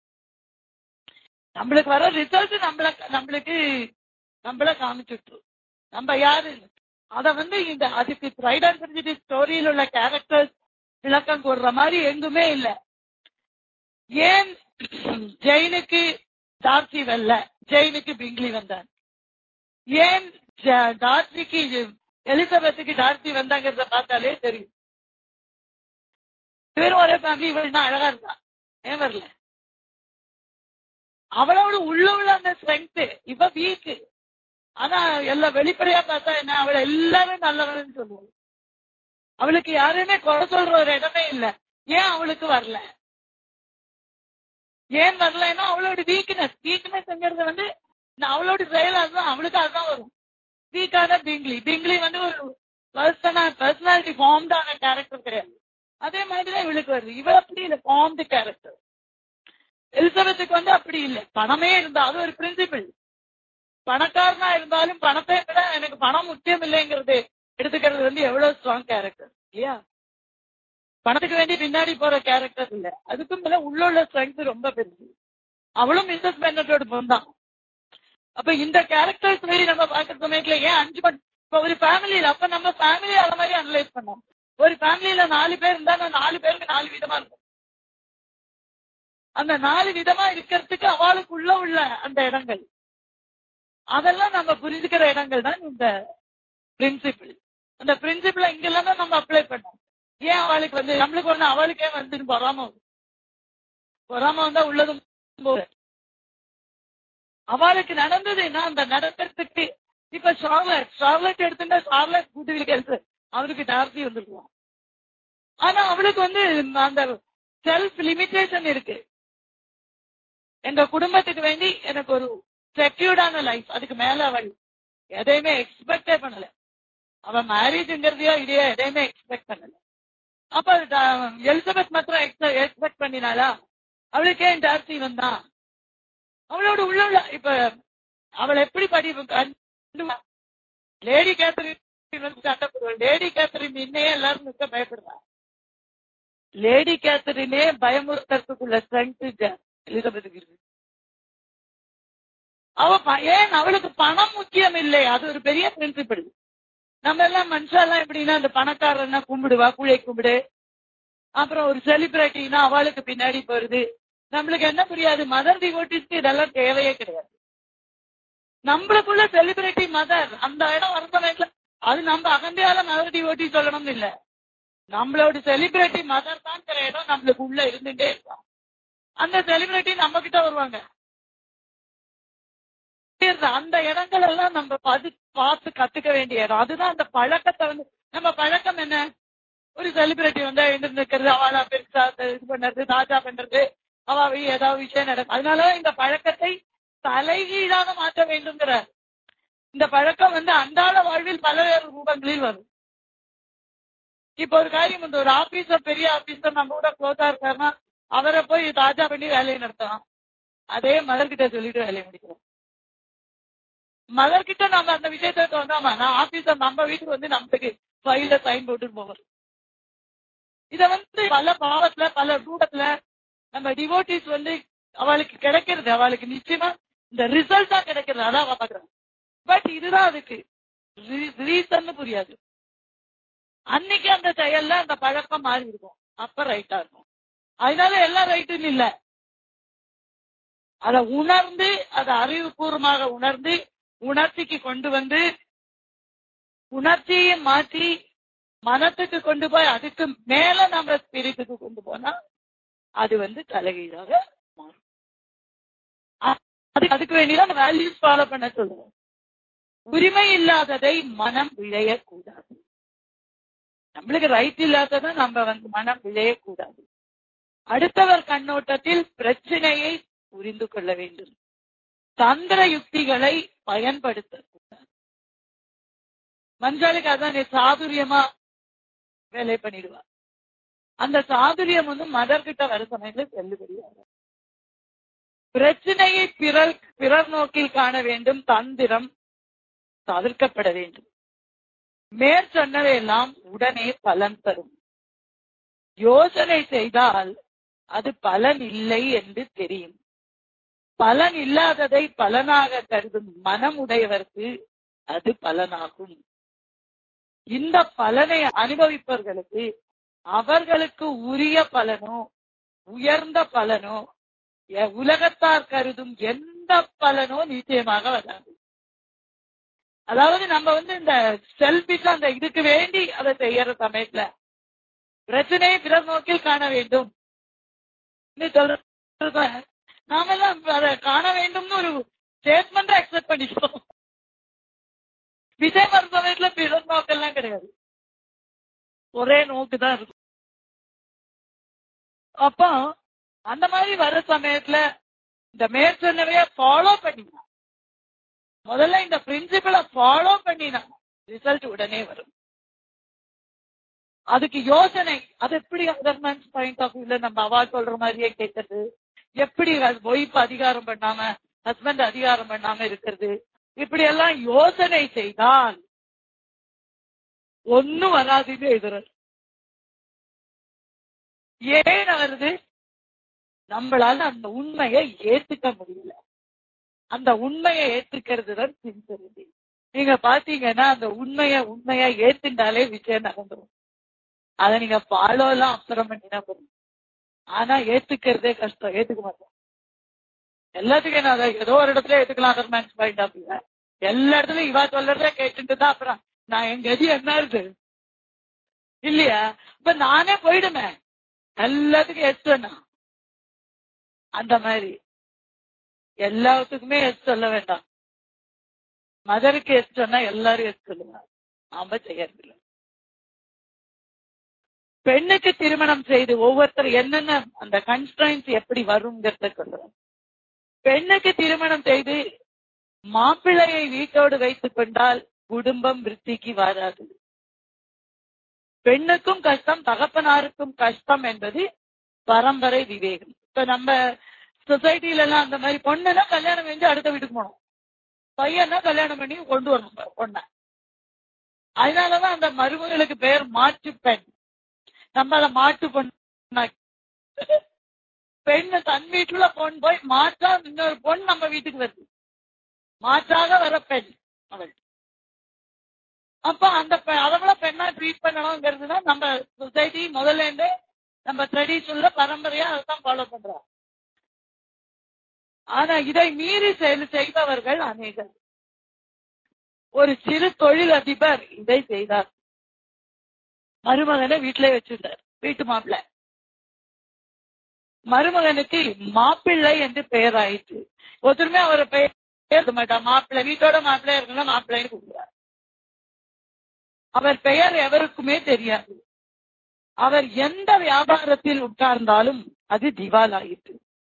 நம்மளுக்கு வர ரிசல்ட் நம்மள நம்மளுக்கு நம்மள காமிச்சுட்டு நம்ம யாரு அத வந்து இந்த அதுக்கு ப்ரைட் அண்ட் பிரிஞ்சிட்டி ஸ்டோரியில் உள்ள கேரக்டர்ஸ் விளக்கம் கூடுற மாதிரி எங்குமே இல்ல ஏன் ஜெயினுக்கு டார்சி வரல ஜெயினுக்கு பிங்லி வந்தார் ஏன் டார்சிக்கு எலிசபெத்துக்கு டார்சி வந்தாங்கிறத பார்த்தாலே தெரியும் பேரும் ஒரே ஃபேமிலி இவள் தான் அழகா இருந்தா ஏன் வரல அவளோட உள்ள உள்ள அந்த ஸ்ட்ரென்த் இவ வீக்கு ஆனா எல்லாம் வெளிப்படையா பார்த்தா என்ன அவளை எல்லாரும் நல்லவன்னு சொல்லுவோம் அவளுக்கு யாருமே குறை சொல்ற ஒரு இடமே இல்ல ஏன் அவளுக்கு வரல ஏன் வரலன்னா அவளோட வீக்னஸ் வீக்னஸ்ங்கிறது வந்து அவளோட செயல் அதுதான் அவளுக்கு அதுதான் வரும் வீக்கான பிங்லி பிங்லி வந்து ஒரு பர்சனா பர்சனாலிட்டி ஃபார்ம்டான கேரக்டர் கிடையாது அதே மாதிரிதான் இவளுக்கு வருது இவள் அப்படி இல்ல ஃபார்ம்டு கேரக்டர் எலிசபெத்துக்கு வந்து அப்படி இல்லை பணமே இருந்தா அது ஒரு பிரின்சிபிள் பணக்காரனா இருந்தாலும் பணத்தை விட எனக்கு பணம் முக்கியம் இல்லைங்கிறது எடுத்துக்கிறது வந்து எவ்வளவு ஸ்ட்ராங் கேரக்டர் இல்லையா பணத்துக்கு வேண்டி பின்னாடி போற கேரக்டர் இல்ல அதுக்கும் மேல உள்ள உள்ள ஸ்ட்ரென்த் ரொம்ப பெருசு அவளும் பிசினஸ் மேனோட பொண்ணு அப்ப இந்த கேரக்டர்ஸ் மாரி நம்ம பாக்குற சமயத்துல ஏன் அஞ்சு மணி இப்ப ஒரு ஃபேமிலியில அப்ப நம்ம ஃபேமிலி அத மாதிரி அனலைஸ் பண்ணோம் ஒரு ஃபேமிலியில நாலு பேர் இருந்தா அந்த நாலு பேருக்கு நாலு விதமா இருக்கும் அந்த நாலு விதமா இருக்கிறதுக்கு அவளுக்குள்ள உள்ள அந்த இடங்கள் அதெல்லாம் நம்ம புரிஞ்சுக்கிற இடங்கள் தான் இந்த பிரின்சிபிள் அந்த பிரின்சிபிள இங்கெல்லாம் தான் நம்ம அப்ளை பண்ணோம் ஏன் அவளுக்கு வந்து நம்மளுக்கு ஒண்ணு அவளுக்கே வந்து பொறாம வரும். பொறாம வந்தா உள்ளதும் போகுது. அவளுக்கு நடந்ததுன்னா அந்த நடக்கிறதுக்கு இப்ப சார்லட் சார்லட் எடுத்துட்டா சார்லட் கூட்டு கேள்வி அவருக்கு டார்சி வந்துருக்குவான் ஆனா அவளுக்கு வந்து அந்த செல்ஃப் லிமிட்டேஷன் இருக்கு எங்க குடும்பத்துக்கு வேண்டி எனக்கு ஒரு செக்யூர்டான லைஃப் அதுக்கு மேல அவள் எதையுமே எக்ஸ்பெக்டே பண்ணல அவ மேரேஜ்ங்கிறதையோ இதையோ எதையுமே எக்ஸ்பெக்ட் பண்ணல அப்ப ட- எலிசபெத் மாத்திரம் எக்ஸ்பெக்ட் பண்ணினாளா அவளுக்கு ஏன் டார்சி வந்தான் அவளோட உள்ள உள்ள இப்ப அவள் எப்படி படி லேடி கேத்தரின் வந்து சண்டை போடுவாள் லேடி கேத்தரின் இன்னையே எல்லாரும் நிற்க பயப்படுறா லேடி கேத்தரினே பயமுறுத்துறதுக்குள்ள ஸ்ட்ரென்த் எலிசபெத்துக்கு இருக்கு அவ ப- ஏன் அவளுக்கு பணம் முக்கியம் இல்லை அது ஒரு பெரிய பிரின்சிபிள் நம்ம எல்லாம் மனுஷெல்லாம் எப்படின்னா அந்த பணக்காரன்னா கும்பிடுவா கூழை கும்பிடு அப்புறம் ஒரு செலிபிரிட்டினா அவளுக்கு பின்னாடி போறது நம்மளுக்கு என்ன புரியாது மதர் டிவோட்டிஸ்க்கு இதெல்லாம் தேவையே கிடையாது நம்மளுக்குள்ள செலிபிரிட்டி மதர் அந்த இடம் வர சமயத்துல அது நம்ம அகந்தையால மதர் டிவோட்டி சொல்லணும்னு இல்ல நம்மளோட செலிபிரிட்டி மதர் தான்ங்கிற இடம் நம்மளுக்கு உள்ள இருந்துட்டே இருக்கும் அந்த செலிபிரிட்டி நம்ம கிட்ட வருவாங்க அந்த இடங்கள் எல்லாம் நம்ம பது பார்த்து கத்துக்க வேண்டிய இடம் அதுதான் அந்த பழக்கத்தை வந்து நம்ம பழக்கம் என்ன ஒரு செலிபிரிட்டி வந்து எழுந்து நிக்கிறது அவளா பெருசா இது பண்றது தாஜா பண்றது அவ ஏதாவது விஷயம் நடக்கும் அதனால இந்த பழக்கத்தை தலைகீழாக மாற்ற வேண்டும்ங்கிற இந்த பழக்கம் வந்து அன்றாட வாழ்வில் பல்வேறு ரூபங்களில் வரும் இப்ப ஒரு காரியம் வந்து ஒரு ஆபீசர் பெரிய ஆபீசர் நம்ம கூட க்ளோஸா இருக்காருன்னா அவரை போய் தாஜா பண்ணி வேலையை நடத்தலாம் அதே மதர் கிட்ட சொல்லிட்டு வேலையை முடிக்கிறோம் மதர் கிட்ட நம்ம அந்த விஷயத்த சொன்னாமா நான் ஆபீசர் நம்ம வீட்டுக்கு வந்து நம்மளுக்கு ஃபைல சைன் போட்டுட்டு போவோம் இத வந்து பல பாவத்துல பல ரூபத்துல நம்ம டிவோட்டிஸ் வந்து அவளுக்கு கிடைக்கிறது அவளுக்கு நிச்சயமா இந்த ரிசல்ட் தான் கிடைக்கிறது அதான் அவ பாக்குறாங்க பட் இதுதான் அதுக்கு ரீசன் புரியாது அன்னைக்கு அந்த செயல்ல அந்த பழக்கம் மாறி இருக்கும் அப்ப ரைட்டா இருக்கும் அதனால எல்லாம் ரைட்டுன்னு இல்ல அதை உணர்ந்து அதை அறிவுபூர்வமாக உணர்ந்து உணர்ச்சிக்கு கொண்டு வந்து உணர்ச்சியை மாற்றி மனத்துக்கு கொண்டு போய் அதுக்கு மேல நம்ம ஸ்பிரிட்டுக்கு கொண்டு போனா அது வந்து தலைகீழாக மாறும் அ- அதுக்கு அதுக்கு வேண்டிதான் வேல்யூஸ் ஃபாலோ பண்ண சொல்லுவோம் உரிமை இல்லாததை மனம் விழையக்கூடாது நம்மளுக்கு ரைட் இல்லாததை நம்ம வந்து மனம் விழையக்கூடாது அடுத்தவர் கண்ணோட்டத்தில் பிரச்சனையை புரிந்து கொள்ள வேண்டும் தந்திர யுக்திகளை பயன்படுத்தக்கூடாது மஞ்சாளுக்கு அதான் நீ சாதுரியமா வேலை பண்ணிடுவா அந்த சாதுரியம் வந்து மதர் கிட்ட வர சமயத்துல செல்லுபடியாக பிரச்சனையை பிறர் பிறர் நோக்கில் காண வேண்டும் தந்திரம் தவிர்க்கப்பட வேண்டும் மேற்சொன்னவையெல்லாம் உடனே பலன் தரும் யோசனை செய்தால் அது பலன் இல்லை என்று தெரியும் பலன் இல்லாததை பலனாக கருதும் மனம் உடையவருக்கு அது பலனாகும் இந்த பலனை அனுபவிப்பவர்களுக்கு அவர்களுக்கு உரிய பலனோ உயர்ந்த பலனோ எ- உலகத்தார் கருதும் எந்த பலனோ நிச்சயமாக வராது அதாவது நம்ம வந்து இந்த செல்பிஷா அந்த இதுக்கு வேண்டி அதை செய்யற சமயத்துல பிரச்சனையை பிறர் நோக்கில் காண வேண்டும் சொல்ற நாமெல்லாம் அதை காண வேண்டும்னு ஒரு ஸ்டேட்மெண்ட் அக்செப்ட் பண்ணிக்கிறோம் விஜய் வர சமயத்துல பிறர் நோக்கெல்லாம் கிடையாது ஒரே நோக்கு தான் இருக்கும் அப்போ அந்த மாதிரி வர சமயத்துல இந்த மேற்சொன்னவைய ஃபாலோ பண்ணினா முதல்ல இந்த பிரின்சிபலை ஃபாலோ பண்ணினா ரிசல்ட் உடனே வரும் அதுக்கு யோசனை அது எப்படி அதர்மன்ஸ் பாயிண்ட் ஆஃப் வியூல நம்ம அவா சொல்ற மாதிரியே கேட்கறது எப்படி ஒய்ஃப் அதிகாரம் பண்ணாம ஹஸ்பண்ட் அதிகாரம் பண்ணாம இருக்கிறது இப்படி எல்லாம் யோசனை செய்தால் ஒன்னும் வராதுன்னு எழுதுறாரு ஏன் வருது நம்மளால அந்த உண்மையை ஏத்துக்க முடியல அந்த உண்மையை ஏத்துக்கிறது தான் சின்சரிட்டி நீங்க பாத்தீங்கன்னா அந்த உண்மைய உண்மையா ஏத்துட்டாலே விஷயம் நடந்துரும் அதை நீங்க ஃபாலோ எல்லாம் அப்புறம் பண்ணினா போதும் ஆனா ஏத்துக்கிறதே கஷ்டம் ஏத்துக்க மாட்டோம் எல்லாத்துக்கும் என்ன அதை ஏதோ ஒரு இடத்துல ஏத்துக்கலாம் அதர்மேன்ஸ் பாயிண்ட் ஆஃப் வியூ எல்லா இடத்துலயும் இவா சொல்றதே கேட்டுட்டு தான் அப்புறம் நான் என் கதி என்ன இருக்கு இல்லையா இப்ப நானே போயிடுமே எல்லாத்துக்கும் எஸ் சொன்னா அந்த மாதிரி எல்லாத்துக்குமே எஸ் சொல்ல வேண்டாம் மதருக்கு எஸ் சொன்னா எல்லாரும் எஸ் சொல்லுவாங்க நாம செய்யறதில்ல பெண்ணுக்கு திருமணம் செய்து ஒவ்வொருத்தர் என்னென்ன அந்த கன்ஸ்டன்ஸ் எப்படி வருங்கிறத சொல்றோம் பெண்ணுக்கு திருமணம் செய்து மாப்பிள்ளையை வீட்டோடு வைத்துக் கொண்டால் குடும்பம் விருத்திக்கு வராது பெண்ணுக்கும் கஷ்டம் தகப்பனாருக்கும் கஷ்டம் என்பது பரம்பரை விவேகம் இப்ப நம்ம சொசைட்டில எல்லாம் அந்த மாதிரி பொண்ணுன்னா கல்யாணம் செஞ்சு அடுத்த வீட்டுக்கு போகணும் பையனா கல்யாணம் பண்ணி கொண்டு வரணும் பொண்ண அதனாலதான் அந்த மருமகளுக்கு பெயர் மாற்று பெண் நம்ம அதை மாட்டு பொண்ணு பெண்ணு தன் வீட்டுல பொண்ணு போய் மாற்றா இன்னொரு பொண்ணு நம்ம வீட்டுக்கு வருது மாற்றாக வர பெண் அவள் அப்ப அந்த அவங்கள பெண்ணா ட்ரீட் பண்ணணுங்கிறது தான் நம்ம சொசைட்டி முதல்ல இருந்தே நம்ம ட்ரெடிஷன்ல பரம்பரையா அதான் ஃபாலோ பண்றோம் ஆனா இதை மீறி செயல் செய்பவர்கள் அநேகர் ஒரு சிறு தொழில் அதிபர் இதை செய்தார் மருமகனை வீட்டிலே வச்சிருந்தார் வீட்டு மாப்பிள்ளை மருமகனுக்கு மாப்பிள்ளை என்று பெயர் ஆயிற்று ஒருத்தருமே அவரை பெயர் எழுத மாட்டார் மாப்பிள்ளை வீட்டோட மாப்பிள்ளை இருக்குன்னா மாப்பிள்ளைன்னு கூப்பிடுறார் அவர் பெயர் எவருக்குமே தெரியாது அவர் எந்த வியாபாரத்தில் உட்கார்ந்தாலும் அது திவால் ஆயிற்று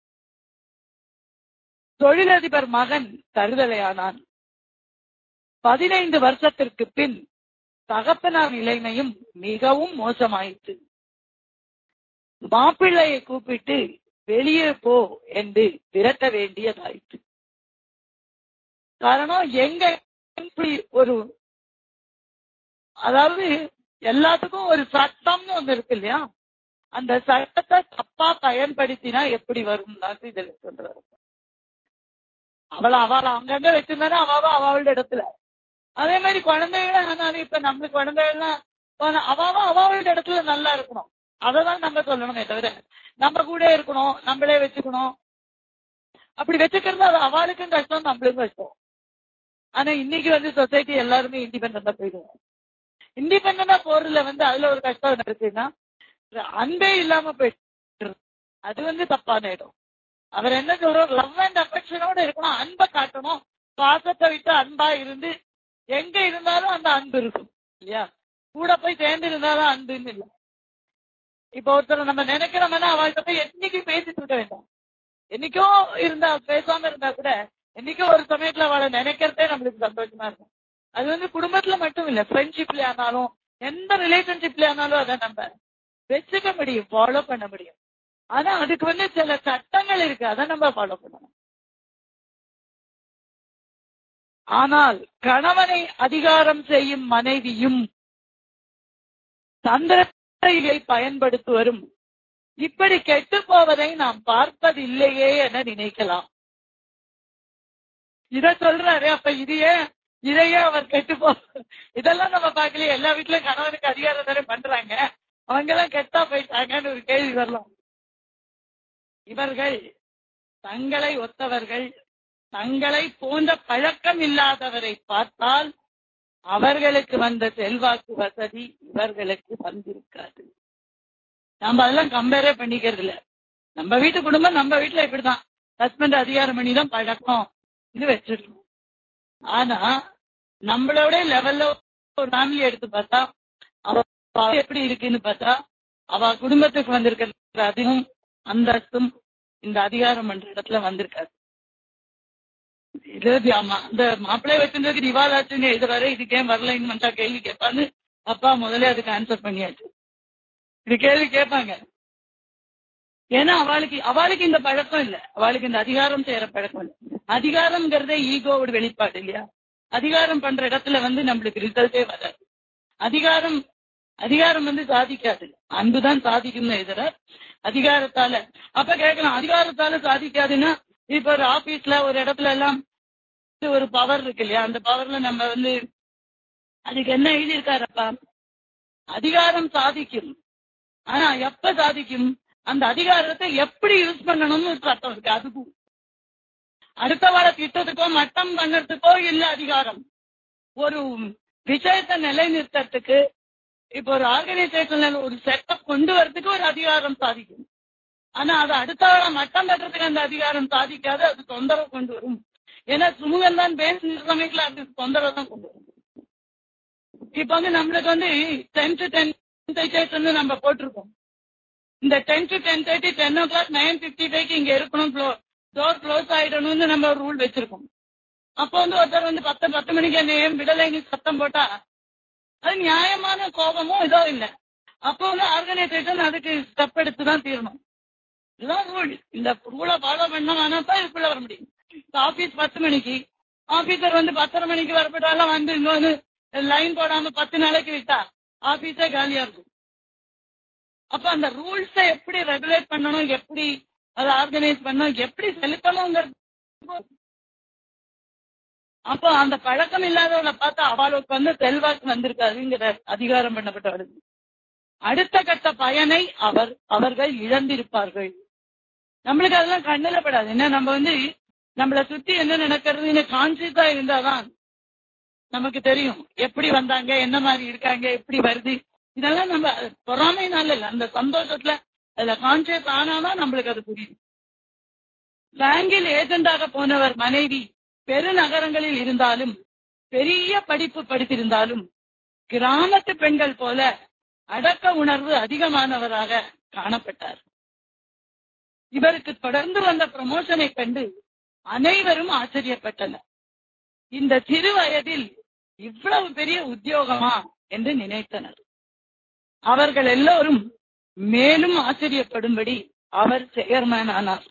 தொழிலதிபர் மகன் தருதலையானான் பதினைந்து வருஷத்திற்கு பின் தகப்பனார் நிலைமையும் மிகவும் மோசமாயிற்று மாப்பிள்ளையை கூப்பிட்டு வெளியே போ என்று விரட்ட வேண்டியதாயிற்று காரணம் எங்க இப்படி ஒரு அதாவது எல்லாத்துக்கும் ஒரு சட்டம்னு ஒண்ணு இருக்கு இல்லையா அந்த சட்டத்தை தப்பா பயன்படுத்தினா எப்படி வரும் இதுல சொல்றாரு அவளை அவளை அங்கங்க வச்சிருந்தானே அவாவா அவளோட இடத்துல அதே மாதிரி குழந்தைகளும் ஆனாலும் இப்ப நம்மளுக்கு குழந்தைகள்லாம் அவாவா அவளோட இடத்துல நல்லா இருக்கணும் அததான் நம்ம சொல்லணுமே தவிர நம்ம கூட இருக்கணும் நம்மளே வச்சுக்கணும் அப்படி வச்சுக்கிறது அது அவளுக்கும் கஷ்டம் நம்மளுக்கும் கஷ்டம் ஆனா இன்னைக்கு வந்து சொசைட்டி எல்லாருமே இண்டிபெண்டா போயிடுவோம் இண்டிபெண்டா போறதுல வந்து அதுல ஒரு கஷ்டம் என்ன இருக்குன்னா அன்பே இல்லாம போயிட்டு அது வந்து தப்பான இடம் அவர் என்ன சொல்றோம் லவ் அண்ட் அஃபெக்ஷனோட இருக்கணும் அன்பை காட்டணும் பாசத்தை விட்டு அன்பா இருந்து எங்க இருந்தாலும் அந்த அன்பு இருக்கும் இல்லையா கூட போய் சேர்ந்து இருந்தாலும் அன்புன்னு இல்லை இப்ப ஒருத்தர் நம்ம நினைக்கிறோம்னா அவள்கிட்ட போய் என்னைக்கு பேசிட்டு விட வேண்டாம் என்னைக்கோ இருந்தா பேசாம இருந்தா கூட என்னைக்கோ ஒரு சமயத்துல அவளை நினைக்கிறதே நம்மளுக்கு சந்தோஷமா இருக்கும் அது வந்து குடும்பத்துல மட்டும் இல்ல ஃப்ரெண்ட்ஷிப்ல ஆனாலும் எந்த ரிலேஷன்ஷிப்ல ஆனாலும் அதை நம்ம வச்சுக்க முடியும் ஃபாலோ பண்ண முடியும் ஆனா அதுக்கு வந்து சில சட்டங்கள் இருக்கு அதை நம்ம ஃபாலோ பண்ணணும் ஆனால் கணவனை அதிகாரம் செய்யும் மனைவியும் தந்திரத்தை பயன்படுத்துவரும் இப்படி கெட்டு போவதை நாம் பார்ப்பதில்லையே என நினைக்கலாம் இத சொல்றாரு அப்ப இதையே இதையே அவர் கெட்டு போ இதெல்லாம் நம்ம பார்க்கலையே எல்லா வீட்லயும் கணவனுக்கு அதிகாரம் தானே பண்றாங்க அவங்க எல்லாம் கெட்டா போயிட்டாங்கன்னு ஒரு கேள்வி வரலாம் இவர்கள் தங்களை ஒத்தவர்கள் தங்களை போன்ற பழக்கம் இல்லாதவரை பார்த்தால் அவர்களுக்கு வந்த செல்வாக்கு வசதி இவர்களுக்கு வந்திருக்காது நம்ம அதெல்லாம் கம்பேரே பண்ணிக்கிறது இல்ல நம்ம வீட்டு குடும்பம் நம்ம வீட்டுல இப்படிதான் ஹஸ்பண்ட் அதிகாரம் பண்ணி தான் பழக்கம் இது வச்சிருக்கோம் ஆனா நம்மளோட லெவல்ல ஒரு ஃபேமிலி எடுத்து பார்த்தா அவ எப்படி இருக்குன்னு பார்த்தா அவ குடும்பத்துக்கு வந்திருக்கிற அதிகம் அந்தஸ்தும் இந்த அதிகாரம் பண்ற இடத்துல வந்திருக்காது இது ஆமா இந்த மாப்பிள்ளை வச்சிருந்ததுக்கு திவால் ஆச்சுன்னு எழுதுறாரு இதுக்கு ஏன் வரலைன்னு மச்சா கேள்வி கேட்பான்னு அப்பா முதல்ல அதுக்கு ஆன்சர் பண்ணியாச்சு இது கேள்வி கேட்பாங்க ஏன்னா அவளுக்கு அவளுக்கு இந்த பழக்கம் இல்ல அவளுக்கு இந்த அதிகாரம் செய்யற பழக்கம் இல்ல அதிகாரம்ங்கிறதே ஈகோவோட வெளிப்பாடு இல்லையா அதிகாரம் பண்ற இடத்துல வந்து நம்மளுக்கு ரிசல்ட்டே வராது அதிகாரம் அதிகாரம் வந்து சாதிக்காது அன்புதான் சாதிக்கும்னு எதிர அதிகாரத்தால அப்ப கேட்கலாம் அதிகாரத்தால சாதிக்காதுன்னா இப்ப ஒரு ஆபீஸ்ல ஒரு இடத்துல எல்லாம் ஒரு பவர் இருக்கு இல்லையா அந்த பவர்ல நம்ம வந்து அதுக்கு என்ன எழுதியிருக்காரப்பா அதிகாரம் சாதிக்கும் ஆனா எப்ப சாதிக்கும் அந்த அதிகாரத்தை எப்படி யூஸ் பண்ணணும்னு ஒரு சட்டம் இருக்கு அதுக்கும் அடுத்த வார திட்டத்துக்கோ மட்டம் பண்ணறதுக்கோ இல்ல அதிகாரம் ஒரு விஷயத்தை நிலைநிறுத்தறதுக்கு இப்போ ஒரு ஆர்கனைசேஷன்ல ஒரு செட்டப் கொண்டு வரதுக்கு ஒரு அதிகாரம் சாதிக்கும் ஆனா அது அடுத்த வார மட்டம் தட்டுறதுக்கு அந்த அதிகாரம் சாதிக்காது அது தொந்தரவு கொண்டு வரும் ஏன்னா சுமூகம் தான் பேசுற சமயத்துல அது தொந்தரவு தான் கொண்டு வரும் இப்ப வந்து நம்மளுக்கு வந்து டென் டு டென் தேர்ட்டி நம்ம போட்டிருக்கோம் இந்த ten to ten thirty ten o'clock nine fifty ஃபைவ்க்கு இங்க இருக்கணும் டோர் க்ளோஸ் ஆயிடணும்னு நம்ம ஒரு ரூல் வச்சிருக்கோம் அப்போ வந்து ஒருத்தர் வந்து பத்து பத்து மணிக்கு என்ன ஏன் விடலைன்னு சத்தம் போட்டா அது நியாயமான கோபமும் இதோ இல்ல அப்போ வந்து ஆர்கனைசேஷன் அதுக்கு ஸ்டெப் எடுத்து தான் தீரணும் இதுதான் ரூல் இந்த ரூலை ஃபாலோ பண்ணாம தான் இதுக்குள்ள வர முடியும் ஆபீஸ் பத்து மணிக்கு ஆபீசர் வந்து பத்தரை மணிக்கு வரப்பட்டாலும் வந்து இங்க வந்து லைன் போடாம பத்து நாளைக்கு விட்டா ஆபீஸே காலியா இருக்கும் அப்ப அந்த ரூல்ஸை எப்படி ரெகுலேட் பண்ணணும் எப்படி அதை ஆர்கனைஸ் பண்ணணும் எப்படி செலுத்தணுங்கிறது அப்போ அந்த பழக்கம் இல்லாதவளை பார்த்தா அவளுக்கு வந்து செல்வாக்கு வந்திருக்காதுங்கிற அதிகாரம் பண்ணப்பட்டவளுக்கு அடுத்த கட்ட பயனை அவர் அவர்கள் இழந்திருப்பார்கள் நம்மளுக்கு அதெல்லாம் கண்ணுல படாது என்ன நம்ம வந்து நம்மளை சுத்தி என்ன நடக்கிறதுன்னு கான்சியஸா இருந்தாதான் நமக்கு தெரியும் எப்படி வந்தாங்க என்ன மாதிரி இருக்காங்க எப்படி வருது இதெல்லாம் நம்ம பொறாமைனால இல்ல அந்த சந்தோஷத்துல அதுல கான்சியஸ் ஆனாதான் நம்மளுக்கு அது புரியும் பேங்கில் ஏஜென்டாக போனவர் மனைவி பெருநகரங்களில் இருந்தாலும் பெரிய படிப்பு படித்திருந்தாலும் கிராமத்து பெண்கள் போல அடக்க உணர்வு அதிகமானவராக காணப்பட்டார் இவருக்கு தொடர்ந்து வந்த ப்ரமோஷனை கண்டு அனைவரும் ஆச்சரியப்பட்டனர் இந்த சிறு வயதில் இவ்வளவு பெரிய உத்தியோகமா என்று நினைத்தனர் அவர்கள் எல்லோரும் மேலும் ஆச்சரியப்படும்படி அவர் செயர்மேன் ஆனார்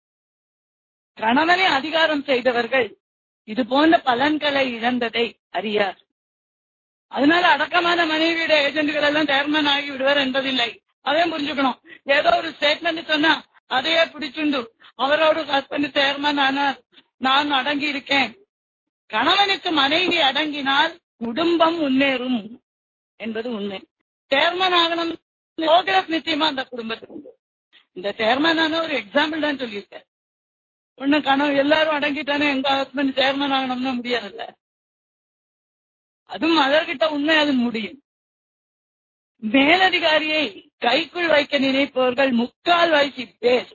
கணவனை அதிகாரம் செய்தவர்கள் இது போன்ற பலன்களை இழந்ததை அறியார் அதனால அடக்கமான மனைவியோட ஏஜென்ட்கள் எல்லாம் சேர்மன் ஆகி விடுவார் என்பதில்லை அதையும் புரிஞ்சுக்கணும் ஏதோ ஒரு ஸ்டேட்மெண்ட் சொன்னா அதையே பிடிச்சுண்டு அவரோட ஹஸ்பண்ட் சேர்மன் ஆனார் நான் அடங்கி இருக்கேன் கணவனுக்கு மனைவி அடங்கினால் குடும்பம் முன்னேறும் என்பது உண்மை சேர்மன் ஆகணும் ப்ரோக்ரஸ் நிச்சயமா அந்த குடும்பத்துக்கு உண்டு இந்த சேர்மன் ஆன ஒரு எக்ஸாம்பிள் தான் சொல்லியிருக்கேன் ஒண்ணு கனவு எல்லாரும் அடங்கிட்டானே எங்க ஹஸ்பண்ட் சேர்மன் ஆகணும்னு முடியாதுல்ல அதுவும் அதற்கிட்ட உண்மை அது முடியும் மேலதிகாரியை கைக்குள் வைக்க நினைப்பவர்கள் முக்கால் வயசு பேர்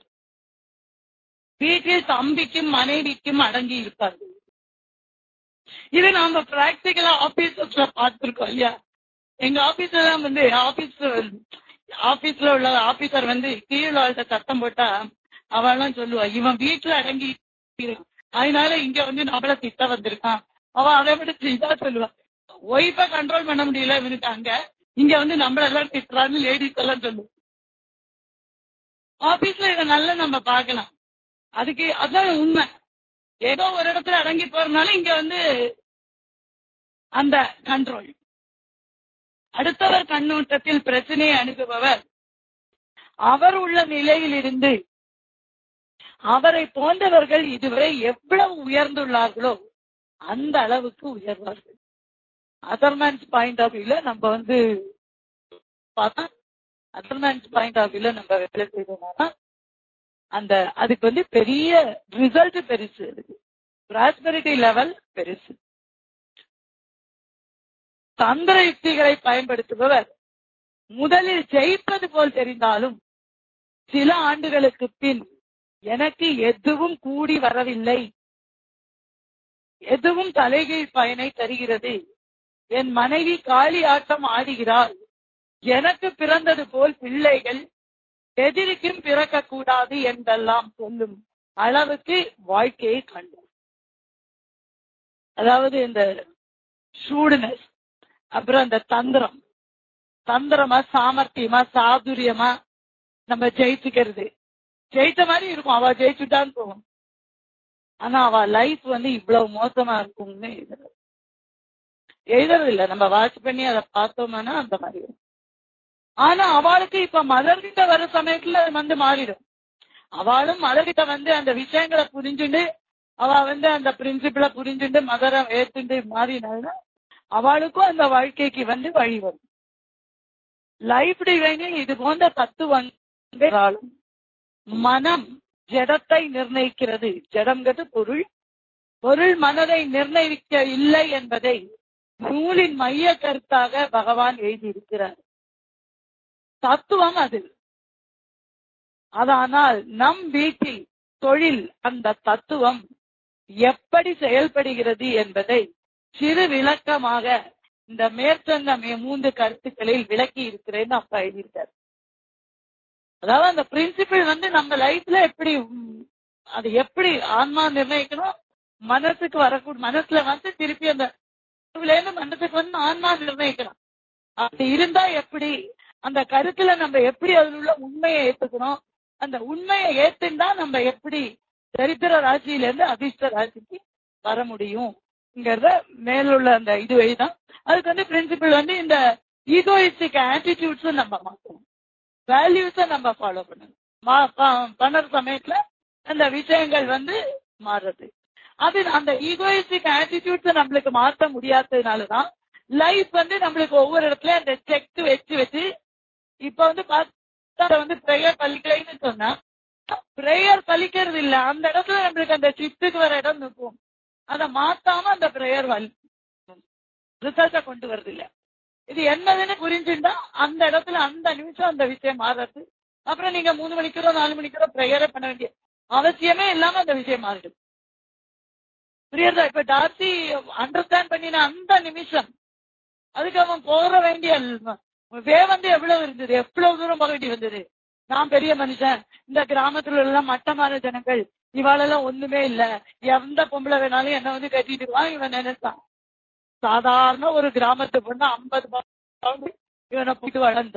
வீட்டில் தம்பிக்கும் மனைவிக்கும் அடங்கி இருப்பார்கள் இது நாம பிராக்டிகலா ஆபீசஸ்ல பார்த்திருக்கோம் இல்லையா எங்க ஆபீஸ்ல எல்லாம் வந்து ஆபீஸ் ஆபீஸ்ல உள்ள ஆபீசர் வந்து கீழ் ஆள்கிட்ட சத்தம் போட்டா அவெல்லாம் சொல்லுவா இவன் வீட்டுல அடங்கி இருக்கான். அதனால இங்க வந்து நம்மள திட்ட வந்திருக்கான் அவன் அதை விட இதா சொல்லுவா ஒய்ஃப கண்ட்ரோல் பண்ண முடியல இவனுக்கு அங்க இங்க வந்து நம்மள எல்லாம் திட்டுறான்னு லேடிஸ் எல்லாம் சொல்லுவோம் ஆபீஸ்ல இதை நல்லா நம்ம பார்க்கலாம் அதுக்கு அதான் உண்மை ஏதோ ஒரு இடத்துல அடங்கி போறதுனால இங்க வந்து அந்த கண்ட்ரோல் அடுத்தவர் கண்ணோட்டத்தில் பிரச்சனையை அணுகுபவர் அவர் உள்ள நிலையில் இருந்து அவரை போன்றவர்கள் இதுவரை எவ்வளவு உயர்ந்துள்ளார்களோ அந்த அளவுக்கு உயர்வார்கள் அதர்மேன்ஸ் பாயிண்ட் ஆஃப் வியூல நம்ம வந்து பார்த்தா அதர்மேன்ஸ் பாயிண்ட் ஆஃப் வியூல நம்ம வேலை செய்தோம்னா அந்த அதுக்கு வந்து பெரிய ரிசல்ட் பெருசு அதுக்கு பிராஸ்பரிட்டி லெவல் பெருசு தந்திர யுக்திகளை பயன்படுத்துபவர் முதலில் ஜெயிப்பது போல் தெரிந்தாலும் சில ஆண்டுகளுக்கு பின் எனக்கு எதுவும் கூடி வரவில்லை எதுவும் தலைகீழ் பயனை தருகிறது என் மனைவி காளி ஆட்டம் ஆடுகிறாள் எனக்கு பிறந்தது போல் பிள்ளைகள் எதிரிக்கும் பிறக்க கூடாது என்றெல்லாம் சொல்லும் அளவுக்கு வாழ்க்கையை கண்டோம் அதாவது இந்த சூடுனஸ் அப்புறம் அந்த தந்திரம் தந்திரமா சாமர்த்தியமா சாதுரியமா நம்ம ஜெயிச்சுக்கிறது ஜெயித்த மாதிரி இருக்கும் அவ ஜெயிச்சுட்டான்னு போகும் ஆனா அவ லைஃப் வந்து இவ்வளவு மோசமா இருக்கும்னு எழுதுறது எழுதுறது இல்ல நம்ம வாட்ச் பண்ணி அதை பார்த்தோம்னா அந்த மாதிரி இருக்கும். ஆனா அவளுக்கு இப்ப மதர் கிட்ட வர சமயத்துல அது வந்து மாறிடும் அவளும் மதர் கிட்ட வந்து அந்த விஷயங்களை புரிஞ்சுண்டு அவ வந்து அந்த பிரின்சிபிள புரிஞ்சுண்டு மதரை ஏத்துண்டு மாறினாள்னா அவளுக்கும் அந்த வாழ்க்கைக்கு வந்து வழி வரும் லைஃப் டிவைனில் இது போன்ற தத்துவங்கள் மனம் ஜடத்தை நிர்ணயிக்கிறது ஜடம்ங்கிறது பொருள் பொருள் மனதை நிர்ணயிக்க இல்லை என்பதை நூலின் மைய கருத்தாக பகவான் எழுதியிருக்கிறார் தத்துவம் அது அதானால் நம் வீட்டில் தொழில் அந்த தத்துவம் எப்படி செயல்படுகிறது என்பதை சிறு விளக்கமாக இந்த மேற்சொன்ன மே- மூன்று கருத்துக்களில் விளக்கி இருக்கிறேன்னு அப்பா எழுதியிருக்காரு அதாவது அந்த பிரின்சிபிள் வந்து நம்ம லைஃப்ல எப்படி உம், அது எப்படி ஆன்மா நிர்ணயிக்கணும் மனசுக்கு வரக்கூடிய மனசுல வந்து திருப்பி அந்த உணர்வுல இருந்து மனசுக்கு வந்து ஆன்மா நிர்ணயிக்கணும் அப்படி இருந்தா எப்படி அந்த கருத்துல நம்ம எப்படி அதில் உள்ள உண்மையை ஏத்துக்கணும் அந்த உண்மையை ஏத்துண்டா நம்ம எப்படி தரித்திர ராசியில இருந்து அதிர்ஷ்ட ராசிக்கு வர முடியும்ங்கிறத மேலுள்ள அந்த இது வழிதான் அதுக்கு வந்து பிரின்சிபிள் வந்து இந்த ஈகோயிஸ்டிக் ஆட்டிடியூட்ஸ் நம்ம மாற்றணும் வேல்யூஸ நம்ம ஃபாலோ பண்ணணும் மா- ப- பண்ணுற சமயத்துல அந்த விஷயங்கள் வந்து மாறுறது அது அந்த ஈகோயிஸ்டிக் ஆட்டிடியூட்ஸ் நம்மளுக்கு மாற்ற முடியாததுனாலதான் லைஃப் வந்து நம்மளுக்கு ஒவ்வொரு இடத்துல அந்த செக் வச்சு வச்சு இப்ப வந்து பார்த்தா வந்து ப்ரேயர் பலிக்கலைன்னு சொன்னா ப்ரேயர் பலிக்கிறது இல்ல அந்த இடத்துல நம்மளுக்கு அந்த சித்துக்கு வர இடம் நிற்கும் அதை மாத்தாம அந்த ப்ரேயர் ரிசல்ட்டை கொண்டு வருது இல்ல இது என்னதுன்னு புரிஞ்சுட்டா அந்த இடத்துல அந்த நிமிஷம் அந்த விஷயம் மாறுறது அப்புறம் நீங்க மூணு மணிக்கிறோ நாலு மணிக்கிறோ ப்ரேயரே பண்ண வேண்டிய அவசியமே இல்லாம அந்த விஷயம் மாறிடும் புரியுறதா இப்ப டார்சி அண்டர்ஸ்டாண்ட் பண்ணின அந்த நிமிஷம் அதுக்கு அவன் போற வேண்டிய வே வந்து எவ்வளவு இருந்தது எவ்வளவு தூரம் போக வேண்டி வந்தது நான் பெரிய மனுஷன் இந்த கிராமத்துல எல்லாம் மட்டமான ஜனங்கள் இவாளெல்லாம் ஒண்ணுமே இல்ல எந்த பொம்பளை வேணாலும் என்ன வந்து கட்டிட்டு வா இவன் நினைச்சான் சாதாரண ஒரு கிராமத்து பொண்ணு ஐம்பது பவுண்டு இவனை போட்டு வளர்ந்த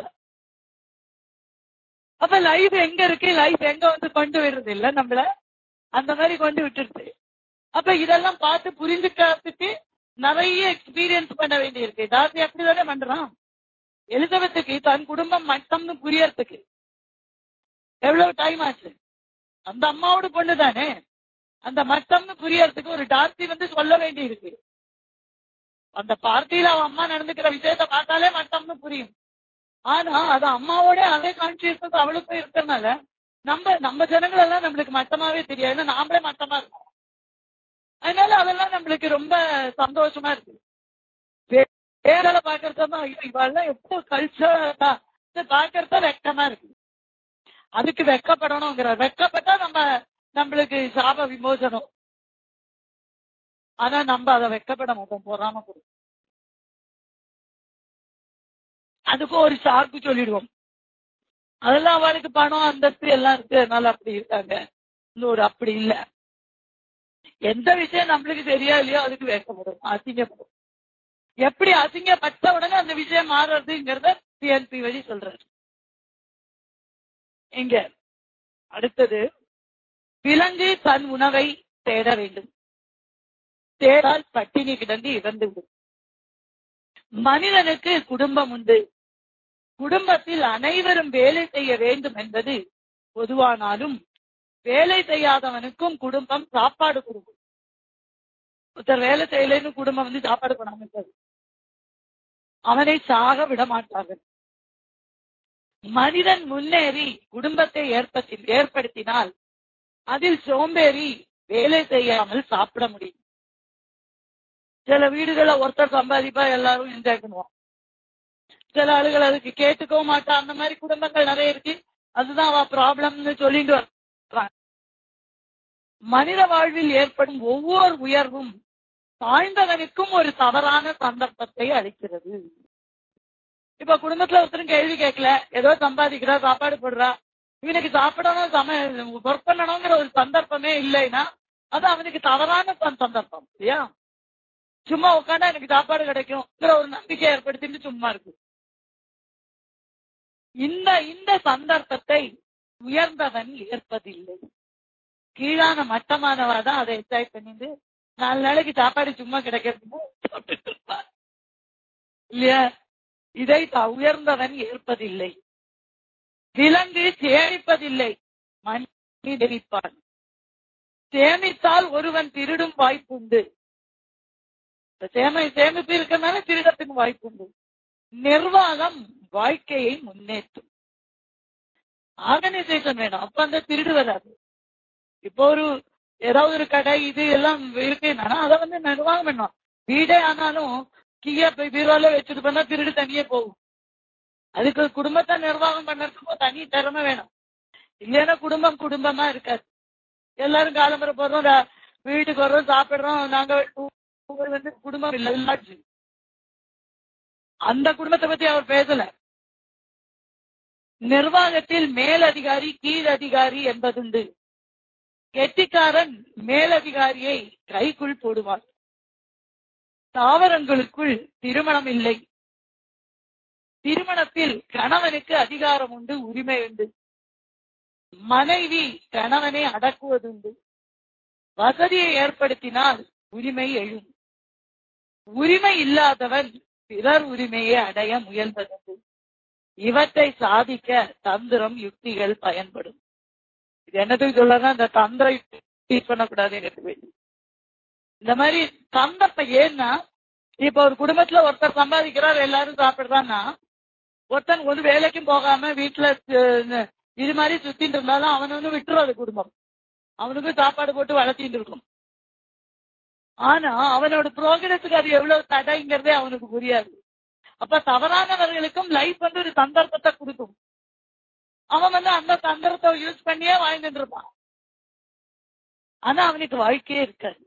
அப்ப லைஃப் எங்க இருக்கு லைஃப் எங்க வந்து கொண்டு விடுறது இல்ல நம்மள அந்த மாதிரி கொண்டு விட்டுருது அப்ப இதெல்லாம் பார்த்து புரிஞ்சுக்கிறதுக்கு நிறைய எக்ஸ்பீரியன்ஸ் பண்ண வேண்டி இருக்கு தாசி அப்படிதானே பண்றான் எலிசபெத்துக்கு தன் குடும்பம் மட்டம்னு புரியறதுக்கு எவ்வளவு டைம் ஆச்சு அந்த அம்மாவோட பொண்ணு தானே அந்த மட்டம்னு புரியறதுக்கு ஒரு டார்சி வந்து சொல்ல வேண்டி இருக்கு அந்த பார்ட்டியில அவன் அம்மா நடந்துக்கிற விஷயத்த பார்த்தாலே மட்டம்னு புரியும் ஆனா அது அம்மாவோட அதே கான்சியஸ் அவளுக்கும் இருக்கிறதுனால நம்ம நம்ம ஜனங்கள் எல்லாம் நம்மளுக்கு மட்டமாவே தெரியாது ஏன்னா நாமளே மட்டமா இருக்கோம் அதனால அதெல்லாம் நம்மளுக்கு ரொம்ப சந்தோஷமா இருக்கு வே- வேற பாக்குறதா இவெல்லாம் எப்போ கல்ச்சரா பாக்குறத வெக்கமா இருக்கு அதுக்கு வெக்கப்படணுங்கிற வெக்கப்பட்டா நம்ம நம்மளுக்கு சாப விமோசனம் ஆனா நம்ம அதை வெக்கப்பட மாட்டோம் பொறாம கூட அதுக்கும் ஒரு சாக்கு சொல்லிடுவோம் அதெல்லாம் அவளுக்கு பணம் அந்தஸ்து எல்லாம் இருக்கு அதனால அப்படி இருக்காங்க இன்னொரு அப்படி இல்ல எந்த விஷயம் நம்மளுக்கு சரியா இல்லையோ அதுக்கு வெக்கப்படும் அசிங்கப்படும் எப்படி அசிங்கப்பட்ட உடனே அந்த விஷயம் மாறுறதுங்கிறத டிஎன்பி வழி சொல்றாரு இங்க அடுத்தது விலங்கு தன் உணவை தேட வேண்டும் தேடால் பட்டினி கிடந்து இறந்து விடும் மனிதனுக்கு குடும்பம் உண்டு குடும்பத்தில் அனைவரும் வேலை செய்ய வேண்டும் என்பது பொதுவானாலும் வேலை செய்யாதவனுக்கும் குடும்பம் சாப்பாடு கொடுக்கும் ஒருத்தர் வேலை செய்யலைன்னு குடும்பம் வந்து சாப்பாடு பண்ணாம இருக்காது அவனை சாக விட மாட்டார்கள் மனிதன் முன்னேறி குடும்பத்தை ஏற்படுத்தி ஏற்படுத்தினால் அதில் சோம்பேறி வேலை செய்யாமல் சாப்பிட முடியும் சில வீடுகளை ஒருத்தர் சம்பாதிப்பா எல்லாரும் என்ஜாய் பண்ணுவோம் சில ஆளுகள் அதுக்கு கேட்டுக்கவும் மாட்டா அந்த மாதிரி குடும்பங்கள் நிறைய இருக்கு அதுதான் அவ ப்ராப்ளம்னு சொல்லிட்டு வர்றாங்க மனித வாழ்வில் ஏற்படும் ஒவ்வொரு உயர்வும் தாழ்ந்தவனுக்கும் ஒரு தவறான சந்தர்ப்பத்தை அளிக்கிறது இப்ப குடும்பத்துல ஒருத்தரும் கேள்வி கேட்கல ஏதோ சம்பாதிக்கிறா சாப்பாடு போடுறா இவனுக்கு சாப்பிடணும் சம ஒர்க் பண்ணணுங்கிற ஒரு சந்தர்ப்பமே இல்லைன்னா அது அவனுக்கு தவறான சந்த- சந்தர்ப்பம் இல்லையா சும்மா உட்காந்தா எனக்கு சாப்பாடு கிடைக்கும்ங்கிற ஒரு நம்பிக்கை ஏற்படுத்திட்டு சும்மா இருக்கு இந்த இந்த சந்தர்ப்பத்தை உயர்ந்தவன் ஏற்பதில்லை கீழான மட்டமானவா தான் அதை என்ஜாய் பண்ணிட்டு நாலு நாளைக்கு சாப்பாடு சும்மா கிடைக்கிறது சாப்பிட்டுட்டு இருப்பா இல்லையா இதை த- உயர்ந்தவன் ஏற்பதில்லை விலங்கு சேமிப்பதில்லை மனிதன் சேமிப்பான் சேமித்தால் ஒருவன் திருடும் வாய்ப்புண்டு இந்த சேமி சேமிப்பு இருக்கனால திருடத்துக்கு வாய்ப்புண்டு நிர்வாகம் வாழ்க்கையை முன்னேற்றும் ஆர்கனைசேஷன் வேணும் அப்ப அந்த திருடு வராது இப்போ ஒரு ஏதாவது ஒரு கடை இது எல்லாம் இருக்குன்னா அதை வந்து நிர்வாகம் பண்ணும் வீடே ஆனாலும் கீழே போய் பீரோல வச்சுட்டு பண்ணா திருடு தனியே போகும் அதுக்கு குடும்பத்தை நிர்வாகம் பண்ணறதுக்கு ஒரு தனி திறமை வேணும் இல்லைன்னா குடும்பம் குடும்பமா இருக்காது எல்லாரும் காலம்பர போறோம் ரா- வீட்டுக்கு வர்றோம் சாப்பிடுறோம் நாங்க ஊர் வந்து குடும்பம் இல்ல இல்லாச்சு அந்த குடும்பத்தை பத்தி அவர் பேசல நிர்வாகத்தில் மேலதிகாரி கீழ் அதிகாரி என்பதுண்டு கெட்டிக்காரன் மேலதிகாரியை கைக்குள் போடுவான் தாவரங்களுக்குள் திருமணம் இல்லை திருமணத்தில் கணவனுக்கு அதிகாரம் உண்டு உரிமை உண்டு மனைவி கணவனை அடக்குவதுண்டு வசதியை ஏற்படுத்தினால் உரிமை எழும் உரிமை இல்லாதவன் பிறர் உரிமையை அடைய முயல்வதுண்டு இவற்றை சாதிக்க தந்திரம் யுக்திகள் பயன்படும் இது என்னதுக்கு சொல்லனா இந்த தந்திர யுக்தி பண்ணக்கூடாதுங்கிறது இந்த மாதிரி தந்தப்ப ஏன்னா இப்ப ஒரு குடும்பத்துல ஒருத்தர் சம்பாதிக்கிறார் எல்லாரும் சாப்பிடுறான்னா ஒருத்தன் ஒரு வேலைக்கும் போகாம வீட்டுல அஹ், இது மாதிரி சுத்திட்டு இருந்தாலும் அவன் வந்து விட்டுறது குடும்பம் அவனுக்கு சாப்பாடு போட்டு வளர்த்திட்டு இருக்கும் ஆனா அவனோட ப்ரோகிரஸுக்கு அது எவ்வளவு தடைங்கிறதே அவனுக்கு புரியாது அப்ப தவறானவர்களுக்கும் லைஃப் வந்து ஒரு சந்தர்ப்பத்தை கொடுக்கும் அவன் வந்து அந்த தந்திரத்தை யூஸ் பண்ணியே வாழ்ந்துட்டு இருப்பான் ஆனா அவனுக்கு வாழ்க்கையே இருக்காது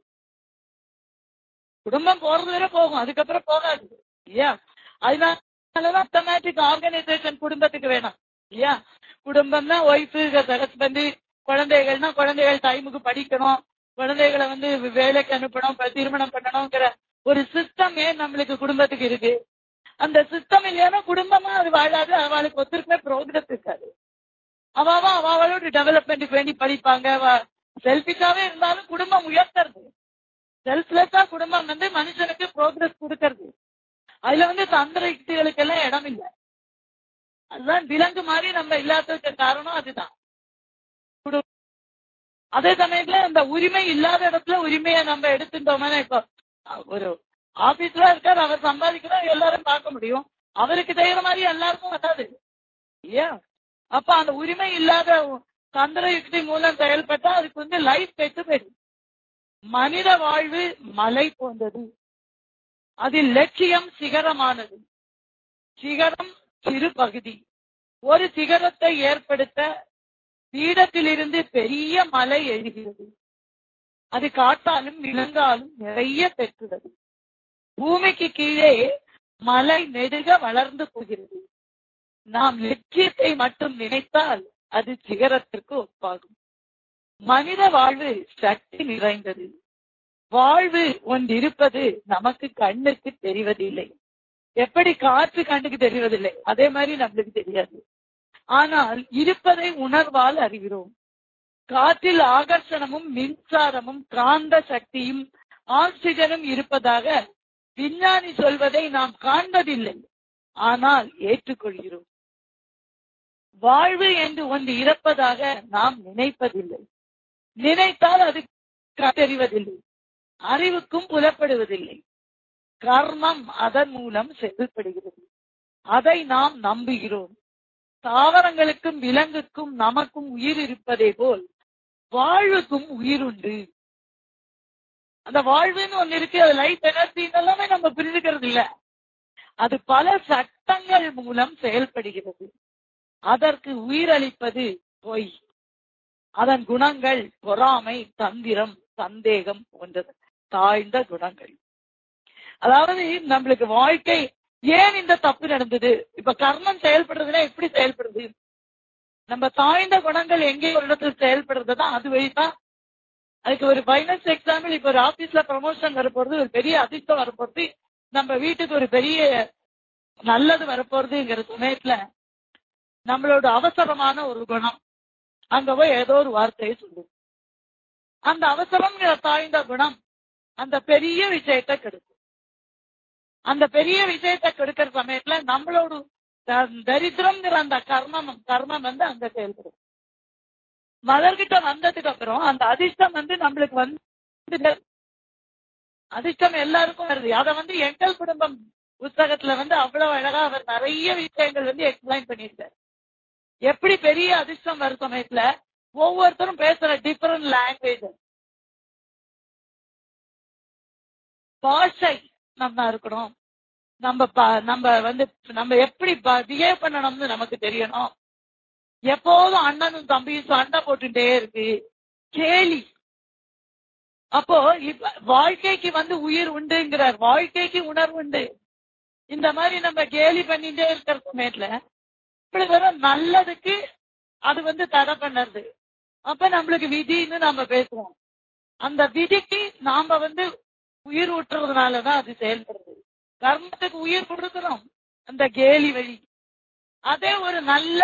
குடும்பம் போறது வரை போகும் அதுக்கப்புறம் போகாது இல்லையா அதனாலதான் அத்தமேட்டிக் ஆர்கனைசேஷன் குடும்பத்துக்கு வேணும் இல்லையா குடும்பம்னா ஒய்ஃபு ஹஸ்பண்ட் குழந்தைகள்னா குழந்தைகள் டைமுக்கு படிக்கணும் குழந்தைகளை வந்து வேலைக்கு அனுப்பணும் இப்ப திருமணம் பண்ணணுங்கிற ஒரு சிஸ்டம் ஏன் நம்மளுக்கு குடும்பத்துக்கு இருக்கு அந்த சிஸ்டம் இல்லையானா குடும்பமா அது வாழாது அவளுக்கு ஒருத்தருக்குமே ப்ரோக்ரஸ் இருக்காது அவாவா அவாவோட டெவலப்மெண்ட்டுக்கு வேண்டி படிப்பாங்க செல்பிஷாவே இருந்தாலும் குடும்பம் உயர்த்துறது செல்ஃப்லெஸ்ஸா குடும்பம் வந்து மனுஷனுக்கு ப்ரோக்ரஸ் கொடுக்கறது அதுல வந்து தந்திர யுக்திகளுக்கு எல்லாம் இடம் இல்லை அதுதான் விலங்கு மாதிரி நம்ம இல்லாததுக்கு காரணம் அதுதான் குடு- அதே சமயத்துல அந்த உரிமை இல்லாத இடத்துல உரிமையை நம்ம எடுத்துட்டோம்னா இப்போ ஒரு ஆபீஸ்ல இருக்கார் அவர் சம்பாதிக்கிறார் எல்லாரும் பார்க்க முடியும் அவருக்கு செய்யற மாதிரி எல்லாருக்கும் வராது இல்லையா அப்ப அந்த உரிமை இல்லாத தந்திர யுக்தி மூலம் செயல்பட்டா அதுக்கு வந்து லைஃப் கெட்டு போயிடும் மனித வாழ்வு மலை போன்றது அதில் லட்சியம் சிகரமானது சிகரம் சிறு பகுதி ஒரு சிகரத்தை ஏற்படுத்த பீடத்திலிருந்து பெரிய மலை எழுகிறது அது காட்டாலும் விலங்காலும் நிறைய பெற்றுள்ளது பூமிக்கு கீழே மலை நெடுக வளர்ந்து போகிறது நாம் லட்சியத்தை மட்டும் நினைத்தால் அது சிகரத்திற்கு ஒப்பாகும் மனித வாழ்வு சக்தி நிறைந்தது வாழ்வு ஒன்றிருப்பது நமக்கு கண்ணுக்கு தெரிவதில்லை எப்படி காற்று கண்ணுக்கு தெரிவதில்லை அதே மாதிரி நம்மளுக்கு தெரியாது ஆனால் இருப்பதை உணர்வால் அறிகிறோம் காற்றில் ஆகர்ஷணமும் மின்சாரமும் காந்த சக்தியும் ஆக்சிஜனும் இருப்பதாக விஞ்ஞானி சொல்வதை நாம் காண்பதில்லை ஆனால் ஏற்றுக்கொள்கிறோம் வாழ்வு என்று ஒன்று இருப்பதாக நாம் நினைப்பதில்லை நினைத்தால் அது தெரிவதில்லை அறிவுக்கும் புலப்படுவதில்லை கர்மம் அதன் மூலம் செயல்படுகிறது அதை நாம் நம்புகிறோம் தாவரங்களுக்கும் விலங்குக்கும் நமக்கும் உயிர் இருப்பதே போல் வாழ்வுக்கும் உயிர் உண்டு அந்த வாழ்வுன்னு ஒண்ணு இருக்கு அது லைஃப் எனர்ஜி எல்லாமே நம்ம புரிஞ்சுக்கிறது இல்ல அது பல சட்டங்கள் மூலம் செயல்படுகிறது அதற்கு உயிரளிப்பது பொய் அதன் குணங்கள் பொறாமை தந்திரம் சந்தேகம் போன்றது தாழ்ந்த குணங்கள் அதாவது நம்மளுக்கு வாழ்க்கை ஏன் இந்த தப்பு நடந்தது இப்ப கர்மம் செயல்படுறதுன்னா எப்படி செயல்படுது நம்ம தாழ்ந்த குணங்கள் எங்கே ஒரு இடத்துல செயல்படுறதுதான் அது வழிதான் அதுக்கு ஒரு ஃபைனல்ஸ் எக்ஸாம்பிள் இப்ப ஒரு ஆபீஸ்ல ப்ரமோஷன் வரப்போறது ஒரு பெரிய அதிர்ஷ்டம் வரப்போறது நம்ம வீட்டுக்கு ஒரு பெரிய நல்லது வரப்போறதுங்கிற சமயத்துல நம்மளோட அவசரமான ஒரு குணம் அங்க போய் ஏதோ ஒரு வார்த்தையை சொல்லும் அந்த அவசரம்ங்கிற தாய்ந்த குணம் அந்த பெரிய விஷயத்தை கெடுக்கும் அந்த பெரிய விஷயத்தை கெடுக்கிற சமயத்துல நம்மளோட த- தரித்திரம்ங்கிற அந்த கர்மம் கர்மம் வந்து அங்க செயல்படும் மலர்கிட்ட வந்ததுக்கு அப்புறம் அந்த அதிர்ஷ்டம் வந்து நம்மளுக்கு வந்து அதிர்ஷ்டம் எல்லாருக்கும் வருது அத வந்து எங்கள் குடும்பம் புத்தகத்துல வந்து அவ்வளவு அழகா அவர் நிறைய விஷயங்கள் வந்து எக்ஸ்பிளைன் பண்ணியிருக்காரு எப்படி பெரிய அதிர்ஷ்டம் வரும் சமயத்துல ஒவ்வொருத்தரும் பேசுற டிஃபரெண்ட் லாங்குவேஜ் பாஷை நம்ம இருக்கணும் நம்ம ப- நம்ம வந்து நம்ம எப்படி பிஹேவ் பண்ணணும்னு நமக்கு தெரியணும் எப்போதும் அண்ணனும் தம்பியும் சண்டை போட்டுட்டே இருக்கு கேலி அப்போ இப்ப வாழ்க்கைக்கு வந்து உயிர் உண்டுங்கிறார் வாழ்க்கைக்கு உணர்வு உண்டு இந்த மாதிரி நம்ம கேலி பண்ணிட்டே இருக்கிற சமயத்துல இப்படி வெறும் நல்லதுக்கு அது வந்து தடை பண்ணுறது அப்ப நம்மளுக்கு விதின்னு நம்ம பேசுவோம் அந்த விதிக்கு நாம வந்து உயிர் ஊட்டுறதுனாலதான் அது செயல்படுது கர்மத்துக்கு உயிர் கொடுக்கிறோம் அந்த கேலி வழி அதே ஒரு நல்ல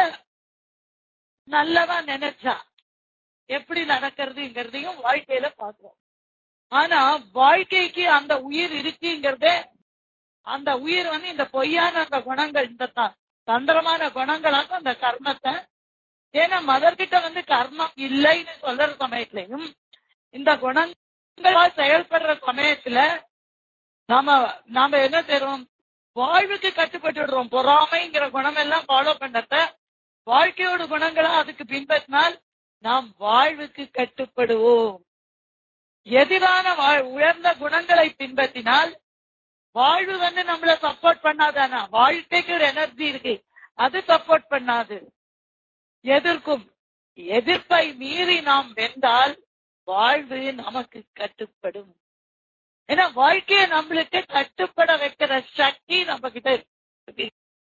நல்லதா நினைச்சா எப்படி நடக்கிறதுங்கிறதையும் வாழ்க்கையில பாக்குறோம் ஆனா வாழ்க்கைக்கு அந்த உயிர் இருக்குங்கிறதே அந்த உயிர் வந்து இந்த பொய்யான அந்த குணங்கள் இந்த த- தந்திரமான குணங்களாக அந்த கர்மத்தை ஏன்னா மதர்கிட்ட வந்து கர்மம் இல்லைன்னு சொல்ற சமயத்திலையும் இந்த குணங்களா செயல்படுற சமயத்துல நாம நாம என்ன செய்றோம் வாழ்வுக்கு கட்டுப்பட்டுடுறோம் பொறாமைங்கிற குணம் எல்லாம் ஃபாலோ பண்ணத வாழ்க்கையோட குணங்களா அதுக்கு பின்பற்றினால் நாம் வாழ்வுக்கு கட்டுப்படுவோம் எதிரான வாழ்- உயர்ந்த குணங்களை பின்பற்றினால் வாழ்வு வந்து நம்மள சப்போர்ட் பண்ணாதானா வாழ்க்கைக்கு ஒரு எனர்ஜி இருக்கு அது சப்போர்ட் பண்ணாது எதிர்க்கும் எதிர்ப்பை மீறி நாம் வென்றால் வாழ்வு நமக்கு கட்டுப்படும் ஏன்னா வாழ்க்கையை நம்மளுக்கு கட்டுப்பட வைக்கிற சக்தி நம்ம கிட்ட இருக்கு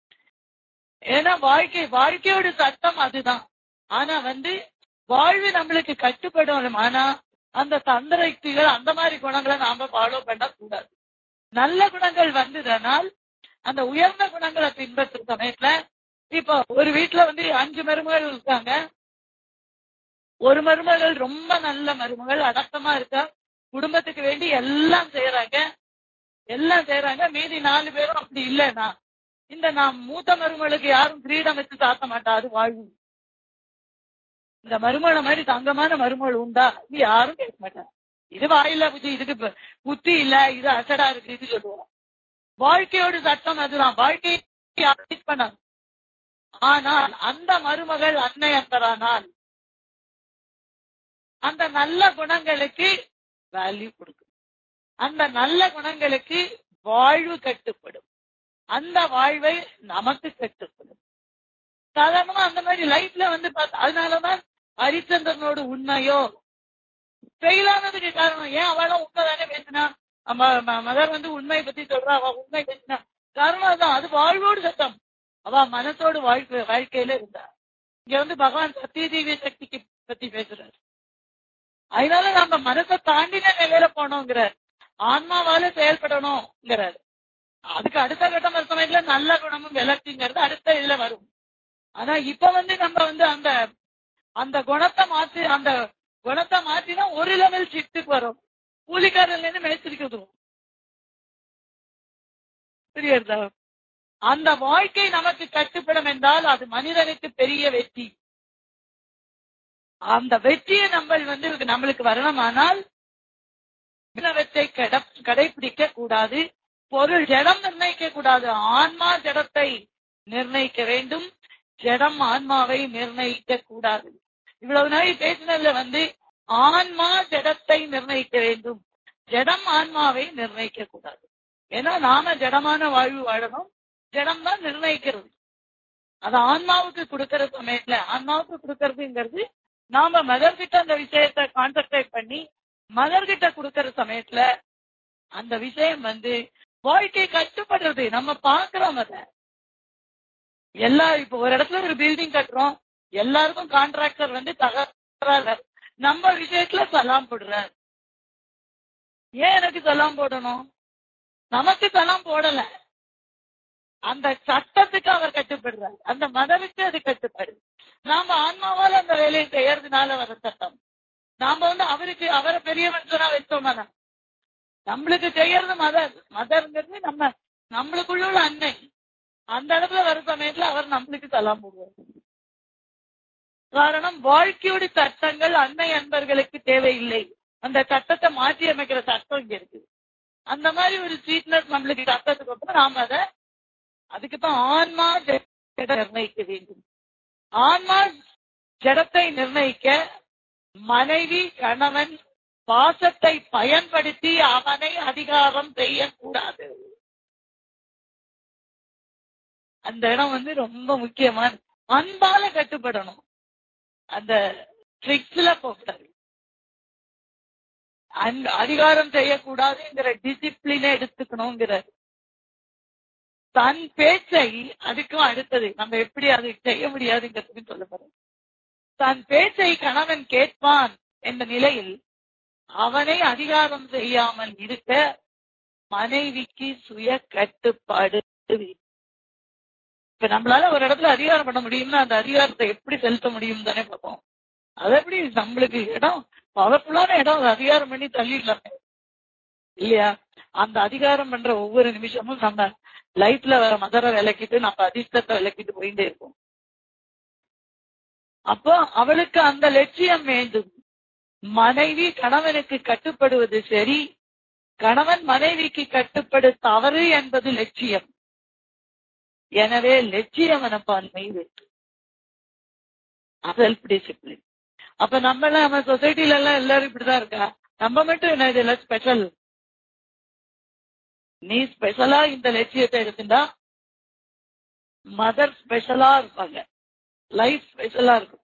ஏன்னா வாழ்க்கை வாழ்க்கையோட சட்டம் அதுதான் ஆனா வந்து வாழ்வு நம்மளுக்கு கட்டுப்படும் ஆனா அந்த தந்திர யுக்திகள் அந்த மாதிரி குணங்களை நாம ஃபாலோ பண்ண கூடாது நல்ல குணங்கள் வந்ததனால் அந்த உயர்ந்த குணங்களை பின்பற்றும் சமயத்துல இப்போ ஒரு வீட்டுல வந்து அஞ்சு மருமகள் இருக்காங்க ஒரு மருமகள் ரொம்ப நல்ல மருமகள் அடக்கமா இருக்கா குடும்பத்துக்கு வேண்டி எல்லாம் செய்யறாங்க எல்லாம் செய்யறாங்க மீதி நாலு பேரும் அப்படி இல்லைன்னா இந்த நான் மூத்த மருமகளுக்கு யாரும் கிரீடம் வச்சு சாத்த மாட்டா அது வாழ்வு இந்த மருமகளை மாதிரி தங்கமான மருமகள் உண்டா இது யாரும் கேட்க மாட்டாங்க இது வாயில புத்தி இதுக்கு பு- புத்தி இல்ல இது அசடா இருக்கு இது சொல்லுவோம் வாழ்க்கையோட சட்டம் அதுதான் வாழ்க்கையை அப்டேட் பண்ணாங்க ஆனால் அந்த மருமகள் அன்னை அந்தரானால் அந்த நல்ல குணங்களுக்கு வேல்யூ கொடுக்கும் அந்த நல்ல குணங்களுக்கு வாழ்வு கட்டுப்படும் அந்த வாழ்வை நமக்கு கட்டுப்படும் சாதாரணமா அந்த மாதிரி லைஃப்ல வந்து பார்த்தா அதனாலதான் ஹரிச்சந்திரனோட உண்மையோ ஃபெயில் ஆனதுக்கு காரணம் ஏன் அவளும் உண்மை தானே பேசினா மதர் வந்து உண்மையை பத்தி சொல்றா அவ உண்மை பேசினா காரணம் அதான் அது வாழ்வோடு சட்டம் அவ மனசோடு வாழ்க்கை வாழ்க்கையில இருந்தா இங்க வந்து பகவான் சத்தியதீவிய சக்திக்கு பத்தி பேசுறாரு அதனால நம்ம மனசை தாண்டின நிலையில போனோங்கிறார் ஆன்மாவால செயல்படணுங்கிறார் அதுக்கு அடுத்த கட்டம் வர சமயத்துல நல்ல குணமும் விளக்குங்கிறது அடுத்த இதுல வரும் ஆனா இப்ப வந்து நம்ம வந்து அந்த அந்த குணத்தை மாத்தி அந்த குணத்தை மாத்தினா ஒரு லெவல் ஷிஃப்ட்டுக்கு வரும் கூலிக்காரர்ல இருந்து மேய்ச்சிருக்கு வந்துரும் புரியுதா அந்த வாழ்க்கை நமக்கு கட்டுப்படும் என்றால் அது மனிதனுக்கு பெரிய வெற்றி அந்த வெற்றியை நம்ம வந்து நம்மளுக்கு வரணுமானால் சிலவற்றை கட- கடைபிடிக்க கூடாது பொருள் ஜடம் நிர்ணயிக்க கூடாது ஆன்மா ஜடத்தை நிர்ணயிக்க வேண்டும் ஜடம் ஆன்மாவை நிர்ணயிக்க கூடாது இவ்வளவு நாள் பேசினதுல வந்து ஆன்மா ஜடத்தை நிர்ணயிக்க வேண்டும் ஜடம் ஆன்மாவை நிர்ணயிக்க கூடாது ஏன்னா நாம ஜடமான வாழ்வு வாழணும் ஜடம் தான் நிர்ணயிக்கிறது அது ஆன்மாவுக்கு கொடுக்கிற சமயத்துல ஆன்மாவுக்கு கொடுக்கறதுங்கிறது நாம மதர் கிட்ட அந்த விஷயத்தை கான்சென்ட்ரேட் பண்ணி மதர் கிட்ட கொடுக்கிற சமயத்துல அந்த விஷயம் வந்து வாழ்க்கை கட்டுப்படுறது நம்ம பாக்குறோம் அத எல்லா இப்ப ஒரு இடத்துல ஒரு பில்டிங் கட்டுறோம் எல்லாருக்கும் கான்ட்ராக்டர் வந்து தகராறு நம்ம விஷயத்துல சலாம் போடுறார் ஏன் எனக்கு சலாம் போடணும் நமக்கு சலாம் போடல அந்த சட்டத்துக்கு அவர் கட்டுப்படுறார் அந்த மதருக்கு அது கட்டுப்பாடு நாம ஆன்மாவால் அந்த வேலையை செய்யறதுனால வர சட்டம் நாம வந்து அவருக்கு அவரை பெரிய மனுஷனா வச்சோம்னா நம்மளுக்கு செய்யறது மதர் மதர்ங்கிறது நம்ம நம்மளுக்குள்ள உள்ள அன்னை அந்த இடத்துல வர சமயத்துல அவர் நம்மளுக்கு சலாம் போடுவார் காரணம் வாழ்க்கையோட சட்டங்கள் அன்னை அன்பர்களுக்கு தேவையில்லை அந்த சட்டத்தை மாற்றி அமைக்கிற சட்டம் இங்க இருக்கு அந்த மாதிரி ஒரு ஸ்வீட்னஸ் நம்மளுக்கு சட்டத்துக்கு அப்புறம் நாம அதை அதுக்குதான் ஆன்மா ஜட நிர்ணயிக்க வேண்டும் ஆன்மா ஜடத்தை நிர்ணயிக்க மனைவி கணவன் பாசத்தை பயன்படுத்தி அவனை அதிகாரம் செய்யக்கூடாது அந்த இடம் வந்து ரொம்ப முக்கியமான அன்பால கட்டுப்படணும் அந்த ட்ரிக்ஸ்ல போகக்கூடாது அன்- அதிகாரம் செய்யக்கூடாதுங்கிற டிசிப்ளினை எடுத்துக்கணுங்கிற தன் பேச்சை அதுக்கும் அடுத்தது நம்ம எப்படி அதை செய்ய முடியாதுங்கிறதுக்கு சொல்ல போறோம் தன் பேச்சை கணவன் கேட்பான் என்ற நிலையில் அவனை அதிகாரம் செய்யாமல் இருக்க மனைவிக்கு சுய கட்டுப்பாடு வேண்டும். இப்ப நம்மளால ஒரு இடத்துல அதிகாரம் பண்ண முடியும்னா அந்த அதிகாரத்தை எப்படி செலுத்த முடியும் தானே பார்ப்போம் அது எப்படி நம்மளுக்கு இடம் பவர்ஃபுல்லான இடம் அது அதிகாரம் பண்ணி தள்ளிடலாமே இல்லையா அந்த அதிகாரம் பண்ற ஒவ்வொரு நிமிஷமும் நம்ம லைஃப்ல வர மதரை விளக்கிட்டு நம்ம அதிர்ஷ்டத்தை விளக்கிட்டு போயிட்டே இருப்போம் அப்போ அவளுக்கு அந்த லட்சியம் வேண்டும் மனைவி கணவனுக்கு கட்டுப்படுவது சரி கணவன் மனைவிக்கு கட்டுப்படு தவறு என்பது லட்சியம் எனவே லட்சிய மனப்பான்மை வேண்டும் செல்ஃப் டிசிப்ளின் அப்ப நம்ம எல்லாம் நம்ம சொசைட்டில எல்லாம் எல்லாரும் இப்படிதான் இருக்கா நம்ம மட்டும் என்ன இதுல ஸ்பெஷல் நீ ஸ்பெஷலா இந்த லட்சியத்தை எடுத்துட்டா மதர் ஸ்பெஷலா இருப்பாங்க லைஃப் ஸ்பெஷலா இருக்கும்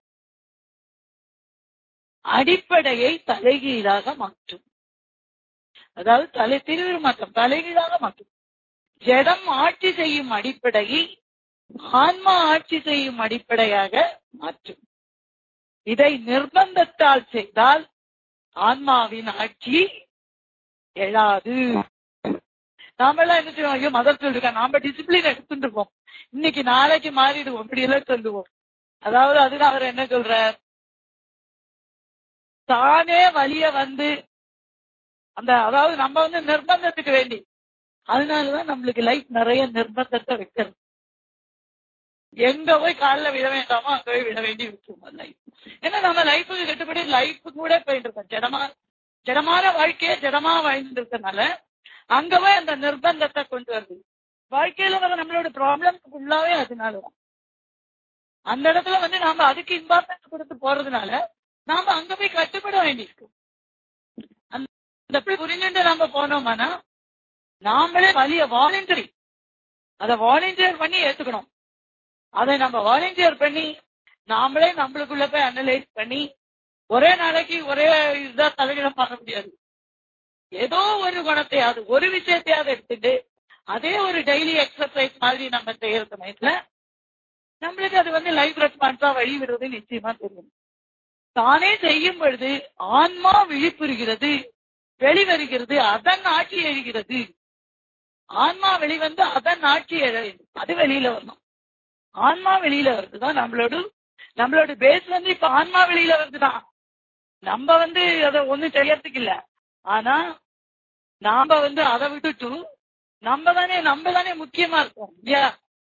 அடிப்படையை தலைகீழாக மாற்றும் அதாவது தலை திருவிருமாற்றம் தலைகீழாக மாற்றும் ஜடம் ஆட்சி செய்யும் அடிப்படையை ஆன்மா ஆட்சி செய்யும் அடிப்படையாக மாற்றும் இதை நிர்பந்தத்தால் செய்தால் ஆன்மாவின் ஆட்சி எழாது நாமெல்லாம் என்ன செய்வோம் ஐயோ மதர் சொல்லிருக்கா நாம டிசிப்ளின் எடுத்துட்டு இருப்போம் இன்னைக்கு நாளைக்கு மாறிடுவோம் இப்படி எல்லாம் சொல்லுவோம் அதாவது அதுதான் அவர் என்ன சொல்றார் தானே வழிய வந்து அந்த அதாவது நம்ம வந்து நிர்பந்தத்துக்கு வேண்டி அதனாலதான் நம்மளுக்கு லைஃப் நிறைய நிர்பந்தத்தை வைக்கிறது எங்க போய் காலில் விழ வேண்டாமோ அங்க போய் விழ வேண்டி விட்டுருவோம் லைஃப் ஏன்னா நம்ம லைஃபுக்கு கட்டுப்படி லைஃப் கூட போயிட்டு இருக்கோம் ஜடமா ஜடமான வாழ்க்கையை ஜடமா வாழ்ந்து இருக்கனால அங்க போய் அந்த நிர்பந்தத்தை கொண்டு வருது வாழ்க்கையில வர நம்மளோட ப்ராப்ளம் ஃபுல்லாவே அதனாலதான் அந்த இடத்துல வந்து நாம அதுக்கு இம்பார்ட்டன்ஸ் கொடுத்து போறதுனால நாம அங்க போய் கட்டுப்பட வேண்டியிருக்கு அந்த எப்படி புரிஞ்சுட்டு நாம போனோம்னா நாமளே வழிய வாலண்டரி அத வாலண்டியர் பண்ணி ஏத்துக்கணும் அதை நம்ம வாலண்டியர் பண்ணி நாமளே நம்மளுக்குள்ள போய் அனலைஸ் பண்ணி ஒரே நாளைக்கு ஒரே இதா தலையிடம் பண்ண முடியாது ஏதோ ஒரு குணத்தையாவது ஒரு விஷயத்தையாவது எடுத்துட்டு அதே ஒரு டெய்லி எக்ஸசைஸ் மாதிரி நம்ம செய்யற சமயத்துல நம்மளுக்கு அது வந்து லைஃப் ரெஸ்பான்ஸா வழி விடுறது நிச்சயமா தெரியும் தானே செய்யும் பொழுது ஆன்மா விழிப்புறுகிறது வெளிவருகிறது அதன் ஆட்சி எழுகிறது ஆன்மா வெளிவந்து அதன் ஆட்சி எழ வேண்டும் அது வெளியில வரணும் ஆன்மா வெளியில வருதுதான் நம்மளோட நம்மளோட பேஸ் வந்து இப்ப ஆன்மா வெளியில வருதுதான் நம்ம வந்து அதை ஒண்ணும் செய்யறதுக்கு இல்ல ஆனா நாம வந்து அதை விட்டுட்டு நம்ம தானே நம்ம தானே முக்கியமா இருக்கோம் இல்லையா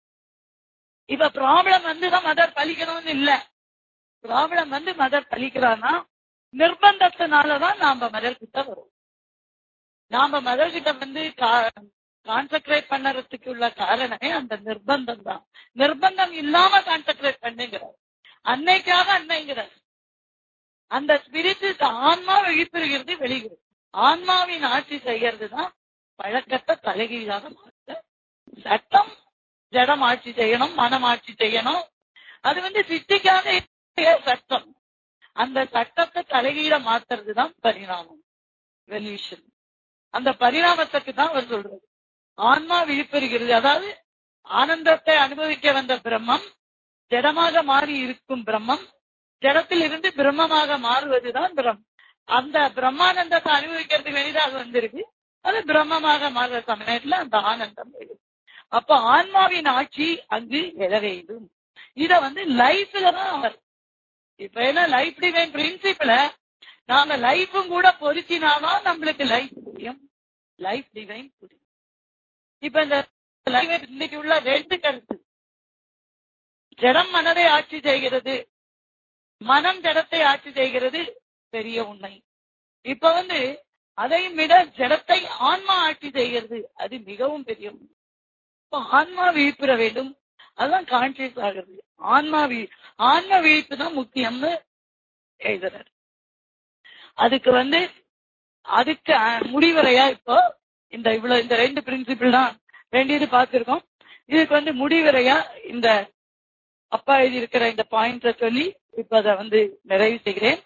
இப்ப ப்ராப்ளம் வந்துதான் மதர் பழிக்கணும்னு இல்ல ப்ராப்ளம் வந்து மதர் பழிக்கிறான்னா நிர்பந்தத்தினாலதான் நாம மதர் கிட்ட வரும் நாம மதர் கிட்ட வந்து கான்சென்ட்ரேட் பண்ணறதுக்கு உள்ள காரணமே அந்த நிர்பந்தம் தான் நிர்பந்தம் இல்லாம கான்சென்ட்ரேட் பண்ணுங்கிறார் அன்னைக்காக அன்னைங்கிறார் அந்த ஸ்பிரிட் ஆன்மா விழிப்புறுகிறது வெளிகிறது ஆன்மாவின் ஆட்சி செய்யறது தான் பழக்கத்தை தலைகீழாக மாற்ற சட்டம் ஜடம் ஆட்சி செய்யணும் மனம் ஆட்சி செய்யணும் அது வந்து சித்திக்காக சட்டம் அந்த சட்டத்தை தலைகீழ மாத்துறது தான் பரிணாமம் ரெவல்யூஷன் அந்த பரிணாமத்துக்கு தான் அவர் சொல்றது ஆன்மா விழிப்பெறுகிறது அதாவது ஆனந்தத்தை அனுபவிக்க வந்த பிரம்மம் ஜடமாக மாறி இருக்கும் பிரம்மம் ஜடத்தில் இருந்து பிரம்மமாக மாறுவதுதான் பிரம் அந்த பிரம்மானந்தத்தை அனுபவிக்கிறதுக்கு வெளிதாக வந்திருக்கு அது பிரம்மமாக மாறுற சமயத்துல அந்த ஆனந்தம் எழுது அப்ப ஆன்மாவின் ஆட்சி அங்கு எழ வேண்டும் இத வந்து லைஃப்ல தான் அவர் இப்ப என்ன லைஃப் டிவைன் பிரின்சிபிள நாம லைஃபும் கூட பொருத்தினாதான் நம்மளுக்கு லைஃப் புரியும் லைஃப் டிவைன் புரியும் இப்ப இந்த life இன்னைக்கு உள்ள ரெண்டு கருத்து ஜடம் மனதை ஆட்சி செய்கிறது மனம் ஜடத்தை ஆட்சி செய்கிறது பெரிய உண்மை இப்ப வந்து அதையும் விட ஜடத்தை ஆன்மா ஆட்சி செய்கிறது அது மிகவும் பெரிய உண்மை இப்ப ஆன்மா விழிப்புற வேண்டும் அதுதான் கான்சியஸ் ஆகிறது ஆன்மா வி ஆன்ம விழிப்பு தான் முக்கியம்னு எழுதுறாரு அதுக்கு வந்து அதுக்கு அஹ், முடிவுரையா இப்போ இந்த இவ்வளவு இந்த ரெண்டு பிரின்சிபிள் தான் ரெண்டு இது பார்த்திருக்கோம் இதுக்கு வந்து முடிவுரையா இந்த அப்பா எழுதி இருக்கிற இந்த பாயிண்ட சொல்லி இப்ப அதை வந்து நிறைவு செய்கிறேன்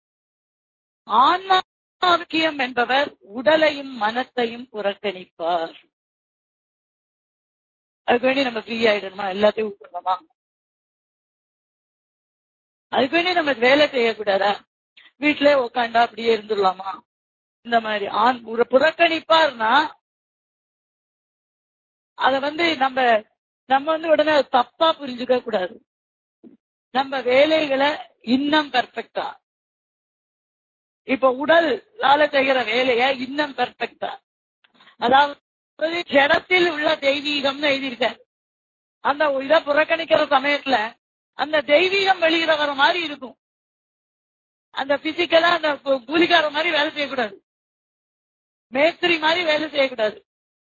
ஆன்மாக்கியம் என்பவர் உடலையும் மனத்தையும் புறக்கணிப்பார் அதுக்கு வேண்டி நம்ம ஃப்ரீ ஆயிடணுமா எல்லாத்தையும் விட்டுறணுமா அதுக்கு வேண்டி நம்ம வேலை செய்யக்கூடாதா வீட்டிலே உட்காண்டா அப்படியே இருந்துடலாமா இந்த மாதிரி ஆண் ஒரு புறக்கணிப்பார்னா அத வந்து நம்ம நம்ம வந்து உடனே அதை தப்பா புரிஞ்சுக்க கூடாது நம்ம வேலைகளை இன்னும் பெர்ஃபெக்டா இப்ப உடலால செய்யற வேலைய இன்னும் பெர்ஃபெக்டா அதாவது ஜடத்தில் உள்ள தெய்வீகம்னு எழுதியிருக்காரு அந்த இதை புறக்கணிக்கிற சமயத்துல அந்த தெய்வீகம் வெளியிட வர மாதிரி இருக்கும் அந்த பிசிக்கலா அந்த கூ- கூலிக்கார மாதிரி வேலை செய்யக்கூடாது மேஸ்திரி மாதிரி வேலை செய்யக்கூடாது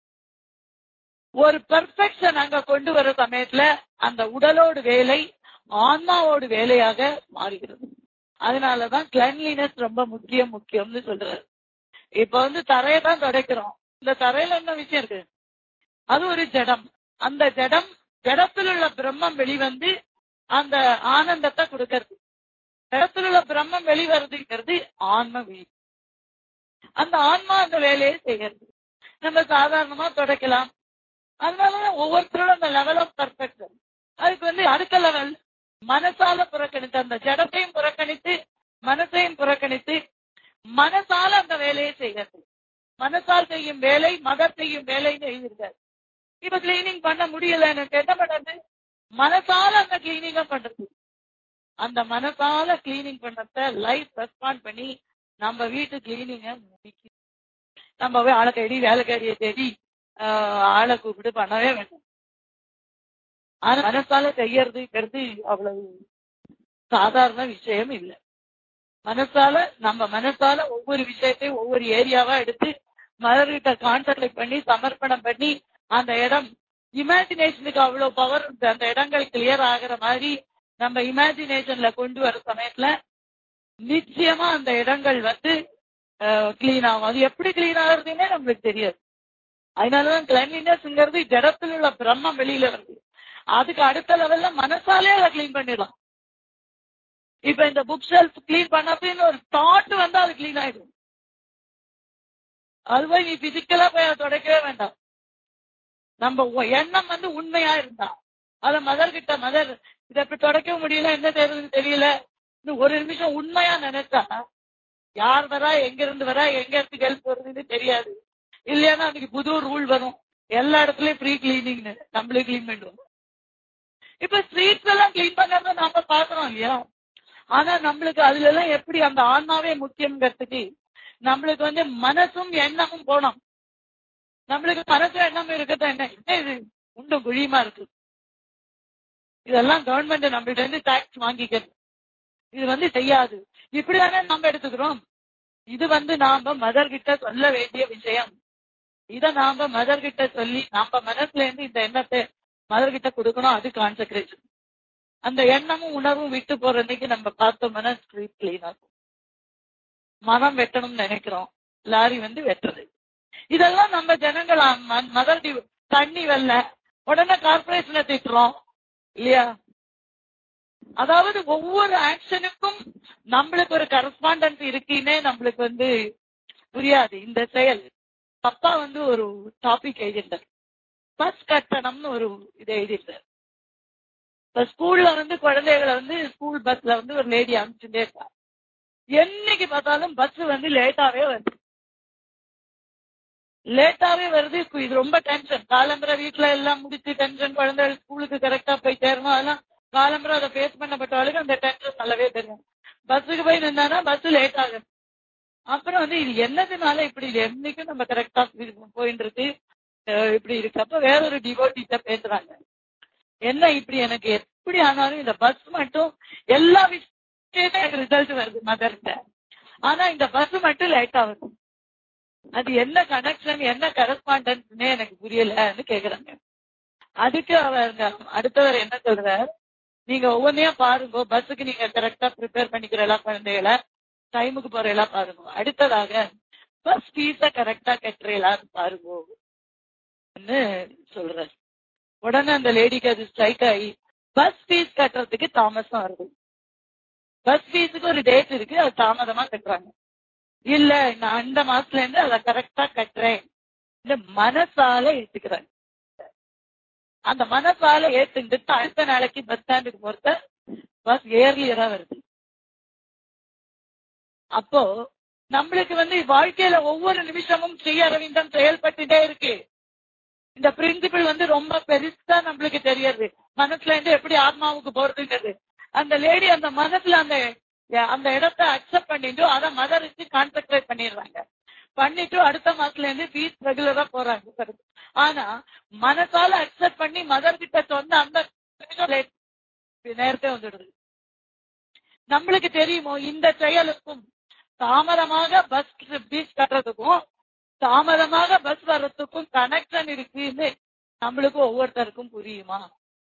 ஒரு பெர்ஃபெக்ஷன் அங்க கொண்டு வர சமயத்துல அந்த உடலோடு வேலை ஆன்மாவோடு வேலையாக மாறுகிறது அதனாலதான் கிளன்லினஸ் ரொம்ப முக்கியம் முக்கியம்னு சொல்றாரு இப்ப வந்து தரையை தான் துடைக்கிறோம் இந்த தரையில என்ன விஷயம் இருக்கு அது ஒரு ஜடம் அந்த ஜடம் ஜடத்தில் உள்ள பிரம்மம் வெளிவந்து அந்த ஆனந்தத்தை கொடுக்கறது ஜடத்தில் உள்ள பிரம்மம் வெளிவருதுங்கிறது ஆன்ம விழி அந்த ஆன்மா அந்த வேலையை செய்யறது நம்ம சாதாரணமா துடைக்கலாம் அதனாலதான் ஒவ்வொருத்தரோட அந்த லெவல் ஆஃப் பர்ஃபெக்ஷன் அதுக்கு வந்து அடுத்த லெவல் மனசால புறக்கணித்து அந்த ஜடத்தையும் புறக்கணித்து மனசையும் புறக்கணித்து மனசால அந்த வேலையை செய்யறது மனசால் செய்யும் வேலை மதர் செய்யும் வேலைன்னு எழுதியிருக்காரு இப்ப கிளீனிங் பண்ண முடியல எனக்கு என்ன பண்றது மனசால அந்த கிளீனிங்க பண்றது அந்த மனசால கிளீனிங் பண்றத லைஃப் ரெஸ்பாண்ட் பண்ணி நம்ம வீட்டு கிளீனிங்க முடிக்கும் நம்ம போய் ஆளை தேடி வேலைக்காரியை தேடி ஆஹ், ஆளை கூப்பிட்டு பண்ணவே வேண்டாம் ஆனா மனசால செய்யறதுங்கிறது அவ்வளவு சாதாரண விஷயம் இல்லை மனசால நம்ம மனசால ஒவ்வொரு விஷயத்தையும் ஒவ்வொரு ஏரியாவா எடுத்து மலர்கிட்ட கான்சன்ட்ரேட் பண்ணி சமர்ப்பணம் பண்ணி அந்த இடம் இமேஜினேஷனுக்கு அவ்வளவு பவர் இருக்கு அந்த இடங்கள் கிளியர் ஆகுற மாதிரி நம்ம இமேஜினேஷன்ல கொண்டு வர சமயத்துல நிச்சயமா அந்த இடங்கள் வந்து கிளீன் ஆகும் அது எப்படி கிளீன் ஆகுறதுன்னே நம்மளுக்கு தெரியாது அதனாலதான் கிளன்லினஸ்ங்கிறது ஜடத்தில் உள்ள பிரம்மம் வெளியில வருது அதுக்கு அடுத்த லெவல்ல மனசாலே அதை கிளீன் பண்ணிடலாம் இப்ப இந்த புக் ஷெல்ஃப் கிளீன் பண்ணப்பன்னு ஒரு தாட் வந்து அது கிளீன் ஆயிடும் அது போய் நீ பிசிக்கலா போய் அதை தொடக்கவே வேண்டாம் நம்ம உ- எண்ணம் வந்து உண்மையா இருந்தா அத மதர் கிட்ட மதர் இதை இப்படி தொடக்க முடியல என்ன செய்யறதுன்னு தெரியல இன்னும் ஒரு நிமிஷம் உண்மையா நினைச்சா யார் வரா எங்க இருந்து வரா எங்க இருந்து ஹெல்ப் வருதுன்னு தெரியாது இல்லையானா அன்னைக்கு புது ரூல் வரும் எல்லா இடத்துலயும் ஃப்ரீ கிளீனிங்னு நம்மளே கிளீன் பண்ணுவோம் இப்ப ஸ்ட்ரீட்ஸ் எல்லாம் கிளீன் பண்ணறத நாம பாக்குறோம் இல்லையா ஆனா நம்மளுக்கு அதுல எல்லாம் எப்படி அந்த ஆன்மாவே முக்கியங்கிறதுக்கு நம்மளுக்கு வந்து மனசும் எண்ணமும் போனோம் நம்மளுக்கு மனசும் எண்ணமும் இருக்கிறது என்ன என்ன இது உண்டு குழியுமா இருக்கு இதெல்லாம் கவர்மெண்ட் நம்மள்ட்ட இருந்து டாக்ஸ் வாங்கிக்கிறது இது வந்து செய்யாது இப்படிதானே நாம எடுத்துக்கிறோம் இது வந்து நாம மதர் கிட்ட சொல்ல வேண்டிய விஷயம் இத நாம மதர் கிட்ட சொல்லி நாம மனசுல இருந்து இந்த எண்ணத்தை மதர் கிட்ட கொடுக்கணும் அது கான்சென்ட்ரேஷன் அந்த எண்ணமும் உணர்வும் விட்டு போற அன்னைக்கு நம்ம பார்த்தோம்னா ஸ்ட்ரீட் கிளீன் ஆகும் மனம் வெட்டணும்னு நினைக்கிறோம் லாரி வந்து வெட்டுறது இதெல்லாம் நம்ம ஜனங்கள் மதர் தண்ணி வரல உடனே கார்பரேஷனை திட்டுறோம் இல்லையா அதாவது ஒவ்வொரு ஆக்ஷனுக்கும் நம்மளுக்கு ஒரு கரஸ்பாண்டன்ட் இருக்குன்னே நம்மளுக்கு வந்து புரியாது இந்த செயல் அப்பா வந்து ஒரு டாபிக் எழுதிட்டார் பஸ் கட்டணம்னு ஒரு இதை எழுதிட்டார் இப்ப ஸ்கூல்ல வந்து குழந்தைகளை வந்து ஸ்கூல் பஸ்ல வந்து ஒரு லேடி அனுப்பிச்சுட்டே இருக்கா என்னைக்கு பார்த்தாலும் பஸ் வந்து லேட்டாவே வருது லேட்டாவே வருது கு- இது ரொம்ப டென்ஷன் காலம்பர வீட்டுல எல்லாம் முடிச்சு டென்ஷன் குழந்தைகள் ஸ்கூலுக்கு கரெக்டா போய் சேரணும் அதெல்லாம் காலம்பர அதை ஃபேஸ் பண்ணப்பட்டவளுக்கு அந்த டென்ஷன் நல்லாவே தெரியும் பஸ்ஸுக்கு போய் நின்னானா பஸ் லேட் ஆகும் அப்புறம் வந்து இது என்னதுனால இப்படி என்னைக்கும் நம்ம கரெக்டா போயிட்டு இருக்கு அஹ் இப்படி இருக்கு அப்ப வேறொரு டிவோட்டிட்ட பேசுறாங்க என்ன இப்படி எனக்கு எப்படி ஆனாலும் இந்த பஸ் மட்டும் எல்லா விஷயத்தையும் ரிசல்ட் வருது மதர்கிட்ட ஆனா இந்த பஸ் மட்டும் லேட்டா வருது அது என்ன கனெக்ஷன் என்ன கரஸ்பாண்டன்ஸ்னே எனக்கு புரியலன்னு கேக்குறாங்க அதுக்கு அவங்க அடுத்தவர் என்ன சொல்றார் நீங்க ஒவ்வொன்றையும் பாருங்க பஸ்ஸுக்கு நீங்க கரெக்டா ப்ரிப்பேர் பண்ணிக்கிறீங்களா குழந்தைகளை டைமுக்கு போறீங்களா பாருங்க அடுத்ததாக பஸ் ஃபீஸ கரெக்டா கட்டுறீங்களா பாருங்க சொல்றாரு உடனே அந்த லேடிக்கு அது ஸ்ட்ரைக் ஆகி பஸ் ஃபீஸ் கட்டுறதுக்கு தாமசம் வருது பஸ் ஃபீஸுக்கு ஒரு டேட் இருக்கு அது தாமதமா கட்டுறாங்க இல்ல நான் அந்த மாசத்துல இருந்து அதை கரெக்டா கட்டுறேன் இந்த மனசால ஏத்துக்கிறேன் அந்த மனசால ஏத்துக்கிட்டு அடுத்த நாளைக்கு பஸ் ஸ்டாண்டுக்கு போறத பஸ் ஏர்லியரா வருது அப்போ நம்மளுக்கு வந்து வாழ்க்கையில ஒவ்வொரு நிமிஷமும் ஸ்ரீ அரவிந்தம் செயல்பட்டுட்டே இருக்கு இந்த பிரின்சிபிள் வந்து ரொம்ப பெருசா நம்மளுக்கு தெரியாது மனசுல இருந்து எப்படி ஆத்மாவுக்கு போறதுங்கிறது அந்த லேடி அந்த மனசுல அந்த அந்த இடத்த அக்செப்ட் பண்ணிட்டு அதை மதருக்கு கான்சென்ட்ரேட் பண்ணிடுறாங்க பண்ணிட்டு அடுத்த மாசத்துல இருந்து ஃபீஸ் ரெகுலரா போறாங்க ஆனா மனசால அக்செப்ட் பண்ணி மதர் கிட்ட சொன்ன அந்த நேரத்தை வந்துடுது நம்மளுக்கு தெரியுமோ இந்த செயலுக்கும் தாமதமாக பஸ் ஃபீஸ் கட்டுறதுக்கும் தாமதமாக பஸ் வர்றதுக்கும் கனெக்ஷன் இருக்குன்னு நம்மளுக்கு ஒவ்வொருத்தருக்கும் புரியுமா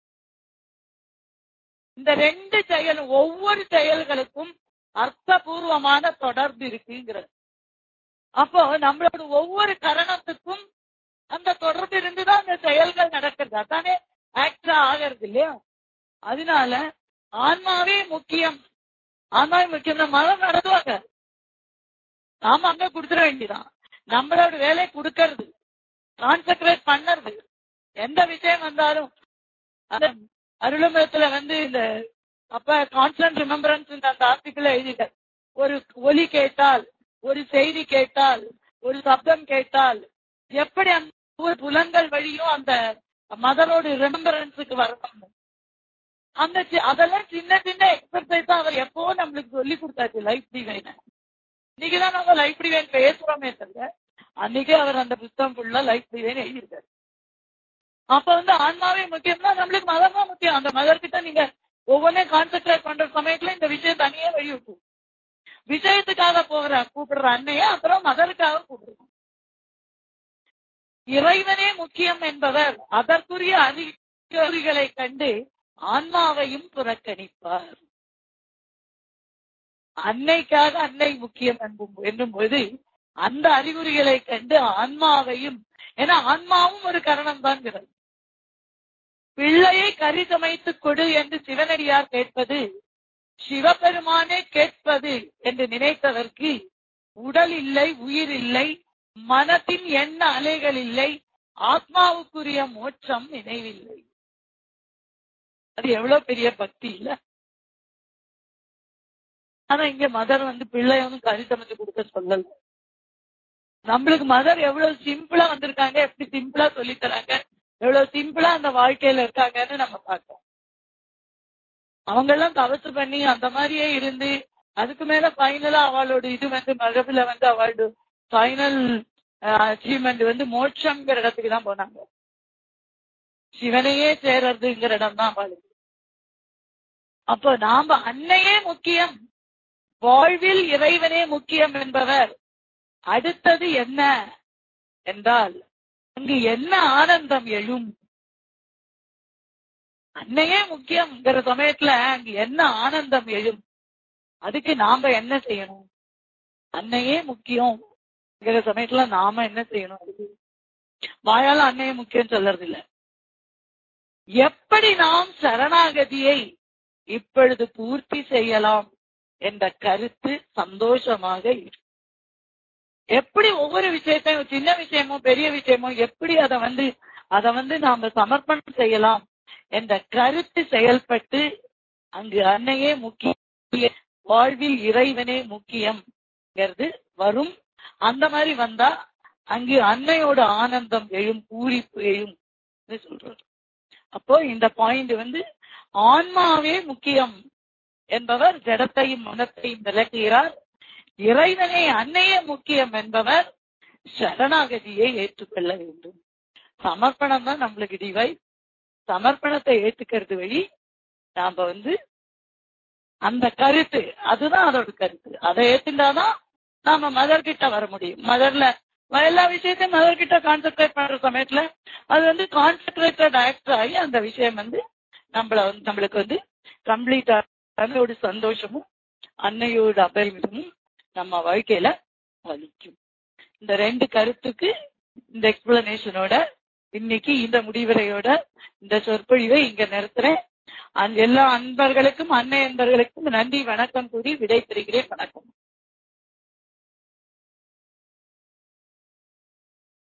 இந்த ரெண்டு செயலும் ஒவ்வொரு செயல்களுக்கும் அர்த்தபூர்வமான தொடர்பு இருக்குங்கிறது அப்போ நம்மளோட ஒவ்வொரு கரணத்துக்கும் அந்த தொடர்பு இருந்துதான் அந்த செயல்கள் நடக்கிறது அதானே ஆக்டா ஆகிறது இல்லையா அதனால ஆன்மாவே முக்கியம் ஆன்மாவே முக்கியம் மனம் நடத்துவாங்க நாம அங்க கொடுத்துட வேண்டியதான் நம்மளோட வேலையை கொடுக்கறது கான்சென்ட்ரேட் பண்ணறது எந்த விஷயம் வந்தாலும் அந்த அருளமரத்துல வந்து இந்த அப்ப கான்ஸ்டன்ட் ரிமெம்பரன்ஸ் அந்த ஆர்டிக்கிள் எழுதிட்ட ஒரு ஒலி கேட்டால் ஒரு செய்தி கேட்டால் ஒரு சப்தம் கேட்டால் எப்படி அந்த புலங்கள் வழியும் அந்த மதரோட ரிமெம்பரன்ஸுக்கு வரணும் அந்த அதெல்லாம் சின்ன சின்ன எக்ஸசைஸ் அவர் எப்போ நம்மளுக்கு சொல்லி கொடுத்தாச்சு லைஃப் டிவைன இன்னைக்குதான் நம்ம லைஃப் டிவைன் பேசுறோமே தவிர அன்னைக்கே அவர் அந்த புத்தகம் ஃபுல்லா லைஃப் டிவைன் எழுதியிருக்காரு அப்ப வந்து ஆன்மாவே முக்கியம்னா நம்மளுக்கு மதம் தான் முக்கியம் அந்த மதர் கிட்ட நீங்க ஒவ்வொன்றையும் கான்சென்ட்ரேட் பண்ற சமயத்துல இந்த விஷயம் தனியே வழி விட்டு விஷயத்துக்காக போகிற கூப்பிடுற அன்னைய அப்புறம் மதருக்காக கூப்பிடுறோம் இறைவனே முக்கியம் என்பவர் அதற்குரிய அறிகுறிகளை கண்டு ஆன்மாவையும் புறக்கணிப்பார் அன்னைக்காக அன்னை முக்கியம் என்னும் போது அந்த அறிகுறிகளை கண்டு ஆன்மாவையும் ஏன்னா ஆன்மாவும் ஒரு கரணம் தான் பிள்ளையை கறி சமைத்துக் கொடு என்று சிவனடியார் கேட்பது சிவபெருமானே கேட்பது என்று நினைத்ததற்கு உடல் இல்லை உயிர் இல்லை மனத்தின் எண்ண அலைகள் இல்லை ஆத்மாவுக்குரிய மோட்சம் நினைவில்லை அது எவ்வளவு பெரிய பக்தி இல்ல ஆனா இங்க மதர் வந்து பிள்ளையும் கறி சமைச்சு கொடுக்க சொல்லல நம்மளுக்கு மதர் எவ்வளவு சிம்பிளா வந்திருக்காங்க எப்படி சிம்பிளா சொல்லி தராங்க எவ்வளவு சிம்பிளா அந்த வாழ்க்கையில இருக்காங்கன்னு நம்ம பார்க்கோம் அவங்க எல்லாம் தவசு பண்ணி அந்த மாதிரியே இருந்து அதுக்கு மேல ஃபைனலா அவளோட இது வந்து மரபுல வந்து அவளோட ஃபைனல் அச்சீவ்மெண்ட் வந்து மோட்சம்ங்கிற இடத்துக்கு தான் போனாங்க சிவனையே சேர்றதுங்கிற இடம் தான் அவளுக்கு அப்போ நாம அன்னையே முக்கியம் வாழ்வில் இறைவனே முக்கியம் என்பவர் அடுத்தது என்ன என்றால் அங்கு என்ன ஆனந்தம் எழும் அன்னையே முக்கியம்ங்கிற சமயத்துல அங்கு என்ன ஆனந்தம் எழும் அதுக்கு நாம என்ன செய்யணும் அன்னையே முக்கியம்ங்கிற சமயத்துல நாம என்ன செய்யணும் அதுக்கு வாயால அன்னையே முக்கியம் சொல்றது இல்ல எப்படி நாம் சரணாகதியை இப்பொழுது பூர்த்தி செய்யலாம் என்ற கருத்து சந்தோஷமாக இருக்கு எப்படி ஒவ்வொரு விஷயத்தையும் சின்ன விஷயமோ பெரிய விஷயமோ எப்படி அதை வந்து அதை வந்து நாம சமர்ப்பணம் செய்யலாம் என்ற கருத்து செயல்பட்டு அங்கு அன்னையே முக்கிய வாழ்வில் இறைவனே முக்கியம் வரும் அந்த மாதிரி வந்தா அங்கு அன்னையோட ஆனந்தம் எழும் பூரிப்பு எழும் சொல்றாரு அப்போ இந்த பாயிண்ட் வந்து ஆன்மாவே முக்கியம் என்பவர் ஜடத்தையும் மனத்தையும் விளக்குகிறார் இறைவனே அன்னையே முக்கியம் என்பவர் சரணாகதியை ஏற்றுக்கொள்ள வேண்டும் சமர்ப்பணம் தான் நம்மளுக்கு டிவை சமர்ப்பணத்தை ஏத்துக்கிறது வழி நாம வந்து அந்த கருத்து அதுதான் அதோட கருத்து அதை ஏத்துட்டாதான் நாம மதர் கிட்ட வர முடியும் மதர்ல எல்லா விஷயத்தையும் மதர் கிட்ட கான்சென்ட்ரேட் பண்ற சமயத்துல அது வந்து கான்சென்ட்ரேட்டட் ஆக்ட் ஆகி அந்த விஷயம் வந்து நம்மள வந்து நம்மளுக்கு வந்து கம்ப்ளீட்டா அன்னையோட சந்தோஷமும் அன்னையோட அபரிமிதமும் நம்ம வாழ்க்கையில வலிக்கும் இந்த ரெண்டு கருத்துக்கு இந்த எக்ஸ்பிளனேஷனோட இன்னைக்கு இந்த முடிவுரையோட இந்த சொற்பொழிவை இங்க நிறுத்துறேன் அந்த எல்லா அன்பர்களுக்கும் அன்னை அன்பர்களுக்கும் நன்றி வணக்கம் கூறி விடை பெறுகிறேன் வணக்கம்